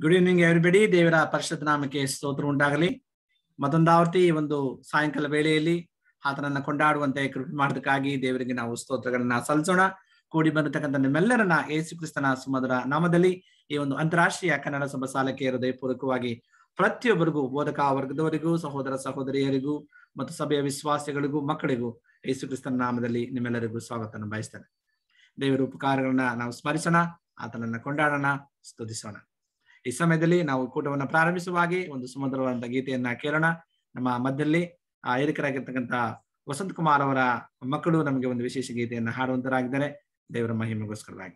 Good evening everybody ದೇವರ ಪರಿಶುದ್ಧ ನಾಮಕ್ಕೆ ಸ್ತೋತ್ರ ಉಂಟಾಗಲಿ ಮತ್ತೊಂದಾವರ್ತಿ ಈ ಒಂದು ಸಾಯಂಕಾಲ ವೇಳೆಯಲ್ಲಿ ಆತನನ್ನ ಕೊಂಡಾಡುವಂತೆ ಕೃಪೆ ಮಾಡೋದಕ್ಕಾಗಿ ದೇವರಿಗೆ ನಾವು ಸ್ತೋತ್ರಗಳನ್ನ ಸಲ್ಲಿಸೋಣ ಕೂಡಿ ಬಂದಿರತಕ್ಕಂಥ ನಿಮ್ಮೆಲ್ಲರನ್ನ ಯೇಸು ಕ್ರಿಸ್ತನ ಸುಮಧುರ ನಾಮದಲ್ಲಿ ಈ ಒಂದು ಅಂತಾರಾಷ್ಟ್ರೀಯ ಕನ್ನಡ ಸಭಾ ಸಾಲಕ್ಕೆ ಹೃದಯಪೂರ್ವಕವಾಗಿ ಪ್ರತಿಯೊಬ್ಬರಿಗೂ ಬೋಧಕ ವರ್ಗದವರಿಗೂ ಸಹೋದರ ಸಹೋದರಿಯರಿಗೂ ಮತ್ತು ಸಭೆಯ ವಿಶ್ವಾಸಿಗಳಿಗೂ ಮಕ್ಕಳಿಗೂ ಯೇಸು ಕ್ರಿಸ್ತನ ನಾಮದಲ್ಲಿ ನಿಮ್ಮೆಲ್ಲರಿಗೂ ಸ್ವಾಗತವನ್ನು ಬಯಸ್ತೇನೆ ದೇವರ ಉಪಕಾರಗಳನ್ನ ನಾವು ಸ್ಮರಿಸೋಣ ಆತನನ್ನ ಕೊಂಡಾಡೋಣ ಸ್ತುತಿಸೋಣ ಈ ಸಮಯದಲ್ಲಿ ನಾವು ಕೂಟವನ್ನು ಪ್ರಾರಂಭಿಸುವ ಹಾಗೆ ಒಂದು ಸುಮಧುರವಾದಂತಹ ಗೀತೆಯನ್ನ ಕೇಳೋಣ ನಮ್ಮ ಮಧ್ಯದಲ್ಲಿ ಆ ಹಿರಿಕರಾಗಿರ್ತಕ್ಕಂಥ ವಸಂತ್ ಕುಮಾರ್ ಅವರ ಮಕ್ಕಳು ನಮಗೆ ಒಂದು ವಿಶೇಷ ಗೀತೆಯನ್ನ ಹಾಡುವಂತರಾಗಿದ್ದಾರೆ ದೇವರ ಮಹಿಮೆಗೋಸ್ಕರವಾಗಿ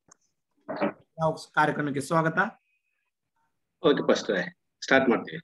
ನಾವು ಕಾರ್ಯಕ್ರಮಕ್ಕೆ ಸ್ವಾಗತ ಓಕೆ ಫಸ್ಟ್ ಸ್ಟಾರ್ಟ್ ಮಾಡ್ತೀವಿ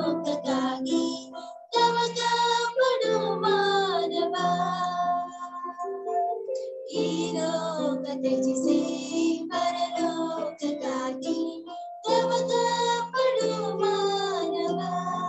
ಪರಲೋಕಕ್ಕಾಗಿ ತವಕ ಪಡು ಮಾನವ ತ್ಯಜಿಸಿ ಪರಲೋಕಕ್ಕಾಗಿ ತವಕ ಪಡು ಮಾನವ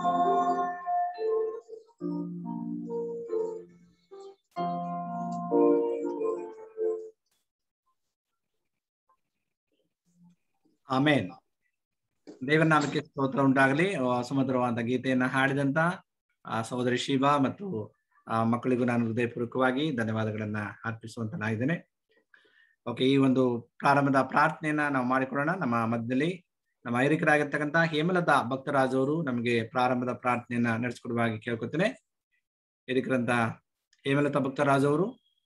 ಆಮೇನ್ ದೇವರ ನಾಮಕ್ಕೆ ಸ್ತೋತ್ರ ಉಂಟಾಗಲಿ ಆ, ಸುಮಧುರವಾದ ಗೀತೆಯನ್ನ ಹಾಡಿದಂತ ಆ ಸಹೋದರಿ ಶಿವಾ ಮತ್ತು ಆ ಮಕ್ಕಳಿಗೂ ನಾನು ಹೃದಯಪೂರ್ವಕವಾಗಿ ಧನ್ಯವಾದಗಳನ್ನ ಅರ್ಪಿಸುವಂತನಾಗಿದ್ದೇನೆ ಓಕೆ ಈ ಒಂದು ಪ್ರಾರಂಭದ ಪ್ರಾರ್ಥನೆಯನ್ನ ನಾವು ಮಾಡಿಕೊಳ್ಳೋಣ ನಮ್ಮ ಮಧ್ಯದಲ್ಲಿ ನಮ್ಮ ಐರಿಕರಾಗಿರ್ತಕ್ಕಂಥ ಹೇಮಲತಾ ಭಕ್ತರಾಜ್ ಅವರು ನಮಗೆ ಪ್ರಾರಂಭದ ಪ್ರಾರ್ಥನೆಯನ್ನ ನಡೆಸಿಕೊಡುವಾಗಿ ಕೇಳ್ಕೊತೇನೆ ಹಿರಿಕರಂತ ಹೇಮಲತಾ ಭಕ್ತರಾಜ್ ಅವರು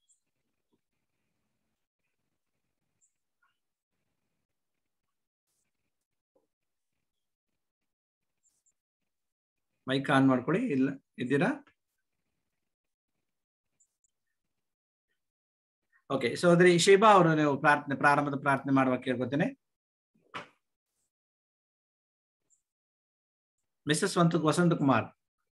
ಮೈಕ್ ಆನ್ ಮಾಡ್ಕೊಳ್ಳಿ ಇಲ್ಲ ಇದ್ದೀರಾ ಓಕೆ ಸೋದರಿ ಶಿಬಾ ಅವರು ನೀವು ಪ್ರಾರ್ಥನೆ ಪ್ರಾರಂಭದ ಪ್ರಾರ್ಥನೆ ಮಾಡುವ ಕೇಳ್ಕೊತೇನೆ ಮಿಸಸ್ ವಂತ Vasantha Kumar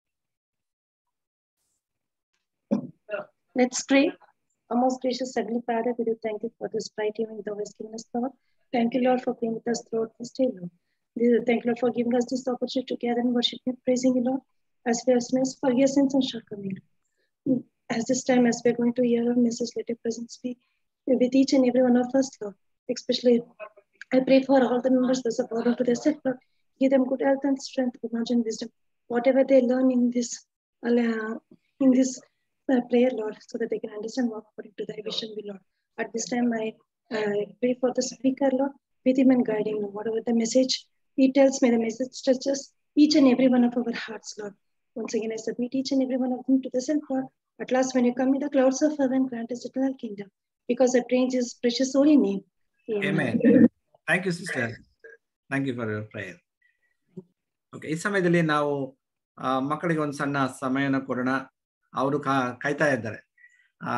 Let's pray. Our most gracious Heavenly Father, we do thank you for this bright evening thou hast given us, Lord. Thank you, Lord, for being with us throughout this day, Lord. We Thank you, Lord, for giving us this opportunity to gather and worship you, praising you, Lord, as we are sinners, for your sins and shortcomings. As this time, as we are going to hear our message, let your presence be with each and every one of us, Lord. Especially, I pray for all the members those are brought to their self, Lord. Give them good health and strength, good knowledge and wisdom. Whatever they learn in this, uh, in this uh, prayer, Lord, so that they can understand what according to thy vision, be Lord. At this time, I uh, pray for the speaker, Lord, with him and guiding, Lord. Whatever the message he tells me, the message touches each and every one of our hearts, Lord. Once again, I submit each and every one of them to the self, Lord. At last, when you come in the clouds of heaven, grant us eternal kingdom, because I pray in Jesus' precious holy name. Amen. Thank you sister thank you for your prayer okay ಈ ಸಮಯದಲ್ಲಿ ನಾವು ಆ, ಮಕ್ಕಳಿಗೆ ಒಂದು ಸಣ್ಣ ಸಮಯನ ಕೊಡೋಣ ಅವರು ಕಾ ಕಾಯ್ತಾ ಇದ್ದಾರೆ ಆ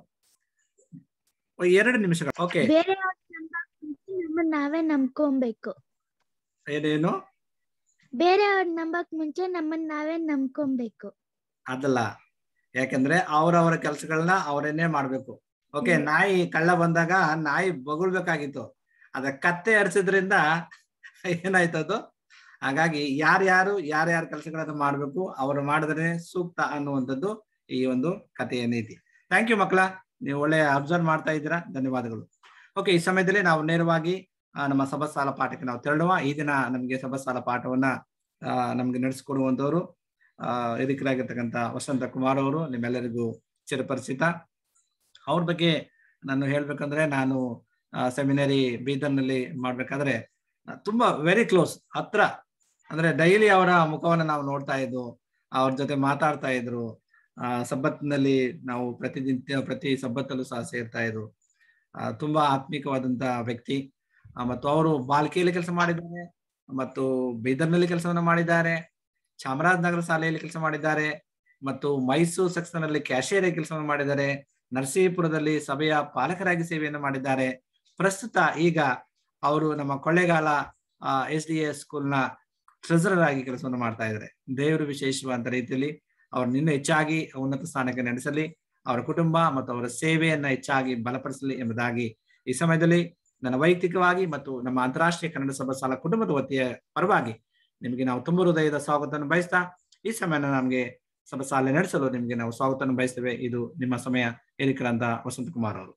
ಎರಡು ನಿಮಿಷಗಳು ಓಕೆ ಬೇರೆ ನಮ್ಮನ್ನ ನಾವೇ ನಂಬ್ಕೊಬೇಕು ಏನೇನು ಬೇರೆಯವ್ರ ನಂಬಕ್ ಮುಂಚೆ ನಮ್ಮನ್ನ ನಾವೇ ನಂಬ್ಕೊಬೇಕು ಅದಲ್ಲ ಯಾಕಂದ್ರೆ ಅವ್ರವರ ಕೆಲಸಗಳನ್ನ ಅವರೇನೆ ಮಾಡ್ಬೇಕು ಓಕೆ ನಾಯಿ ಕಳ್ಳ ಬಂದಾಗ ನಾಯಿ ಬೊಗಳ್ಬೇಕಾಗಿತ್ತು ಅದ ಕತ್ತೆ ಅರ್ಸಿದ್ರಿಂದ ಏನಾಯ್ತು ಅದು ಹಾಗಾಗಿ ಯಾರ್ಯಾರು ಯಾರ್ಯಾರ ಕೆಲಸಗಳನ್ನ ಮಾಡ್ಬೇಕು ಅವರು ಮಾಡಿದ್ರೆ ಸೂಕ್ತ ಅನ್ನುವಂಥದ್ದು ಈ ಒಂದು ಕಥೆಯ ನೀತಿ ಥ್ಯಾಂಕ್ ಯು ಮಕ್ಕಳ ನೀವು ಒಳ್ಳೆ ಅಬ್ಸರ್ವ್ ಮಾಡ್ತಾ ಇದ್ದೀರಾ ಧನ್ಯವಾದಗಳು ಓಕೆ ಈ ಸಮಯದಲ್ಲಿ ನಾವು ನೇರವಾಗಿ ಆ, ನಮ್ಮ ಸಭಾಸಾಲ ಪಾಠಕ್ಕೆ ನಾವು ತೆರಳುವ ಈ ದಿನ ನಮಗೆ ಸಭಾಸಾಲ ಪಾಠವನ್ನ ಆ, ನಮ್ಗೆ ನಡೆಸಿಕೊಡುವಂತವರು ಆ ಹಿರಿಕರಾಗಿರ್ತಕ್ಕಂಥ ವಸಂತ ಕುಮಾರ್ ಅವರು ನಿಮ್ಮೆಲ್ಲರಿಗೂ ಚಿರಪರಿಚಿತ ಅವ್ರ ಬಗ್ಗೆ ನಾನು ಹೇಳ್ಬೇಕಂದ್ರೆ ನಾನು ಸೆಮಿನರಿ ಬೀದರ್ನಲ್ಲಿ ಮಾಡ್ಬೇಕಾದ್ರೆ ಆ, ತುಂಬಾ ವೆರಿ ಕ್ಲೋಸ್ ಹತ್ರ ಅಂದ್ರೆ ಡೈಲಿ ಅವರ ಮುಖವನ್ನ ನಾವು ನೋಡ್ತಾ ಇದ್ವು ಅವ್ರ ಜೊತೆ ಮಾತಾಡ್ತಾ ಇದ್ರು ಆ ಸಬ್ಬತ್ನಲ್ಲಿ ನಾವು ಪ್ರತಿನಿತ್ಯ ಪ್ರತಿ ಸಬ್ಬತ್ತಲ್ಲೂ ಸಹ ಸೇರ್ತಾ ಇದ್ರು ಆ, ತುಂಬಾ ಆತ್ಮಿಕವಾದಂತ ವ್ಯಕ್ತಿ ಆ, ಮತ್ತು ಅವರು ಬಾಲ್ಕಿಯಲ್ಲಿ ಕೆಲಸ ಮಾಡಿದ್ದಾರೆ ಮತ್ತು ಬೀದರ್ನಲ್ಲಿ ಕೆಲಸವನ್ನ ಮಾಡಿದ್ದಾರೆ ಚಾಮರಾಜನಗರ ಶಾಲೆಯಲ್ಲಿ ಕೆಲಸ ಮಾಡಿದ್ದಾರೆ ಮತ್ತು ಮೈಸೂರು ಸೆಕ್ಷನ್ನಲ್ಲಿ ಕ್ಯಾಶಿಯರ್ ಕೆಲಸವನ್ನು ಮಾಡಿದ್ದಾರೆ ನರಸೀಪುರದಲ್ಲಿ ಸಭೆಯ ಪಾಲಕರಾಗಿ ಸೇವೆಯನ್ನು ಮಾಡಿದ್ದಾರೆ ಪ್ರಸ್ತುತ ಈಗ ಅವರು ನಮ್ಮ ಕೊಳ್ಳೇಗಾಲ ಎಸ್ ಡಿ ಎಸ್ ಸ್ಕೂಲ್ನ ಟ್ರೆಸರರ್ ಆಗಿ ಕೆಲಸವನ್ನು ಮಾಡ್ತಾ ಇದ್ದಾರೆ ದೇವರು ವಿಶೇಷವಾದ ರೀತಿಯಲ್ಲಿ ಅವ್ರು ಇನ್ನೂ ಹೆಚ್ಚಾಗಿ ಉನ್ನತ ಸ್ಥಾನಕ್ಕೆ ನಡೆಸಲಿ ಅವರ ಕುಟುಂಬ ಮತ್ತು ಅವರ ಸೇವೆಯನ್ನ ಹೆಚ್ಚಾಗಿ ಬಲಪಡಿಸಲಿ ಎಂಬುದಾಗಿ ಈ ಸಮಯದಲ್ಲಿ ನನ್ನ ವೈಯಕ್ತಿಕವಾಗಿ ಮತ್ತು ನಮ್ಮ ಅಂತಾರಾಷ್ಟ್ರೀಯ ಕನ್ನಡ ಸಭಾ ಸಾಲ ಕುಟುಂಬದ ವತಿಯ ಪರವಾಗಿ ನಿಮಗೆ ನಾವು ತುಂಬ ಹೃದಯದ ಸ್ವಾಗತವನ್ನು ಬಯಸ್ತಾ ಈ ಸಮಯನ ನಮಗೆ ಸಭಾ ಸಾಲೆ ನಡೆಸಲು ನಿಮಗೆ ನಾವು ಸ್ವಾಗತವನ್ನು ಬಯಸ್ತೇವೆ ಇದು ನಿಮ್ಮ ಸಮಯ ಹಿರಿಕರಂತ ವಸಂತ ಕುಮಾರ್ ಅವರು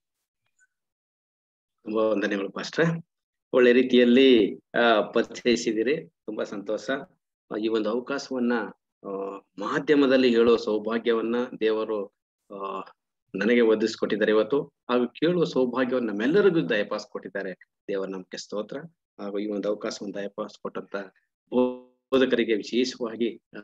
ತುಂಬಾ ವಂದನೆಗಳು ಪಾಸ್ಟ್ರೆ ಒಳ್ಳೆ ರೀತಿಯಲ್ಲಿ ಆ ಪರಿಚಯಿಸಿದಿರಿ ತುಂಬಾ ಸಂತೋಷ ಆ, ಈ ಒಂದು ಅವಕಾಶವನ್ನ ಆ, ಮಾಧ್ಯಮದಲ್ಲಿ ಹೇಳುವ ಸೌಭಾಗ್ಯವನ್ನ ದೇವರು ಆ ನನಗೆ ಒದಗಿಸ್ಕೊಟ್ಟಿದ್ದಾರೆ ಇವತ್ತು ಹಾಗೂ ಕೇಳುವ ಸೌಭಾಗ್ಯವನ್ನು ನಮ್ಮೆಲ್ಲರಿಗೂ ದಯಪಾಸ್ ಕೊಟ್ಟಿದ್ದಾರೆ ದೇವರ ನಮ್ಗೆ ಸ್ತೋತ್ರ ಹಾಗೂ ಈ ಒಂದು ಅವಕಾಶವನ್ನು ದಯಪಾಸ್ ಕೊಟ್ಟಂತ ಬೋಧಕರಿಗೆ ವಿಶೇಷವಾಗಿ ಆ,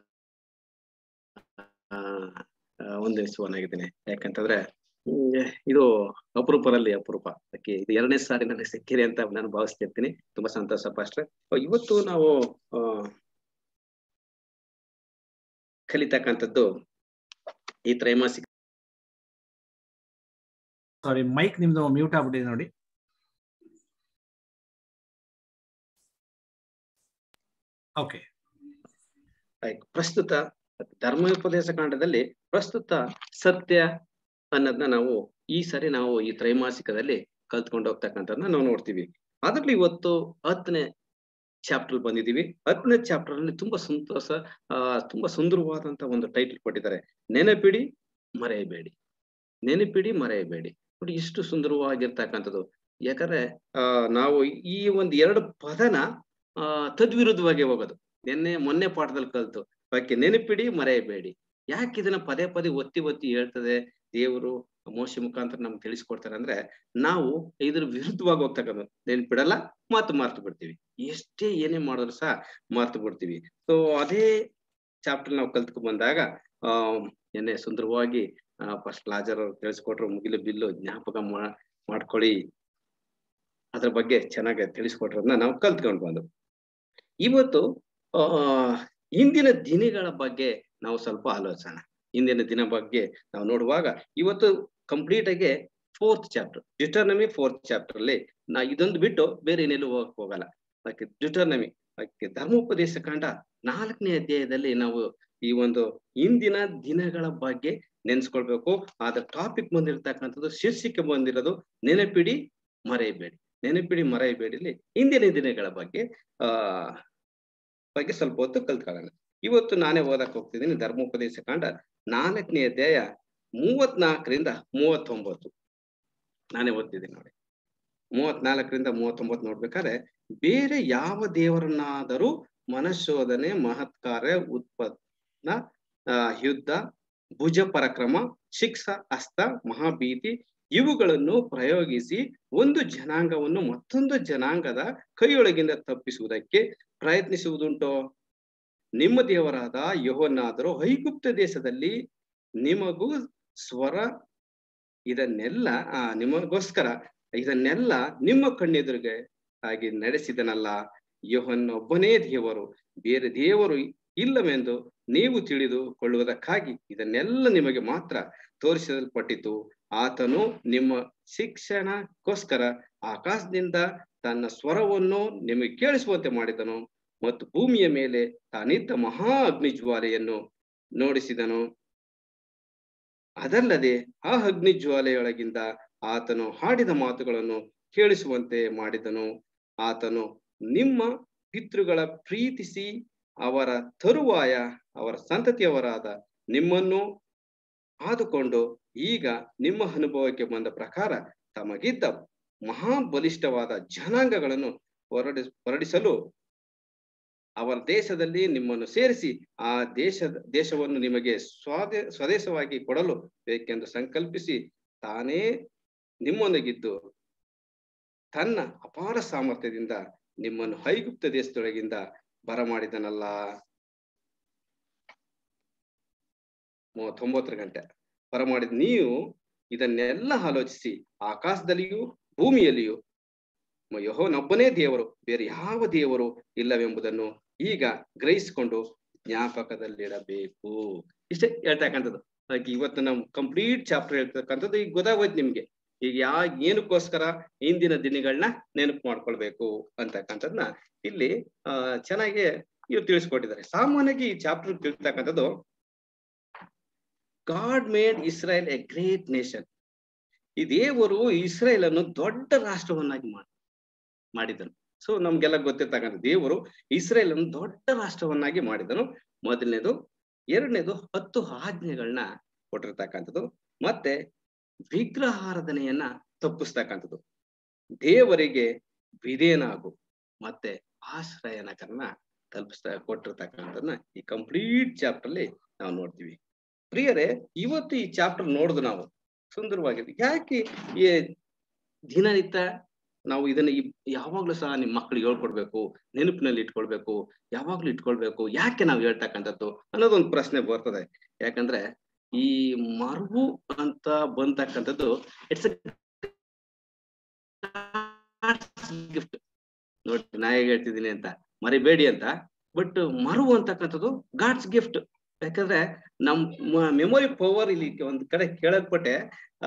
ಆ, ವಂದಿಸುವನಾಗಿದ್ದೇನೆ ಯಾಕಂತಂದ್ರೆ ಹ್ಮ್, ಇದು ಅಪರೂಪರಲ್ಲಿ ಅಪರೂಪ ಅದಕ್ಕೆ ಇದು ಎರಡನೇ ಸಾರಿ ನನಗೆ ಸಿಕ್ಕಿದೆ ಅಂತ ನಾನು ಭಾವಿಸ್ತಿರ್ತೀನಿ ತುಂಬಾ ಸಂತೋಷ ಪಾಸ್ಟ್ರೆ ಇವತ್ತು ನಾವು ಆ ಕಲಿತಕ್ಕಂಥದ್ದು ಈ ತ್ರೈಮಾಸಿಕ ಸಾರಿ ಮೈಕ್ ನಿಮ್ದು ಮ್ಯೂಟ್ ಆಗ್ಬಿಟ್ಟಿದೆ ನೋಡಿ ಓಕೆ ಪ್ರಸ್ತುತ ಧರ್ಮೋಪದೇಶ ಕಾಂಡದಲ್ಲಿ ಪ್ರಸ್ತುತ ಸತ್ಯ ಅನ್ನೋದನ್ನ ನಾವು ಈ ಸರಿ ನಾವು ಈ ತ್ರೈಮಾಸಿಕದಲ್ಲಿ ಕಲ್ತ್ಕೊಂಡು ಹೋಗ್ತಕ್ಕಂಥದ್ದನ್ನ ನಾವು ನೋಡ್ತೀವಿ ಅದ್ರಲ್ಲಿ ಇವತ್ತು ಹತ್ತನೇ ಚಾಪ್ಟರ್ ಬಂದಿದೀವಿ ಹತ್ತನೇ ಚಾಪ್ಟರ್ ಅಲ್ಲಿ ತುಂಬಾ ಸಂತೋಷ ಆ ತುಂಬಾ ಸುಂದರವಾದಂತ ಒಂದು ಟೈಟಲ್ ಕೊಟ್ಟಿದ್ದಾರೆ ನೆನಪಿಡಿ ಮರೆಯಬೇಡಿ ನೆನಪಿಡಿ ಮರೆಯಬೇಡಿ ನೋಡಿ ಇಷ್ಟು ಸುಂದರವಾಗಿರ್ತಕ್ಕಂಥದ್ದು ಯಾಕಂದ್ರೆ ಆ ನಾವು ಈ ಒಂದು ಎರಡು ಪದನ ಆ ತದ್ವಿರುದ್ಧವಾಗಿ ಹೋಗೋದು ನಿನ್ನೆ ಮೊನ್ನೆ ಪಾಠದಲ್ಲಿ ಕಲ್ತು ಅದಕ್ಕೆ ನೆನಪಿಡಿ ಮರೆಯಬೇಡಿ ಯಾಕೆ ಇದನ್ನ ಪದೇ ಪದೇ ಒತ್ತಿ ಒತ್ತಿ ಹೇಳ್ತದೆ ದೇವರು ಮೋಶ ಮುಖಾಂತರ ನಮ್ಗೆ ತಿಳಿಸ್ಕೊಡ್ತಾರೆ ಅಂದ್ರೆ ನಾವು ಇದ್ರ ವಿರುದ್ಧವಾಗಿ ಹೋಗ್ತಕ್ಕಂಥ ನೆನ್ಪಿಡಲ್ಲ ಮಾತು ಮಾರ್ತು ಬಿಡ್ತೀವಿ ಎಷ್ಟೇ ಏನೇ ಮಾಡಿದ್ರು ಸಹ ಮಾರ್ತು ಬಿಡ್ತೀವಿ ಸೊ ಅದೇ ಚಾಪ್ಟರ್ ನಾವು ಕಲ್ತ್ಕೊಂಡ್ ಬಂದಾಗ ಆ ಎನ್ನೆ ಸುಂದರವಾಗಿ ಫಸ್ಟ್ ಲಾಜರ್ ಅವ್ರು ತಿಳಿಸ್ಕೊಟ್ರು ಮುಗಿಲು ಬಿಲ್ಲು ಜ್ಞಾಪಕ ಮಾ- ಮಾಡ್ಕೊಳ್ಳಿ ಅದ್ರ ಬಗ್ಗೆ ಚೆನ್ನಾಗಿ ತಿಳಿಸ್ಕೊಟ್ರನ್ನ ನಾವು ಕಲ್ತ್ಕೊಂಡು ಬಂದು ಇವತ್ತು ಆ ಇಂದಿನ ದಿನಗಳ ಬಗ್ಗೆ ನಾವು ಸ್ವಲ್ಪ ಆಲೋಚನೆ ಇಂದಿನ ದಿನ ಬಗ್ಗೆ ನಾವು ನೋಡುವಾಗ ಇವತ್ತು ಕಂಪ್ಲೀಟ್ ಆಗಿ fourth chapter Deuteronomy fourth chapter ಅಲ್ಲಿ ನಾ ಇದೊಂದು ಬಿಟ್ಟು ಬೇರೆ ಏನೆಲ್ಲೂ ಹೋಗಕ್ ಹೋಗಲ್ಲ ಅದಕ್ಕೆ ಡಿಟರ್ನಮಿ ಅದಕ್ಕೆ ಧರ್ಮೋಪದೇಶ ಕಾಂಡ ನಾಲ್ಕನೇ ಅಧ್ಯಾಯದಲ್ಲಿ ನಾವು ಈ ಒಂದು ಇಂದಿನ ದಿನಗಳ ಬಗ್ಗೆ ನೆನ್ಸ್ಕೊಳ್ಬೇಕು ಆದ ಟಾಪಿಕ್ ಬಂದಿರತಕ್ಕಂಥದ್ದು ಶೀರ್ಷಿಕೆ ಬಂದಿರೋದು ನೆನಪಿಡಿ ಮರೆಯಬೇಡಿ ನೆನಪಿಡಿ ಮರೆಯಬೇಡಿಲಿ ಇಂದಿನ ದಿನಗಳ ಬಗ್ಗೆ ಆ ಬಗ್ಗೆ ಸ್ವಲ್ಪ ಹೊತ್ತು ಕಲ್ತ್ಕೊಳ್ಳೋಣ ಇವತ್ತು ನಾನೇ ಓದಕ್ ಹೋಗ್ತಿದ್ದೀನಿ ಧರ್ಮೋಪದೇಶ ಕಾಂಡ ನಾಲ್ಕನೇ ಅಧ್ಯಾಯ ಮೂವತ್ನಾಲ್ಕರಿಂದ ಮೂವತ್ತೊಂಬತ್ತು ನಾನೇ ಓದ್ತಿದ್ದೀನಿ ನೋಡಿ ಮೂವತ್ನಾಲ್ಕರಿಂದ ಮೂವತ್ತೊಂಬತ್ತು ನೋಡ್ಬೇಕಾದ್ರೆ ಬೇರೆ ಯಾವ ದೇವರನ್ನಾದರೂ ಮನಶೋಧನೆ ಮಹತ್ಕಾರ್ಯ ಉತ್ಪನ್ನ ಆ, ಯುದ್ಧ ಭುಜ ಪರಾಕ್ರಮ ಶಿಕ್ಷ ಹಸ್ತ ಮಹಾಭೀತಿ ಇವುಗಳನ್ನು ಪ್ರಯೋಗಿಸಿ ಒಂದು ಜನಾಂಗವನ್ನು ಮತ್ತೊಂದು ಜನಾಂಗದ ಕೈಯೊಳಗಿಂದ ತಪ್ಪಿಸುವುದಕ್ಕೆ ಪ್ರಯತ್ನಿಸುವುದುಂಟೋ ನಿಮ್ಮ ದೇವರಾದ ಯಹೋನಾದರೂ ಐಗುಪ್ತ ದೇಶದಲ್ಲಿ ನಿಮಗೂ ಸ್ವರ ಇದನ್ನೆಲ್ಲ ಆ ನಿಮಗೋಸ್ಕರ ಇದನ್ನೆಲ್ಲ ನಿಮ್ಮ ಕಣ್ಣೆದುರಿಗೆ ಆಗಿ ನಡೆಸಿದನಲ್ಲ ಯಹೋನ್ನೊಬ್ಬನೇ ದೇವರು ಬೇರೆ ದೇವರು ಇಲ್ಲವೆಂದು ನೀವು ತಿಳಿದು ಕೊಳ್ಳುವುದಕ್ಕಾಗಿ ಇದನ್ನೆಲ್ಲ ನಿಮಗೆ ಮಾತ್ರ ತೋರಿಸಲ್ಪಟ್ಟಿತು ಆತನು ನಿಮ್ಮ ಶಿಕ್ಷಣಕ್ಕೋಸ್ಕರ ಆಕಾಶದಿಂದ ತನ್ನ ಸ್ವರವನ್ನು ನಿಮಗೆ ಕೇಳಿಸುವಂತೆ ಮಾಡಿದನು ಮತ್ತು ಭೂಮಿಯ ಮೇಲೆ ತಾನಿದ್ದ ಮಹಾ ಅಗ್ನಿ ಜ್ವಾಲೆಯನ್ನು ನೋಡಿಸಿದನು ಅದಲ್ಲದೆ ಆ ಅಗ್ನಿ ಜ್ವಾಲೆಯೊಳಗಿಂದ ಆತನು ಹಾಡಿದ ಮಾತುಗಳನ್ನು ಕೇಳಿಸುವಂತೆ ಮಾಡಿದನು ಆತನು ನಿಮ್ಮ ಪಿತೃಗಳ ಪ್ರೀತಿಸಿ ಅವರ ತರುವಾಯ ಅವರ ಸಂತತಿಯವರಾದ ನಿಮ್ಮನ್ನು ಆದುಕೊಂಡು ಈಗ ನಿಮ್ಮ ಅನುಭವಕ್ಕೆ ಬಂದ ಪ್ರಕಾರ ತಮಗಿದ್ದ ಮಹಾಬಲಿಷ್ಠವಾದ ಜನಾಂಗಗಳನ್ನು ಹೊರಡಿಸ್ ಹೊರಡಿಸಲು ಅವರ ದೇಶದಲ್ಲಿ ನಿಮ್ಮನ್ನು ಸೇರಿಸಿ ಆ ದೇಶದ ದೇಶವನ್ನು ನಿಮಗೆ ಸ್ವಾದೇ ಸ್ವದೇಶವಾಗಿ ಕೊಡಲು ಬೇಕೆಂದು ಸಂಕಲ್ಪಿಸಿ ತಾನೇ ನಿಮ್ಮೊಂದಿಗಿದ್ದು ತನ್ನ ಅಪಾರ ಸಾಮರ್ಥ್ಯದಿಂದ ನಿಮ್ಮನ್ನು ಐಗುಪ್ತ ದೇಶದೊಳಗಿಂದ ಬರಮಾಡಿದನಲ್ಲ ಮೂವತ್ತೊಂಬತ್ತರ ಗಂಟೆ ಬರಮಾಡಿದ ನೀವು ಇದನ್ನೆಲ್ಲ ಆಲೋಚಿಸಿ ಆಕಾಶದಲ್ಲಿಯೂ ಭೂಮಿಯಲ್ಲಿಯೂ ಯಹೋನೊಬ್ಬನೇ ದೇವರು ಬೇರೆ ಯಾವ ದೇವರು ಇಲ್ಲವೆಂಬುದನ್ನು ಈಗ ಗ್ರಹಿಸಿಕೊಂಡು ಜ್ಞಾಪಕದಲ್ಲಿಡಬೇಕು ಇಷ್ಟೇ ಹೇಳ್ತಕ್ಕಂಥದ್ದು ಹಾಗೆ ಇವತ್ತು ನಾವು ಕಂಪ್ಲೀಟ್ ಚಾಪ್ಟರ್ ಹೇಳ್ತಕ್ಕಂಥದ್ದು ಈಗ ಗೊತ್ತಾಗೋಯ್ತು ನಿಮ್ಗೆ ಈಗ ಯಾ ಏನಕ್ಕೋಸ್ಕರ ಇಂದಿನ ದಿನಗಳನ್ನ ನೆನಪು ಮಾಡ್ಕೊಳ್ಬೇಕು ಅಂತಕ್ಕಂಥದ್ನ ಇಲ್ಲಿ ಆ ಚೆನ್ನಾಗಿ ಇವ್ರು ತಿಳಿಸ್ಕೊಟ್ಟಿದ್ದಾರೆ ಸಾಮಾನ್ಯವಾಗಿ ಈ ಚಾಪ್ಟರ್ ತಿಳ್ತಕ್ಕಂಥದ್ದು God made Israel a great nation ಈ ದೇವರು ಇಸ್ರೇಲ್ ಅನ್ನು ದೊಡ್ಡ ರಾಷ್ಟ್ರವನ್ನಾಗಿ ಮಾಡಿ ಮಾಡಿದನು ಸೊ ನಮ್ಗೆಲ್ಲ ಗೊತ್ತಿರ್ತಕ್ಕಂಥ ದೇವರು ಇಸ್ರೇಲ್ ಅನ್ನು ದೊಡ್ಡ ರಾಷ್ಟ್ರವನ್ನಾಗಿ ಮಾಡಿದನು ಮೊದಲನೇದು ಎರಡನೇದು ಹತ್ತು ಆಜ್ಞೆಗಳನ್ನ ಕೊಟ್ಟಿರ್ತಕ್ಕಂಥದ್ದು ಮತ್ತೆ ವಿಗ್ರಹಾರಾಧನೆಯನ್ನ ತಪ್ಪಿಸ್ತಕ್ಕಂಥದ್ದು ದೇವರಿಗೆ ವಿಧೇಯನಾಗು ಮತ್ತೆ ಆಶ್ರಯನಕರನ್ನ ತಲುಪಿಸ್ತಾ ಕೊಟ್ಟಿರ್ತಕ್ಕಂಥದ್ದನ್ನ ಈ ಕಂಪ್ಲೀಟ್ ಚಾಪ್ಟರ್ ಅಲ್ಲಿ ನಾವು ನೋಡ್ತೀವಿ ಪ್ರಿಯರೇ ಇವತ್ತು ಈ ಚಾಪ್ಟರ್ ನೋಡುದು ನಾವು ಸುಂದರವಾಗಿದೆ ಯಾಕೆ ಈ ದಿನನಿತ್ಯ ನಾವು ಇದನ್ನ ಈ ಯಾವಾಗ್ಲೂ ಸಹ ನಿಮ್ ಮಕ್ಳಿಗೆ ಹೇಳ್ಕೊಡ್ಬೇಕು ನೆನಪಿನಲ್ಲಿ ಇಟ್ಕೊಳ್ಬೇಕು ಯಾವಾಗ್ಲೂ ಇಟ್ಕೊಳ್ಬೇಕು ಯಾಕೆ ನಾವು ಹೇಳ್ತಕ್ಕಂಥದ್ದು ಅನ್ನೋದೊಂದು ಪ್ರಶ್ನೆ ಬರ್ತದೆ ಯಾಕಂದ್ರೆ ಈ ಮರವು ಅಂತ ಬಂತಕ್ಕಂಥದ್ದು ಇಟ್ಸ್ ಗಿಫ್ಟ್ ನೋಡಿ ನಾ ಹೇಗೆ ಹೇಳ್ತಿದ್ದೀನಿ ಅಂತ ಮರಿಬೇಡಿ ಅಂತ ಬಟ್ ಮರವು ಅಂತಕ್ಕಂಥದ್ದು ಗಾಡ್ಸ್ ಗಿಫ್ಟ್ ಯಾಕಂದ್ರೆ ನಮ್ ಮೆಮೊರಿ ಪವರ್ ಇಲ್ಲಿ ಒಂದ್ ಕಡೆ ಕೇಳಲ್ಪಟ್ಟೆ ಆ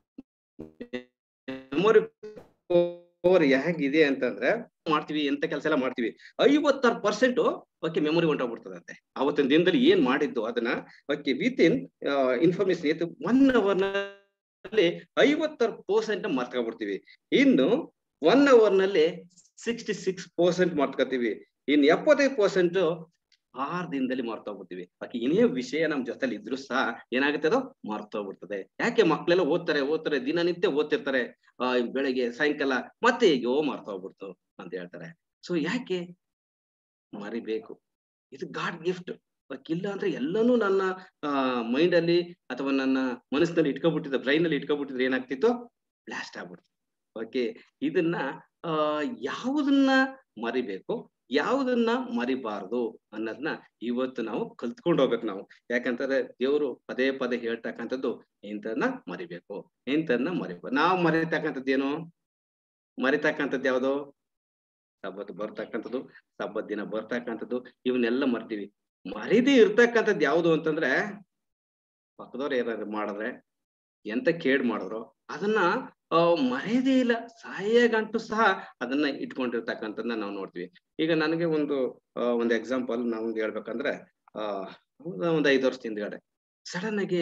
ಮೆಮೊರಿ ಪವರ್ ಹೇಗಿದೆ ಅಂತಂದ್ರೆ ಮಾಡ್ತೀವಿ ಎಂತ ಕೆಲಸ ಎಲ್ಲ ಮಾಡ್ತೀವಿ ಐವತ್ತಾರು ಪರ್ಸೆಂಟ್ ಓಕೆ ಮೆಮೊರಿ ಹೊಂಟೋಗ್ಬಿಡ್ತದಂತೆ ಅವತ್ತಿನ ದಿನದಲ್ಲಿ ಏನ್ ಮಾಡಿದ್ದು ಅದನ್ನ okay with in information one hour ಅಲ್ಲಿ ಐವತ್ತಾರು ಪರ್ಸೆಂಟ್ ಮರ್ತ್ಕೊಬಿಡ್ತೀವಿ ಇನ್ನು ಒನ್ ಅವರ್ ನಲ್ಲಿ ಸಿಕ್ಸ್ಟಿ ಸಿಕ್ಸ್ ಪರ್ಸೆಂಟ್ ಮರ್ತ್ಕೊತೀವಿ ಇನ್ನು ಎಪ್ಪತ್ತೈದು ಪರ್ಸೆಂಟ್ ಆರ್ ದಿನದಲ್ಲಿ ಮರ್ತೋಗ್ಬಿಡ್ತೀವಿ ಬಾಕಿ ಏನೇ ವಿಷಯ ನಮ್ ಜೊತೆಲಿ ಇದ್ರು ಸಹ ಏನಾಗುತ್ತೆ ಅದು ಮರ್ತೋಗ್ಬಿಡ್ತದೆ ಯಾಕೆ ಮಕ್ಳೆಲ್ಲ ಓದ್ತಾರೆ ಓದ್ತಾರೆ ದಿನನಿತ್ಯ ಓದ್ತಿರ್ತಾರೆ ಆ ಬೆಳಗ್ಗೆ ಸಾಯಂಕಾಲ ಮತ್ತೆ ಹೇಗೋ ಮರ್ತೋಗ್ಬಿಡ್ತು ಅಂತ ಹೇಳ್ತಾರೆ ಸೊ ಯಾಕೆ ಮರಿಬೇಕು ಇದು ಗಾಡ್ ಗಿಫ್ಟ್ ಇಲ್ಲ ಅಂದ್ರೆ ಎಲ್ಲಾನು ನನ್ನ ಆ ಮೈಂಡ್ ಅಲ್ಲಿ ಅಥವಾ ನನ್ನ ಮನಸ್ಸಿನಲ್ಲಿ ಇಟ್ಕೊಬಿಟ್ಟಿದ್ದ ಬ್ರೈನ್ ಅಲ್ಲಿ ಇಟ್ಕೊಬಿಟ್ಟಿದ್ರೆ ಏನಾಗ್ತಿತ್ತು ಬ್ಲಾಸ್ಟ್ ಆಗ್ಬಿಡ್ತು ಓಕೆ ಇದನ್ನ ಆ ಯಾವುದನ್ನ ಮರಿಬೇಕು ಯಾವುದನ್ನ ಮರಿಬಾರ್ದು ಅನ್ನೋದನ್ನ ಇವತ್ತು ನಾವು ಕಲ್ತ್ಕೊಂಡು ಹೋಗ್ಬೇಕು ನಾವು ಯಾಕಂತಂದ್ರೆ ದೇವರು ಪದೇ ಪದೇ ಹೇಳ್ತಕ್ಕಂಥದ್ದು ಇಂಥದನ್ನ ಮರಿಬೇಕು ಇಂಥದನ್ನ ಮರಿಬೇಕು ನಾವು ಮರಿತಕ್ಕಂಥದ್ದು ಏನು ಮರಿತಕ್ಕಂಥದ್ದು ಯಾವುದು ಸಬ್ಬತ್ ಬರ್ತಕ್ಕಂಥದ್ದು ಸಬ್ಬತ್ ದಿನ ಬರ್ತಕ್ಕಂಥದ್ದು ಇವನ್ನೆಲ್ಲ ಮರ್ತೀವಿ ಮರಿದೇ ಇರ್ತಕ್ಕಂಥದ್ದು ಯಾವುದು ಅಂತಂದ್ರೆ ಪಕ್ಕದವ್ರು ಏನಾದ್ರು ಮಾಡಿದ್ರೆ ಎಂತ ಕೇಡ್ ಮಾಡಿದ್ರು ಅದನ್ನ ಆ ಮರೆಯದೇ ಇಲ್ಲ ಸಾಯ ಗಂಟು ಸಹ ಅದನ್ನ ಇಟ್ಕೊಂಡಿರ್ತಕ್ಕಂಥದ್ದನ್ನ ನಾವು ನೋಡ್ತೀವಿ ಈಗ ನನಗೆ ಒಂದು ಆ, ಒಂದು ಎಕ್ಸಾಂಪಲ್ ನಾವು ಹೇಳ್ಬೇಕಂದ್ರೆ ಆ ಒಂದು ಐದು ವರ್ಷದ ಹಿಂದ್ಗಡೆ ಸಡನ್ ಆಗಿ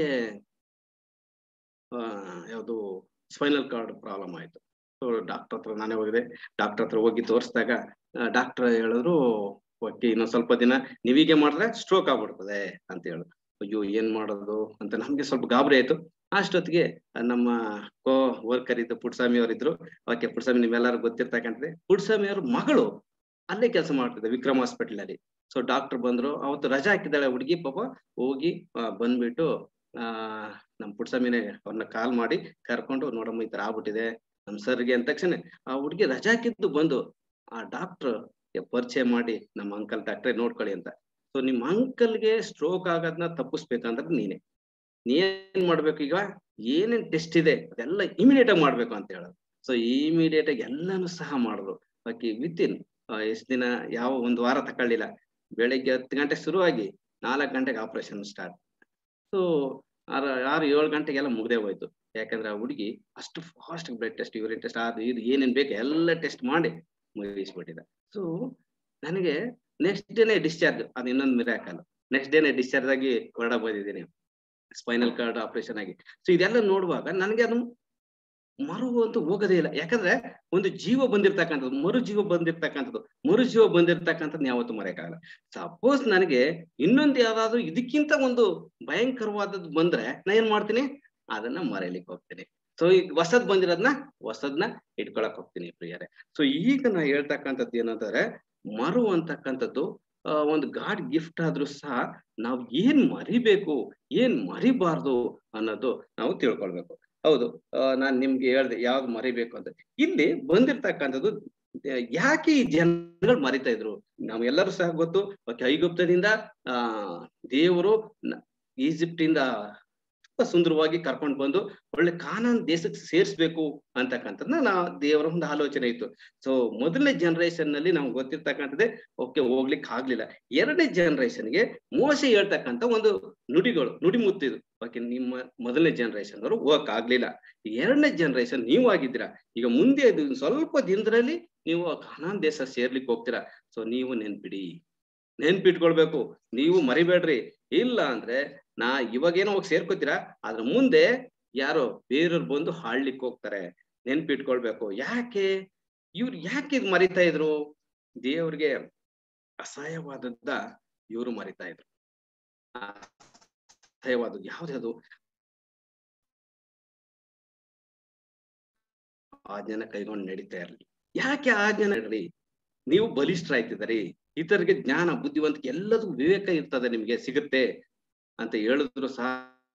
ಆ ಯಾವುದು ಸ್ಪೈನಲ್ ಕಾರ್ಡ್ ಪ್ರಾಬ್ಲಮ್ ಆಯ್ತು ಸೊ ಡಾಕ್ಟರ್ ಹತ್ರ ನಾನೇ ಹೋಗಿದೆ ಡಾಕ್ಟರ್ ಹತ್ರ ಹೋಗಿ ತೋರಿಸಿದಾಗ ಡಾಕ್ಟರ್ ಹೇಳಿದ್ರು ಓಕೆ ಇನ್ನೊಂದ್ ಸ್ವಲ್ಪ ದಿನ ನೀವೀಗೆ ಮಾಡಿದ್ರೆ ಸ್ಟ್ರೋಕ್ ಆಗ್ಬಿಡ್ತದೆ ಅಂತ ಹೇಳಿದ್ರು ಅಯ್ಯೋ ಏನ್ ಮಾಡೋದು ಅಂತ ನಮ್ಗೆ ಸ್ವಲ್ಪ ಗಾಬರಿ ಆಯ್ತು ಅಷ್ಟೊತ್ತಿಗೆ ನಮ್ಮ ಕೋ ವರ್ಕರ್ ಇದ್ದು ಪುಟ್ಸ್ವಾಮಿ ಅವರಿದ್ರು ಓಕೆ ಪುಟ್ಸ್ವಾಮಿ ನಿಮ್ಮೆಲ್ಲರೂ ಗೊತ್ತಿರ್ತಕ್ಕಂಥದ್ದೇ ಪುಟ್ಸ್ವಾಮಿ ಅವ್ರ ಮಗಳು ಅಲ್ಲೇ ಕೆಲಸ ಮಾಡ್ತಿದ್ದೆ ವಿಕ್ರಮ್ ಹಾಸ್ಪಿಟಲ್ ಅಲ್ಲಿ ಸೊ ಡಾಕ್ಟರ್ ಬಂದ್ರು ಅವತ್ತು ರಜಾ ಹಾಕಿದ್ದಾಳೆ ಹುಡುಗಿ ಪಾಪ ಹೋಗಿ ಆ, ಬಂದ್ಬಿಟ್ಟು ಆ ನಮ್ ಪುಟ್ಸ್ವಾಮಿನೇ ಅವ್ರನ್ನ ಕಾಲ್ ಮಾಡಿ ಕರ್ಕೊಂಡು ನೋಡಮ್ಮ ಈ ತರ ಆಗ್ಬಿಟ್ಟಿದೆ ನಮ್ ಸರ್ಗೆ ಅಂದ ತಕ್ಷಣ ಆ ಹುಡುಗಿ ರಜಾ ಹಾಕಿದ್ದು ಬಂದು ಆ ಡಾಕ್ಟರ್ ಪರಿಚಯ ಮಾಡಿ ನಮ್ಮ ಅಂಕಲ್ ಡಾಕ್ಟ್ರೆ ನೋಡ್ಕೊಳ್ಳಿ ಅಂತ ಸೊ ನಿಮ್ ಅಂಕಲ್ಗೆ ಸ್ಟ್ರೋಕ್ ಆಗೋದನ್ನ ತಪ್ಪಿಸ್ಬೇಕಂದ್ರೆ ನೀನೆ ನೀನ್ ಮಾಡ್ಬೇಕು ಈಗ ಏನೇನ್ ಟೆಸ್ಟ್ ಇದೆ ಅದೆಲ್ಲ ಇಮಿಡಿಯೇಟ್ ಆಗಿ ಮಾಡ್ಬೇಕು ಅಂತ ಹೇಳೋದು ಸೊ ಇಮಿಡಿಯೇಟ್ ಆಗಿ ಎಲ್ಲಾನು ಸಹ ಮಾಡಿದ್ರು ಬಾಕಿ ವಿತ್ ಇನ್ ಎಷ್ಟ್ ದಿನ ಯಾವ ಒಂದ್ ವಾರ ತಕೊಳ್ಳಿಲ್ಲ ಬೆಳಿಗ್ಗೆ ಹತ್ತು ಗಂಟೆ ಶುರುವಾಗಿ ನಾಲ್ಕು ಗಂಟೆಗೆ ಆಪರೇಷನ್ ಸ್ಟಾರ್ಟ್ ಸೊ ಆರು ಆರು ಏಳು ಗಂಟೆಗೆಲ್ಲ ಮುಗ್ದೇ ಹೋಯ್ತು ಯಾಕಂದ್ರೆ ಆ ಹುಡುಗಿ ಅಷ್ಟು fast blood test urine test ಅದು ಇದು ಏನೇನ್ ಬೇಕು ಎಲ್ಲ ಟೆಸ್ಟ್ ಮಾಡಿ ಮುಗಿಸ್ಬಿಟ್ಟಿದೆ ಸೊ ನನಗೆ ನೆಕ್ಸ್ಟ್ ಡೇನೆ ಡಿಸ್ಚಾರ್ಜ್ ಅದು ಇನ್ನೊಂದು ಮಿರಾಕಲ್ ನೆಕ್ಸ್ಟ್ ಡೇನೆ ಡಿಸ್ಚಾರ್ಜ್ ಆಗಿ ಹೊರಡ ಬಂದಿದ್ದೀನಿ ಸ್ಪೈನಲ್ ಕಾರ್ಡ್ ಆಪರೇಷನ್ ಆಗಿ ಸೊ ಇದೆಲ್ಲ ನೋಡುವಾಗ ನನಗೆ ಅದು ಮರು ಅಂತ ಹೋಗೋದೇ ಇಲ್ಲ ಯಾಕಂದ್ರೆ ಒಂದು ಜೀವ ಬಂದಿರ್ತಕ್ಕಂಥದ್ದು ಮರು ಜೀವ ಬಂದಿರ್ತಕ್ಕಂಥದ್ದು ಮರು ಜೀವ ಬಂದಿರ್ತಕ್ಕಂಥದ್ದು ಯಾವತ್ತು ಮರೆಯಕ್ಕಾಗಲ್ಲ ಸಪೋಸ್ ನನಗೆ ಇನ್ನೊಂದು ಯಾವ್ದಾದ್ರು ಇದಕ್ಕಿಂತ ಒಂದು ಭಯಂಕರವಾದದ್ದು ಬಂದ್ರೆ ನಾ ಏನ್ ಮಾಡ್ತೀನಿ ಅದನ್ನ ಮರೆಯಲಿಕ್ಕೆ ಹೋಗ್ತೀನಿ ಸೊ ಈಗ ಹೊಸದ್ ಬಂದಿರೋದನ್ನ ಹೊಸದ್ನ ಇಟ್ಕೊಳಕ್ ಹೋಗ್ತೀನಿ ಪ್ರಿಯರೇ ಸೊ ಈಗ ನಾ ಹೇಳ್ತಕ್ಕಂಥದ್ದು ಏನಂತಂದ್ರೆ ಮರು ಅಂತಕ್ಕಂಥದ್ದು ಆ, ಒಂದು ಗಾಡ್ ಗಿಫ್ಟ್ ಆದ್ರೂ ಸಹ ನಾವು ಏನ್ ಮರಿಬೇಕು ಏನ್ ಮರಿಬಾರ್ದು ಅನ್ನೋದು ನಾವು ತಿಳ್ಕೊಳ್ಬೇಕು ಹೌದು ಆ, ನಾನ್ ನಿಮ್ಗೆ ಹೇಳ್ದೆ ಯಾವ್ದು ಮರಿಬೇಕು ಅಂತ ಇಲ್ಲಿ ಬಂದಿರ್ತಕ್ಕಂಥದ್ದು ಆ, ಯಾಕೆ ಈ ಜನಗಳು ಮರಿತಾ ಇದ್ರು ನಾವೆಲ್ಲರೂ ಸಹ ಗೊತ್ತು ಓಕೆ ಐಗುಪ್ತದಿಂದ ಆ ದೇವರು ನ- ಈಜಿಪ್ಟಿಂದ ತುಂಬಾ ಸುಂದರವಾಗಿ ಕರ್ಕೊಂಡು ಬಂದು ಒಳ್ಳೆ ಕಾನಾನ್ ದೇಶಕ್ಕೆ ಸೇರ್ಸ್ಬೇಕು ಅಂತಕ್ಕಂಥದ್ದನ್ನ ನಾ ದೇವರ ಒಂದು ಆಲೋಚನೆ ಇತ್ತು ಸೊ ಮೊದಲನೇ ಜನರೇಷನ್ ನಲ್ಲಿ ನಮ್ಗೆ ಗೊತ್ತಿರ್ತಕ್ಕಂಥದ್ದೇ ಓಕೆ ಹೋಗ್ಲಿಕ್ಕೆ ಆಗ್ಲಿಲ್ಲ ಎರಡನೇ ಜನರೇಷನ್ಗೆ ಮೋಸ ಹೇಳ್ತಕ್ಕಂಥ ಒಂದು ನುಡಿಗಳು ನುಡಿಮುತ್ತಿದು ಓಕೆ ನಿಮ್ಮ ಮೊದಲನೇ ಜನರೇಷನ್ ಅವರು ಹೋಗಕ್ ಆಗ್ಲಿಲ್ಲ ಎರಡನೇ ಜನರೇಷನ್ ನೀವು ಆಗಿದ್ದೀರಾ ಈಗ ಮುಂದೆ ಇದು ಸ್ವಲ್ಪ ದಿನದಲ್ಲಿ ನೀವು ಆ ಕಾನಾನ್ ದೇಶ ಸೇರ್ಲಿಕ್ಕೆ ಹೋಗ್ತೀರಾ ಸೊ ನೀವು ನೆನ್ಪಿಡಿ ನೆನ್ಪಿಟ್ಕೊಳ್ಬೇಕು ನೀವು ಮರಿಬೇಡ್ರಿ ಇಲ್ಲ ಅಂದ್ರೆ ನಾ ಇವಾಗೇನೋ ಹೋಗಿ ಸೇರ್ಕೋತೀರಾ ಅದ್ರ ಮುಂದೆ ಯಾರೋ ಬೇರೆಯವ್ರು ಬಂದು ಹಾಳ್ಲಿಕ್ಕೆ ಹೋಗ್ತಾರೆ ನೆನ್ಪಿಟ್ಕೊಳ್ಬೇಕು ಯಾಕೆ ಇವ್ರು ಯಾಕೆ ಇದ್ ಮರಿತಾ ಇದ್ರು ದೇವ್ರಿಗೆ ಅಸಹ್ಯವಾದದ್ದ ಇವರು ಮರಿತಾ ಇದ್ರು ಆ ಅಸಹ್ಯವಾದದ್ದು ಯಾವ್ದು ಆಜ್ಞೆನ ಕೈಗೊಂಡು ನಡೀತಾ ಇರ್ಲಿ ಯಾಕೆ ಆಜ್ಞೆ ನಡ್ರಿ ನೀವು ಬಲಿಷ್ಠರಾಯ್ತಿದ್ದೀರಿ ಇತರಿಗೆ ಜ್ಞಾನ ಬುದ್ಧಿವಂತಿಕೆ ಎಲ್ಲದೂ ವಿವೇಕ ಇರ್ತದೆ ನಿಮ್ಗೆ ಸಿಗುತ್ತೆ ಅಂತ ಹೇಳಿದ್ರು ಸಹ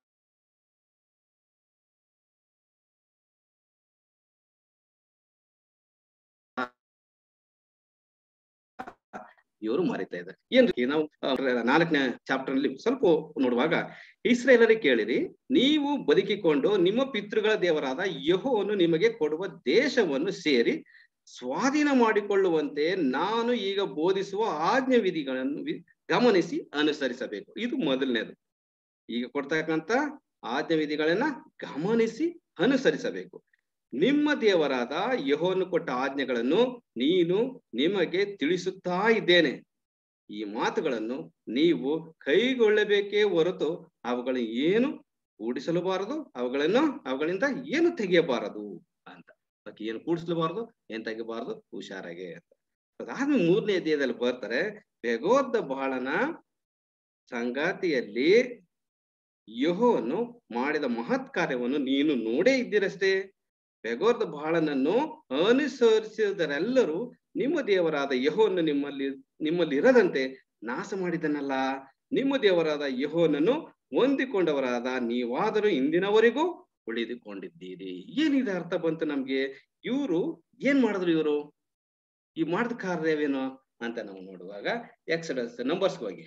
ಇವರು ಮರಿತಾ ಇದ್ದಾರೆ ಏನ್ರಿ ನಾವು ಆ, ನಾಲ್ಕನೇ ಚಾಪ್ಟರ್ ಅಲ್ಲಿ ಸ್ವಲ್ಪ ನೋಡುವಾಗ ಇಸ್ರೇಲರಿಗೆ ಕೇಳಿರಿ ನೀವು ಬದುಕಿಕೊಂಡು ನಿಮ್ಮ ಪಿತೃಗಳ ದೇವರಾದ ಯಹೋವನ್ನು ನಿಮಗೆ ಕೊಡುವ ದೇಶವನ್ನು ಸೇರಿ ಸ್ವಾಧೀನ ಮಾಡಿಕೊಳ್ಳುವಂತೆ ನಾನು ಈಗ ಬೋಧಿಸುವ ಆಜ್ಞೆ ವಿಧಿಗಳನ್ನು ವಿ- ಗಮನಿಸಿ ಅನುಸರಿಸಬೇಕು ಇದು ಮೊದಲನೇದು ಈಗ ಕೊಡ್ತಕ್ಕಂತ ಆಜ್ಞೆ ವಿಧಿಗಳನ್ನ ಗಮನಿಸಿ ಅನುಸರಿಸಬೇಕು ನಿಮ್ಮ ದೇವರಾದ ಯಹೋವನ್ನು ಕೊಟ್ಟ ಆಜ್ಞೆಗಳನ್ನು ನೀನು ನಿಮಗೆ ತಿಳಿಸುತ್ತಾ ಇದ್ದೇನೆ ಈ ಮಾತುಗಳನ್ನು ನೀವು ಕೈಗೊಳ್ಳಬೇಕೇ ಹೊರತು ಅವುಗಳ ಏನು ಕೂಡಿಸಲೂಬಾರದು ಅವುಗಳನ್ನು ಅವುಗಳಿಂದ ಏನು ತೆಗೆಯಬಾರದು ಅಂತ ಅದಕ್ಕೆ ಏನು ಕೂಡಿಸಲೂಬಾರದು ಏನ್ ತೆಗಿಬಾರದು ಹುಷಾರಾಗೆ ಅಂತ ಅದಾದ್ಮೇಲೆ ಮೂರನೇ ಅಧ್ಯಾಯದಲ್ಲಿ ಬರ್ತಾರೆ ಬೆಗೋದ ಬಾಳನ ಸಂಗಾತಿಯಲ್ಲಿ ಯಹೋವನ್ನು ಮಾಡಿದ ಮಹತ್ ಕಾರ್ಯವನ್ನು ನೀನು ನೋಡೇ ಇದ್ದೀರಷ್ಟೇ ಬೆಗೋರ್ದ ಬಾಳನನ್ನು ಅನುಸರಿಸಿದರೆಲ್ಲರೂ ನಿಮ್ಮ ದೇವರಾದ ಯಹೋವನ್ನು ನಿಮ್ಮಲ್ಲಿ ನಿಮ್ಮಲ್ಲಿ ಇರದಂತೆ ನಾಶ ಮಾಡಿದನಲ್ಲ ನಿಮ್ಮ ದೇವರಾದ ಯಹೋನನ್ನು ಹೊಂದಿಕೊಂಡವರಾದ ನೀವಾದರೂ ಇಂದಿನವರೆಗೂ ಉಳಿದುಕೊಂಡಿದ್ದೀರಿ ಏನಿದೆ ಅರ್ಥ ಬಂತು ನಮ್ಗೆ ಇವರು ಏನ್ ಮಾಡಿದ್ರು ಇವರು ಈ ಮಾಡಿದ ಕಾರ್ಯವೇನು ಅಂತ ನಾವು ನೋಡುವಾಗ ಎಕ್ಸಡಸ್ ನಂಬರ್ಸ್ ಹೋಗಿ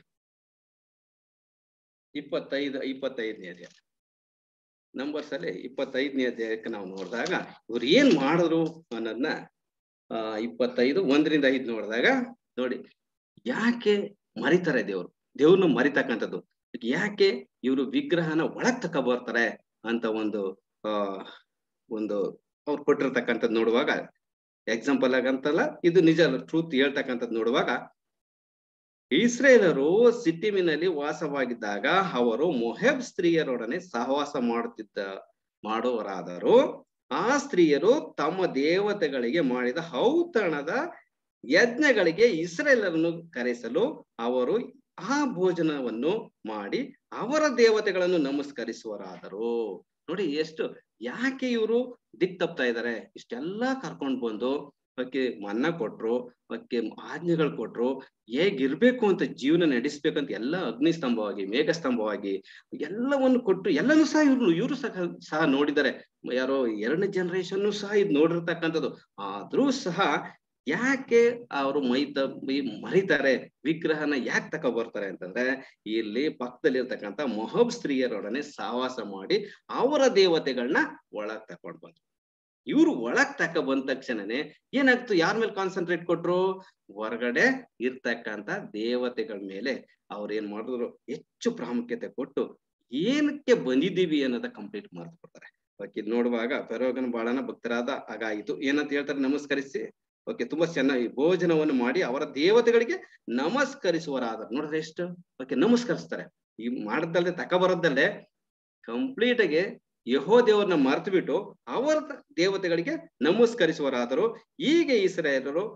ಇಪ್ಪತ್ತೈದು ಇಪ್ಪತ್ತೈದನೇ ಅಧ್ಯಾಯ ನಂಬರ್ಸ್ ಅಲ್ಲಿ ಇಪ್ಪತ್ತೈದನೇ ಅಧ್ಯಾಯಕ್ಕೆ ನಾವು ನೋಡಿದಾಗ ಇವ್ರು ಏನ್ ಮಾಡಿದ್ರು ಅನ್ನೋದನ್ನ ಆ ಇಪ್ಪತ್ತೈದು ಒಂದರಿಂದ ಐದು ನೋಡಿದಾಗ ನೋಡಿ ಯಾಕೆ ಮರಿತಾರೆ ದೇವ್ರು ದೇವ್ರನ್ನ ಮರಿತಕ್ಕಂಥದ್ದು ಯಾಕೆ ಇವರು ವಿಗ್ರಹನ ಒಳಗ್ ತಕ ಬರ್ತಾರೆ ಅಂತ ಒಂದು ಆ ಒಂದು ಅವ್ರು ಕೊಟ್ಟಿರ್ತಕ್ಕಂಥದ್ದು ನೋಡುವಾಗ ಎಕ್ಸಾಂಪಲ್ ಆಗಂತಲ್ಲ ಇದು ನಿಜ ಟ್ರೂತ್ ಹೇಳ್ತಕ್ಕಂಥದ್ದು ನೋಡುವಾಗ ಇಸ್ರೇಲರು ಸಿಟ್ಟಿಮಿನಲ್ಲಿ ವಾಸವಾಗಿದ್ದಾಗ ಅವರು ಮೊಹೆಬ್ ಸ್ತ್ರೀಯರೊಡನೆ ಸಹವಾಸ ಮಾಡುತ್ತಿದ್ದ ಮಾಡುವರಾದರೂ ಆ ಸ್ತ್ರೀಯರು ತಮ್ಮ ದೇವತೆಗಳಿಗೆ ಮಾಡಿದ ಔತಣದ ಯಜ್ಞಗಳಿಗೆ ಇಸ್ರೇಲರನ್ನು ಕರೆಸಲು ಅವರು ಆ ಭೋಜನವನ್ನು ಮಾಡಿ ಅವರ ದೇವತೆಗಳನ್ನು ನಮಸ್ಕರಿಸುವರಾದರು ನೋಡಿ ಎಷ್ಟು ಯಾಕೆ ಇವರು ದಿಕ್ ತಪ್ತಾ ಇದ್ದಾರೆ ಇಷ್ಟೆಲ್ಲಾ ಕರ್ಕೊಂಡ್ ಬಂದು ಅವಕ್ಕೆ ಮನ್ನ ಕೊಟ್ರು ಅವಕ್ಕೆ ಆಜ್ಞೆಗಳು ಕೊಟ್ರು ಹೇಗಿರ್ಬೇಕು ಅಂತ ಜೀವನ ನಡೆಸ್ಬೇಕಂತ ಎಲ್ಲ ಅಗ್ನಿ ಸ್ತಂಭವಾಗಿ ಮೇಘ ಸ್ತಂಭವಾಗಿ ಎಲ್ಲವನ್ನು ಕೊಟ್ಟು ಎಲ್ಲನೂ ಸಹ ಇವ್ರು ಇವರು ಸಹ ಸಹ ನೋಡಿದ್ದಾರೆ ಯಾರೋ ಎರಡನೇ ಜನರೇಷನ್ ಸಹ ಇದು ನೋಡಿರ್ತಕ್ಕಂಥದ್ದು ಆದ್ರೂ ಸಹ ಯಾಕೆ ಅವರು ಮೈತ ಮರಿತಾರೆ ವಿಗ್ರಹನ ಯಾಕೆ ತಕ ಬರ್ತಾರೆ ಅಂತಂದ್ರೆ ಇಲ್ಲಿ ಪಕ್ಕದಲ್ಲಿ ಇರ್ತಕ್ಕಂಥ ಮೊಹಬ್ ಸ್ತ್ರೀಯರೊಡನೆ ಸಹವಾಸ ಮಾಡಿ ಅವರ ದೇವತೆಗಳನ್ನ ಒಳಗ್ ತಕೊಂಡ್ ಬಂದ್ರು ಇವ್ರು ಒಳಗ್ ತಕ ಬಂದ ತಕ್ಷಣನೇ ಏನಾಗ್ತು ಯಾರ ಮೇಲೆ ಕಾನ್ಸಂಟ್ರೇಟ್ ಕೊಟ್ರು ಹೊರಗಡೆ ಇರ್ತಕ್ಕಂಥ ದೇವತೆಗಳ ಮೇಲೆ ಅವ್ರ ಏನ್ ಮಾಡಿದ್ರು ಹೆಚ್ಚು ಪ್ರಾಮುಖ್ಯತೆ ಕೊಟ್ಟು ಏನಕ್ಕೆ ಬಂದಿದ್ದೀವಿ ಅನ್ನೋದ ಕಂಪ್ಲೀಟ್ ಮಾಡ್ತು ಕೊಡ್ತಾರೆ ಓಕೆ ನೋಡುವಾಗ ಪೆರೋಗನ ಬಾಳನ ಭಕ್ತರಾದ ಆಗಾಯಿತು ಏನಂತ ಹೇಳ್ತಾರೆ ನಮಸ್ಕರಿಸಿ ಓಕೆ ತುಂಬಾ ಚೆನ್ನಾಗಿ ಭೋಜನವನ್ನು ಮಾಡಿ ಅವರ ದೇವತೆಗಳಿಗೆ ನಮಸ್ಕರಿಸುವರಾದರು ನೋಡಿದ್ರೆ ಎಷ್ಟು ಓಕೆ ನಮಸ್ಕರಿಸ್ತಾರೆ ಈ ಮಾಡದಲ್ಲದೆ ತಕ ಬರೋದಲ್ಲೇ ಕಂಪ್ಲೀಟ್ ಆಗಿ ಯಹೋ ದೇವರನ್ನ ಮರ್ತು ಬಿಟ್ಟು ಅವರ ದೇವತೆಗಳಿಗೆ ನಮಸ್ಕರಿಸುವರಾದರು ಹೀಗೆ ಇಸ್ರಾಯೇಲರು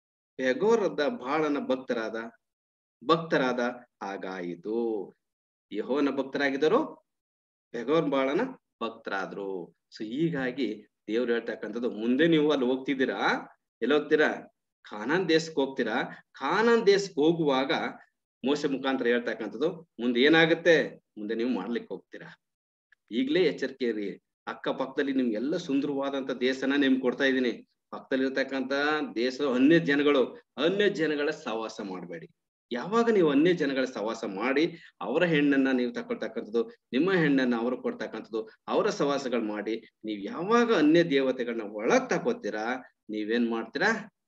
ಯಗೋರದ ಬಾಳನ ಭಕ್ತರಾದ ಭಕ್ತರಾದ ಹಾಗಾಯಿತು ಯಹೋನ ಭಕ್ತರಾಗಿದ್ದರು ಯಗೋರ್ ಬಾಳನ ಭಕ್ತರಾದ್ರು ಸೊ ಹೀಗಾಗಿ ದೇವ್ರು ಹೇಳ್ತಕ್ಕಂಥದ್ದು ಮುಂದೆ ನೀವು ಅಲ್ಲಿ ಹೋಗ್ತಿದ್ದೀರಾ ಎಲ್ಲಿ ಹೋಗ್ತೀರಾ ಖಾನಾನ್ ದೇಶಕ್ಕೆ ಹೋಗ್ತೀರಾ ಖಾನಾನ್ ದೇಶಕ್ಕೆ ಹೋಗುವಾಗ ಮೋಸ ಮುಖಾಂತರ ಹೇಳ್ತಕ್ಕಂಥದ್ದು ಮುಂದೆ ಏನಾಗುತ್ತೆ ಮುಂದೆ ನೀವು ಮಾಡ್ಲಿಕ್ಕೆ ಹೋಗ್ತೀರಾ ಈಗ್ಲೇ ಎಚ್ಚರಿಕೆ ಇರಿ ಅಕ್ಕ ಪಕ್ಕದಲ್ಲಿ ನಿಮ್ಗೆಲ್ಲ ಸುಂದರವಾದಂತ ದೇಶನ ನಿಮ್ಗೆ ಕೊಡ್ತಾ ಇದ್ದೀನಿ ಪಕ್ಕದಲ್ಲಿ ಇರ್ತಕ್ಕಂತ ದೇಶ ಅನ್ಯ ಜನಗಳು ಅನ್ಯ ಜನಗಳ ಸಹವಾಸ ಮಾಡಬೇಡಿ ಯಾವಾಗ ನೀವು ಅನ್ಯ ಜನಗಳ ಸಹವಾಸ ಮಾಡಿ ಅವರ ಹೆಣ್ಣನ್ನ ನೀವು ತಕೊಳ್ತಕ್ಕಂಥದ್ದು ನಿಮ್ಮ ಹೆಣ್ಣನ್ನ ಅವರು ಕೊಡ್ತಕ್ಕಂಥದ್ದು ಅವರ ಸಹವಾಸಗಳು ಮಾಡಿ ನೀವ್ ಯಾವಾಗ ಅನ್ಯ ದೇವತೆಗಳನ್ನ ಒಳಗ್ ತಕೋತೀರಾ ನೀವೇನ್ ಮಾಡ್ತೀರಾ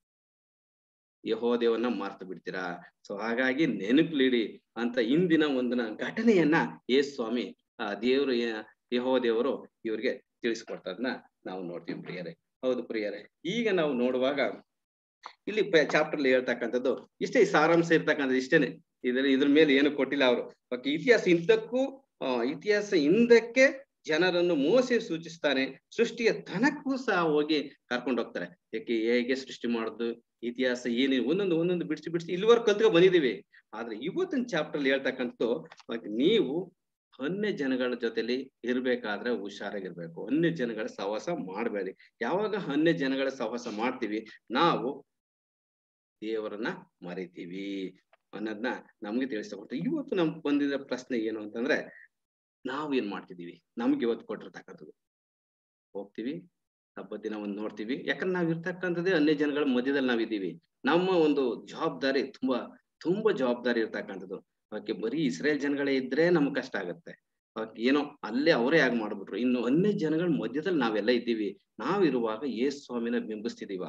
ಯಹೋ ದೇವನ್ನ ಮಾರ್ತು ಬಿಡ್ತೀರಾ ಸೊ ಹಾಗಾಗಿ ನೆನಪಿಲಿಡಿ ಅಂತ ಇಂದಿನ ಒಂದಿನ ಘಟನೆಯನ್ನ ಏ ಸ್ವಾಮಿ ಆ ದೇವರು ಯಹೋ ದೇವರು ಇವ್ರಿಗೆ ತಿಳಿಸ್ಕೊಡ್ತದನ್ನ ನಾವು ನೋಡ್ತೀವಿ ಪ್ರಿಯರೇ ಹೌದು ಪ್ರಿಯರೇ ಈಗ ನಾವು ನೋಡುವಾಗ ಇಲ್ಲಿ ಚಾಪ್ಟರ್ ಅಲ್ಲಿ ಹೇಳ್ತಕ್ಕಂಥದ್ದು ಇಷ್ಟೇ ಸಾರಾಂಶ ಇರ್ತಕ್ಕಂಥದ್ದು ಇಷ್ಟೇನೆ ಇದ್ರ ಇದ್ರ ಮೇಲೆ ಏನು ಕೊಟ್ಟಿಲ್ಲ ಅವರು ಇತಿಹಾಸ ಇಂದಕ್ಕೂ ಇತಿಹಾಸ ಹಿಂದಕ್ಕೆ ಜನರನ್ನು ಮೋಸ ಸೂಚಿಸ್ತಾನೆ ಸೃಷ್ಟಿಯ ತನಕ್ಕೂ ಸಹ ಹೋಗಿ ಕರ್ಕೊಂಡು ಹೋಗ್ತಾರೆ ಯಾಕೆ ಹೇಗೆ ಸೃಷ್ಟಿ ಮಾಡುದು ಇತಿಹಾಸ ಏನೇ ಒಂದೊಂದು ಒಂದೊಂದು ಬಿಡಿಸಿ ಬಿಡಿಸಿ ಇಲ್ಲಿವರೆಗೆ ಕಲ್ತ್ಕೊ ಬಂದಿದೀವಿ ಆದ್ರೆ ಇವತ್ತಿನ ಚಾಪ್ಟರ್ ಅಲ್ಲಿ ಹೇಳ್ತಕ್ಕಂಥದ್ದು ನೀವು ಅನ್ಯ ಜನಗಳ ಜೊತೆಲಿ ಇರ್ಬೇಕಾದ್ರೆ ಹುಷಾರಾಗಿರ್ಬೇಕು ಅನ್ಯ ಜನಗಳ ಸಹವಾಸ ಮಾಡಬೇಡಿ ಯಾವಾಗ ಅನ್ಯ ಜನಗಳ ಸಹವಾಸ ಮಾಡ್ತೀವಿ ನಾವು ದೇವರನ್ನ ಮರಿತೀವಿ ಅನ್ನೋದನ್ನ ನಮ್ಗೆ ತಿಳಿಸ್ಕೊಡ್ತೀವಿ ಇವತ್ತು ನಮ್ಗೆ ಬಂದಿದ್ದ ಪ್ರಶ್ನೆ ಏನು ಅಂತಂದ್ರೆ ನಾವ್ ಏನ್ ಮಾಡ್ತಿದೀವಿ ನಮ್ಗೆ ಇವತ್ತು ಕೊಟ್ಟಿರ್ತಕ್ಕಂಥದ್ದು ಹೋಗ್ತೀವಿ ಹಬ್ಬದ ದಿನ ಒಂದ್ ನೋಡ್ತೀವಿ ಯಾಕಂದ್ರೆ ನಾವ್ ಇರ್ತಕ್ಕಂಥದ್ದೇ ಅನ್ಯ ಜನಗಳ ಮಧ್ಯದಲ್ಲಿ ನಾವಿದ್ದೀವಿ ನಮ್ಮ ಒಂದು ಜವಾಬ್ದಾರಿ ತುಂಬಾ ತುಂಬಾ ಜವಾಬ್ದಾರಿ ಇರ್ತಕ್ಕಂಥದ್ದು ಅವಕ್ಕೆ ಬರೀ ಇಸ್ರೇಲ್ ಜನಗಳೇ ಇದ್ರೆ ನಮ್ಗೆ ಕಷ್ಟ ಆಗತ್ತೆ ಅವಕ್ಕೆ ಏನೋ ಅಲ್ಲೇ ಅವರೇ ಆಗಿ ಮಾಡ್ಬಿಟ್ರು ಇನ್ನು ಅನ್ಯ ಜನಗಳ ಮಧ್ಯದಲ್ಲಿ ನಾವೆಲ್ಲ ಇದ್ದೀವಿ ನಾವಿರುವಾಗ ಏಸ್ ಸ್ವಾಮಿನ ಬಿಂಬಿಸ್ತಿದೀವ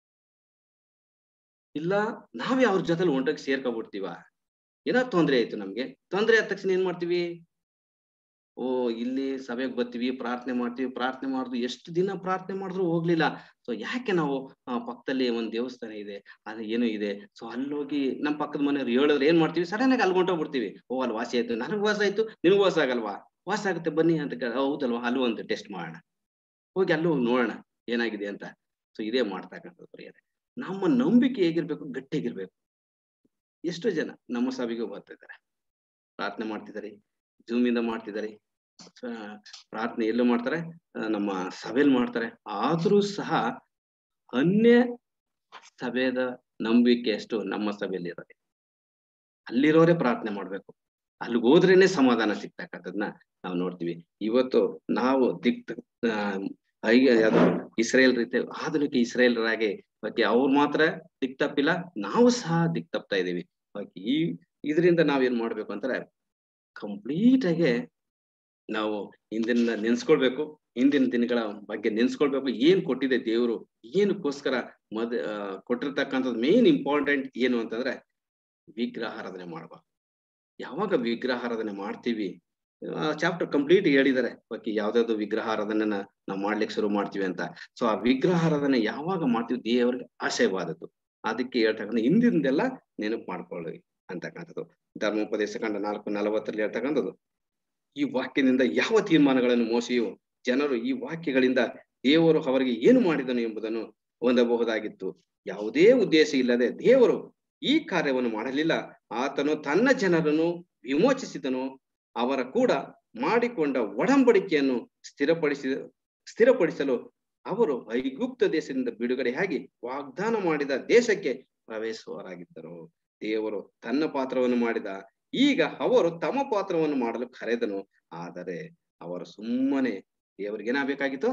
ಇಲ್ಲ ನಾವೇ ಅವ್ರ ಜೊತೆಲಿ ಹೊಂಟೋಗಿ ಸೇರ್ಕೊಬಿಡ್ತೀವ ಏನೋ ತೊಂದ್ರೆ ಆಯ್ತು ನಮ್ಗೆ ತೊಂದ್ರೆ ಆದ ತಕ್ಷಣ ಏನ್ ಮಾಡ್ತೀವಿ ಓ ಇಲ್ಲಿ ಸಭೆಗೆ ಬರ್ತೀವಿ ಪ್ರಾರ್ಥನೆ ಮಾಡ್ತೀವಿ ಪ್ರಾರ್ಥನೆ ಮಾಡುದು ಎಷ್ಟು ದಿನ ಪ್ರಾರ್ಥನೆ ಮಾಡಿದ್ರು ಹೋಗ್ಲಿಲ್ಲ ಸೊ ಯಾಕೆ ನಾವು ಪಕ್ಕದಲ್ಲಿ ಒಂದ್ ದೇವಸ್ಥಾನ ಇದೆ ಅದು ಏನೋ ಇದೆ ಸೊ ಅಲ್ಲೋಗಿ ನಮ್ ಪಕ್ಕದ ಮನೆಯವ್ರು ಹೇಳಿದ್ರೆ ಏನ್ ಮಾಡ್ತೀವಿ ಸಡನ್ ಆಗಿ ಅಲ್ಗೊಂಟೋಗ್ಬಿಡ್ತೀವಿ ಓ ಅಲ್ಲಿ ವಾಸಿ ಆಯ್ತು ನನಗ್ ವಾಸ ಆಯ್ತು ನಿನಗ್ ವಾಸ ಆಗಲ್ವಾ ವಾಸ ಆಗುತ್ತೆ ಬನ್ನಿ ಅಂತ ಕೇಳ ಹೌದಲ್ವಾ ಅಲ್ಲೂ ಒಂದು ಟೆಸ್ಟ್ ಮಾಡೋಣ ಹೋಗಿ ಅಲ್ಲೂ ಹೋಗಿ ನೋಡೋಣ ಏನಾಗಿದೆ ಅಂತ ಸೊ ಇದೇ ಮಾಡ್ತಕ್ಕಂಥದ್ದು ಪ್ರಿಯರೇ ನಮ್ಮ ನಂಬಿಕೆ ಹೇಗಿರ್ಬೇಕು ಗಟ್ಟಿಯಾಗಿರ್ಬೇಕು ಎಷ್ಟೋ ಜನ ನಮ್ಮ ಸಭೆಗೆ ಬರ್ತಾ ಇದ್ದಾರೆ ಪ್ರಾರ್ಥನೆ ಮಾಡ್ತಿದ್ದಾರೆ ಜೂಮ್ ಇಂದ ಮಾಡ್ತಿದ್ದಾರೆ ಆ, ಪ್ರಾರ್ಥನೆ ಎಲ್ಲೂ ಮಾಡ್ತಾರೆ ಆ, ನಮ್ಮ ಸಭೆಯಲ್ಲಿ ಮಾಡ್ತಾರೆ ಆದ್ರೂ ಸಹ ಅನ್ಯ ಸಭೆದ ನಂಬಿಕೆ ಅಷ್ಟು ನಮ್ಮ ಸಭೆಯಲ್ಲಿ ಇರೋದೆ ಅಲ್ಲಿರೋರೇ ಪ್ರಾರ್ಥನೆ ಮಾಡ್ಬೇಕು ಅಲ್ಲಿಗೆ ಹೋದ್ರೇನೆ ಸಮಾಧಾನ ಸಿಗ್ತಕ್ಕಂಥದ್ನ ನಾವು ನೋಡ್ತೀವಿ ಇವತ್ತು ನಾವು ದಿಕ್ ಐಗೆ ಅದು ಇಸ್ರೇಲ್ ರೀತಿ ಆಧುನಿಕ ಇಸ್ರೇಲರಾಗಿ ಬಗ್ಗೆ ಅವ್ರು ಮಾತ್ರ ದಿಕ್ ತಪ್ಪಿಲ್ಲ ನಾವು ಸಹ ದಿಕ್ ತಪ್ತಾ ಇದೀವಿ ಹಾಗಾಗಿ ಈ ಇದರಿಂದ ನಾವೇನ್ ಮಾಡ್ಬೇಕು ಅಂದ್ರೆ ಕಂಪ್ಲೀಟ್ ಆಗಿ ನಾವು ಹಿಂದಿನ ನೆನ್ಸ್ಕೊಳ್ಬೇಕು ಹಿಂದಿನ ದಿನಗಳ ಬಗ್ಗೆ ನೆನ್ಸ್ಕೊಳ್ಬೇಕು ಏನ್ ಕೊಟ್ಟಿದೆ ದೇವರು ಏನಕ್ಕೋಸ್ಕರ ಮದ್ ಆ, ಕೊಟ್ಟಿರ್ತಕ್ಕಂಥದ್ದು ಮೇನ್ ಇಂಪಾರ್ಟೆಂಟ್ ಏನು ಅಂತಂದ್ರೆ ವಿಗ್ರಹಾರಾಧನೆ ಮಾಡ್ಬಾರ್ದು ಯಾವಾಗ ವಿಗ್ರಹಾರಾಧನೆ ಮಾಡ್ತೀವಿ ಚಾಪ್ಟರ್ ಕಂಪ್ಲೀಟ್ ಹೇಳಿದ್ದಾರೆ ಬಾಕಿ ಯಾವ್ದಾವ್ದು ವಿಗ್ರಹಾರಾಧನೆನ ನಾವು ಮಾಡ್ಲಿಕ್ಕೆ ಶುರು ಮಾಡ್ತೀವಿ ಅಂತ ಸೊ ಆ ವಿಗ್ರಹಾರಾಧನೆ ಯಾವಾಗ ಮಾಡ್ತೀವಿ ದೇವರಿಗೆ ಆಶಯವಾದದ್ದು ಅದಕ್ಕೆ ಹೇಳ್ತಕ್ಕಂಥ ಹಿಂದಿಂದೆಲ್ಲ ನೆನಪು ಮಾಡ್ಕೊಳ್ಳಿ ಅಂತಕ್ಕಂಥದ್ದು ಧರ್ಮೋಪದೇಶ ಕಂಡ ನಾಲ್ಕು ನಲವತ್ತರಲ್ಲಿ ಹೇಳ್ತಕ್ಕಂಥದ್ದು ಈ ವಾಕ್ಯದಿಂದ ಯಾವ ತೀರ್ಮಾನಗಳನ್ನು ಮೋಸೆಯು ಜನರು ಈ ವಾಕ್ಯಗಳಿಂದ ದೇವರು ಅವರಿಗೆ ಏನು ಮಾಡಿದನು ಎಂಬುದನ್ನು ಹೊಂದಬಹುದಾಗಿತ್ತು ಯಾವುದೇ ಉದ್ದೇಶ ಇಲ್ಲದೆ ದೇವರು ಈ ಕಾರ್ಯವನ್ನು ಮಾಡಲಿಲ್ಲ ಆತನು ತನ್ನ ಜನರನ್ನು ವಿಮೋಚಿಸಿದನು ಅವರ ಕೂಡ ಮಾಡಿಕೊಂಡ ಒಡಂಬಡಿಕೆಯನ್ನು ಸ್ಥಿರಪಡಿಸಿ ಸ್ಥಿರಪಡಿಸಲು ಅವರು ಐಗುಪ್ತ ದೇಶದಿಂದ ಬಿಡುಗಡೆಯಾಗಿ ವಾಗ್ದಾನ ಮಾಡಿದ ದೇಶಕ್ಕೆ ಪ್ರವೇಶಿಸುವವರಾಗಿದ್ದರು ದೇವರು ತನ್ನ ಪಾತ್ರವನ್ನು ಮಾಡಿದ ಈಗ ಅವರು ತಮ್ಮ ಪಾತ್ರವನ್ನು ಮಾಡಲು ಕರೆದನು ಆದರೆ ಅವರು ಸುಮ್ಮನೆ ದೇವರಿಗೆ ಏನಾಗಬೇಕಾಗಿತ್ತು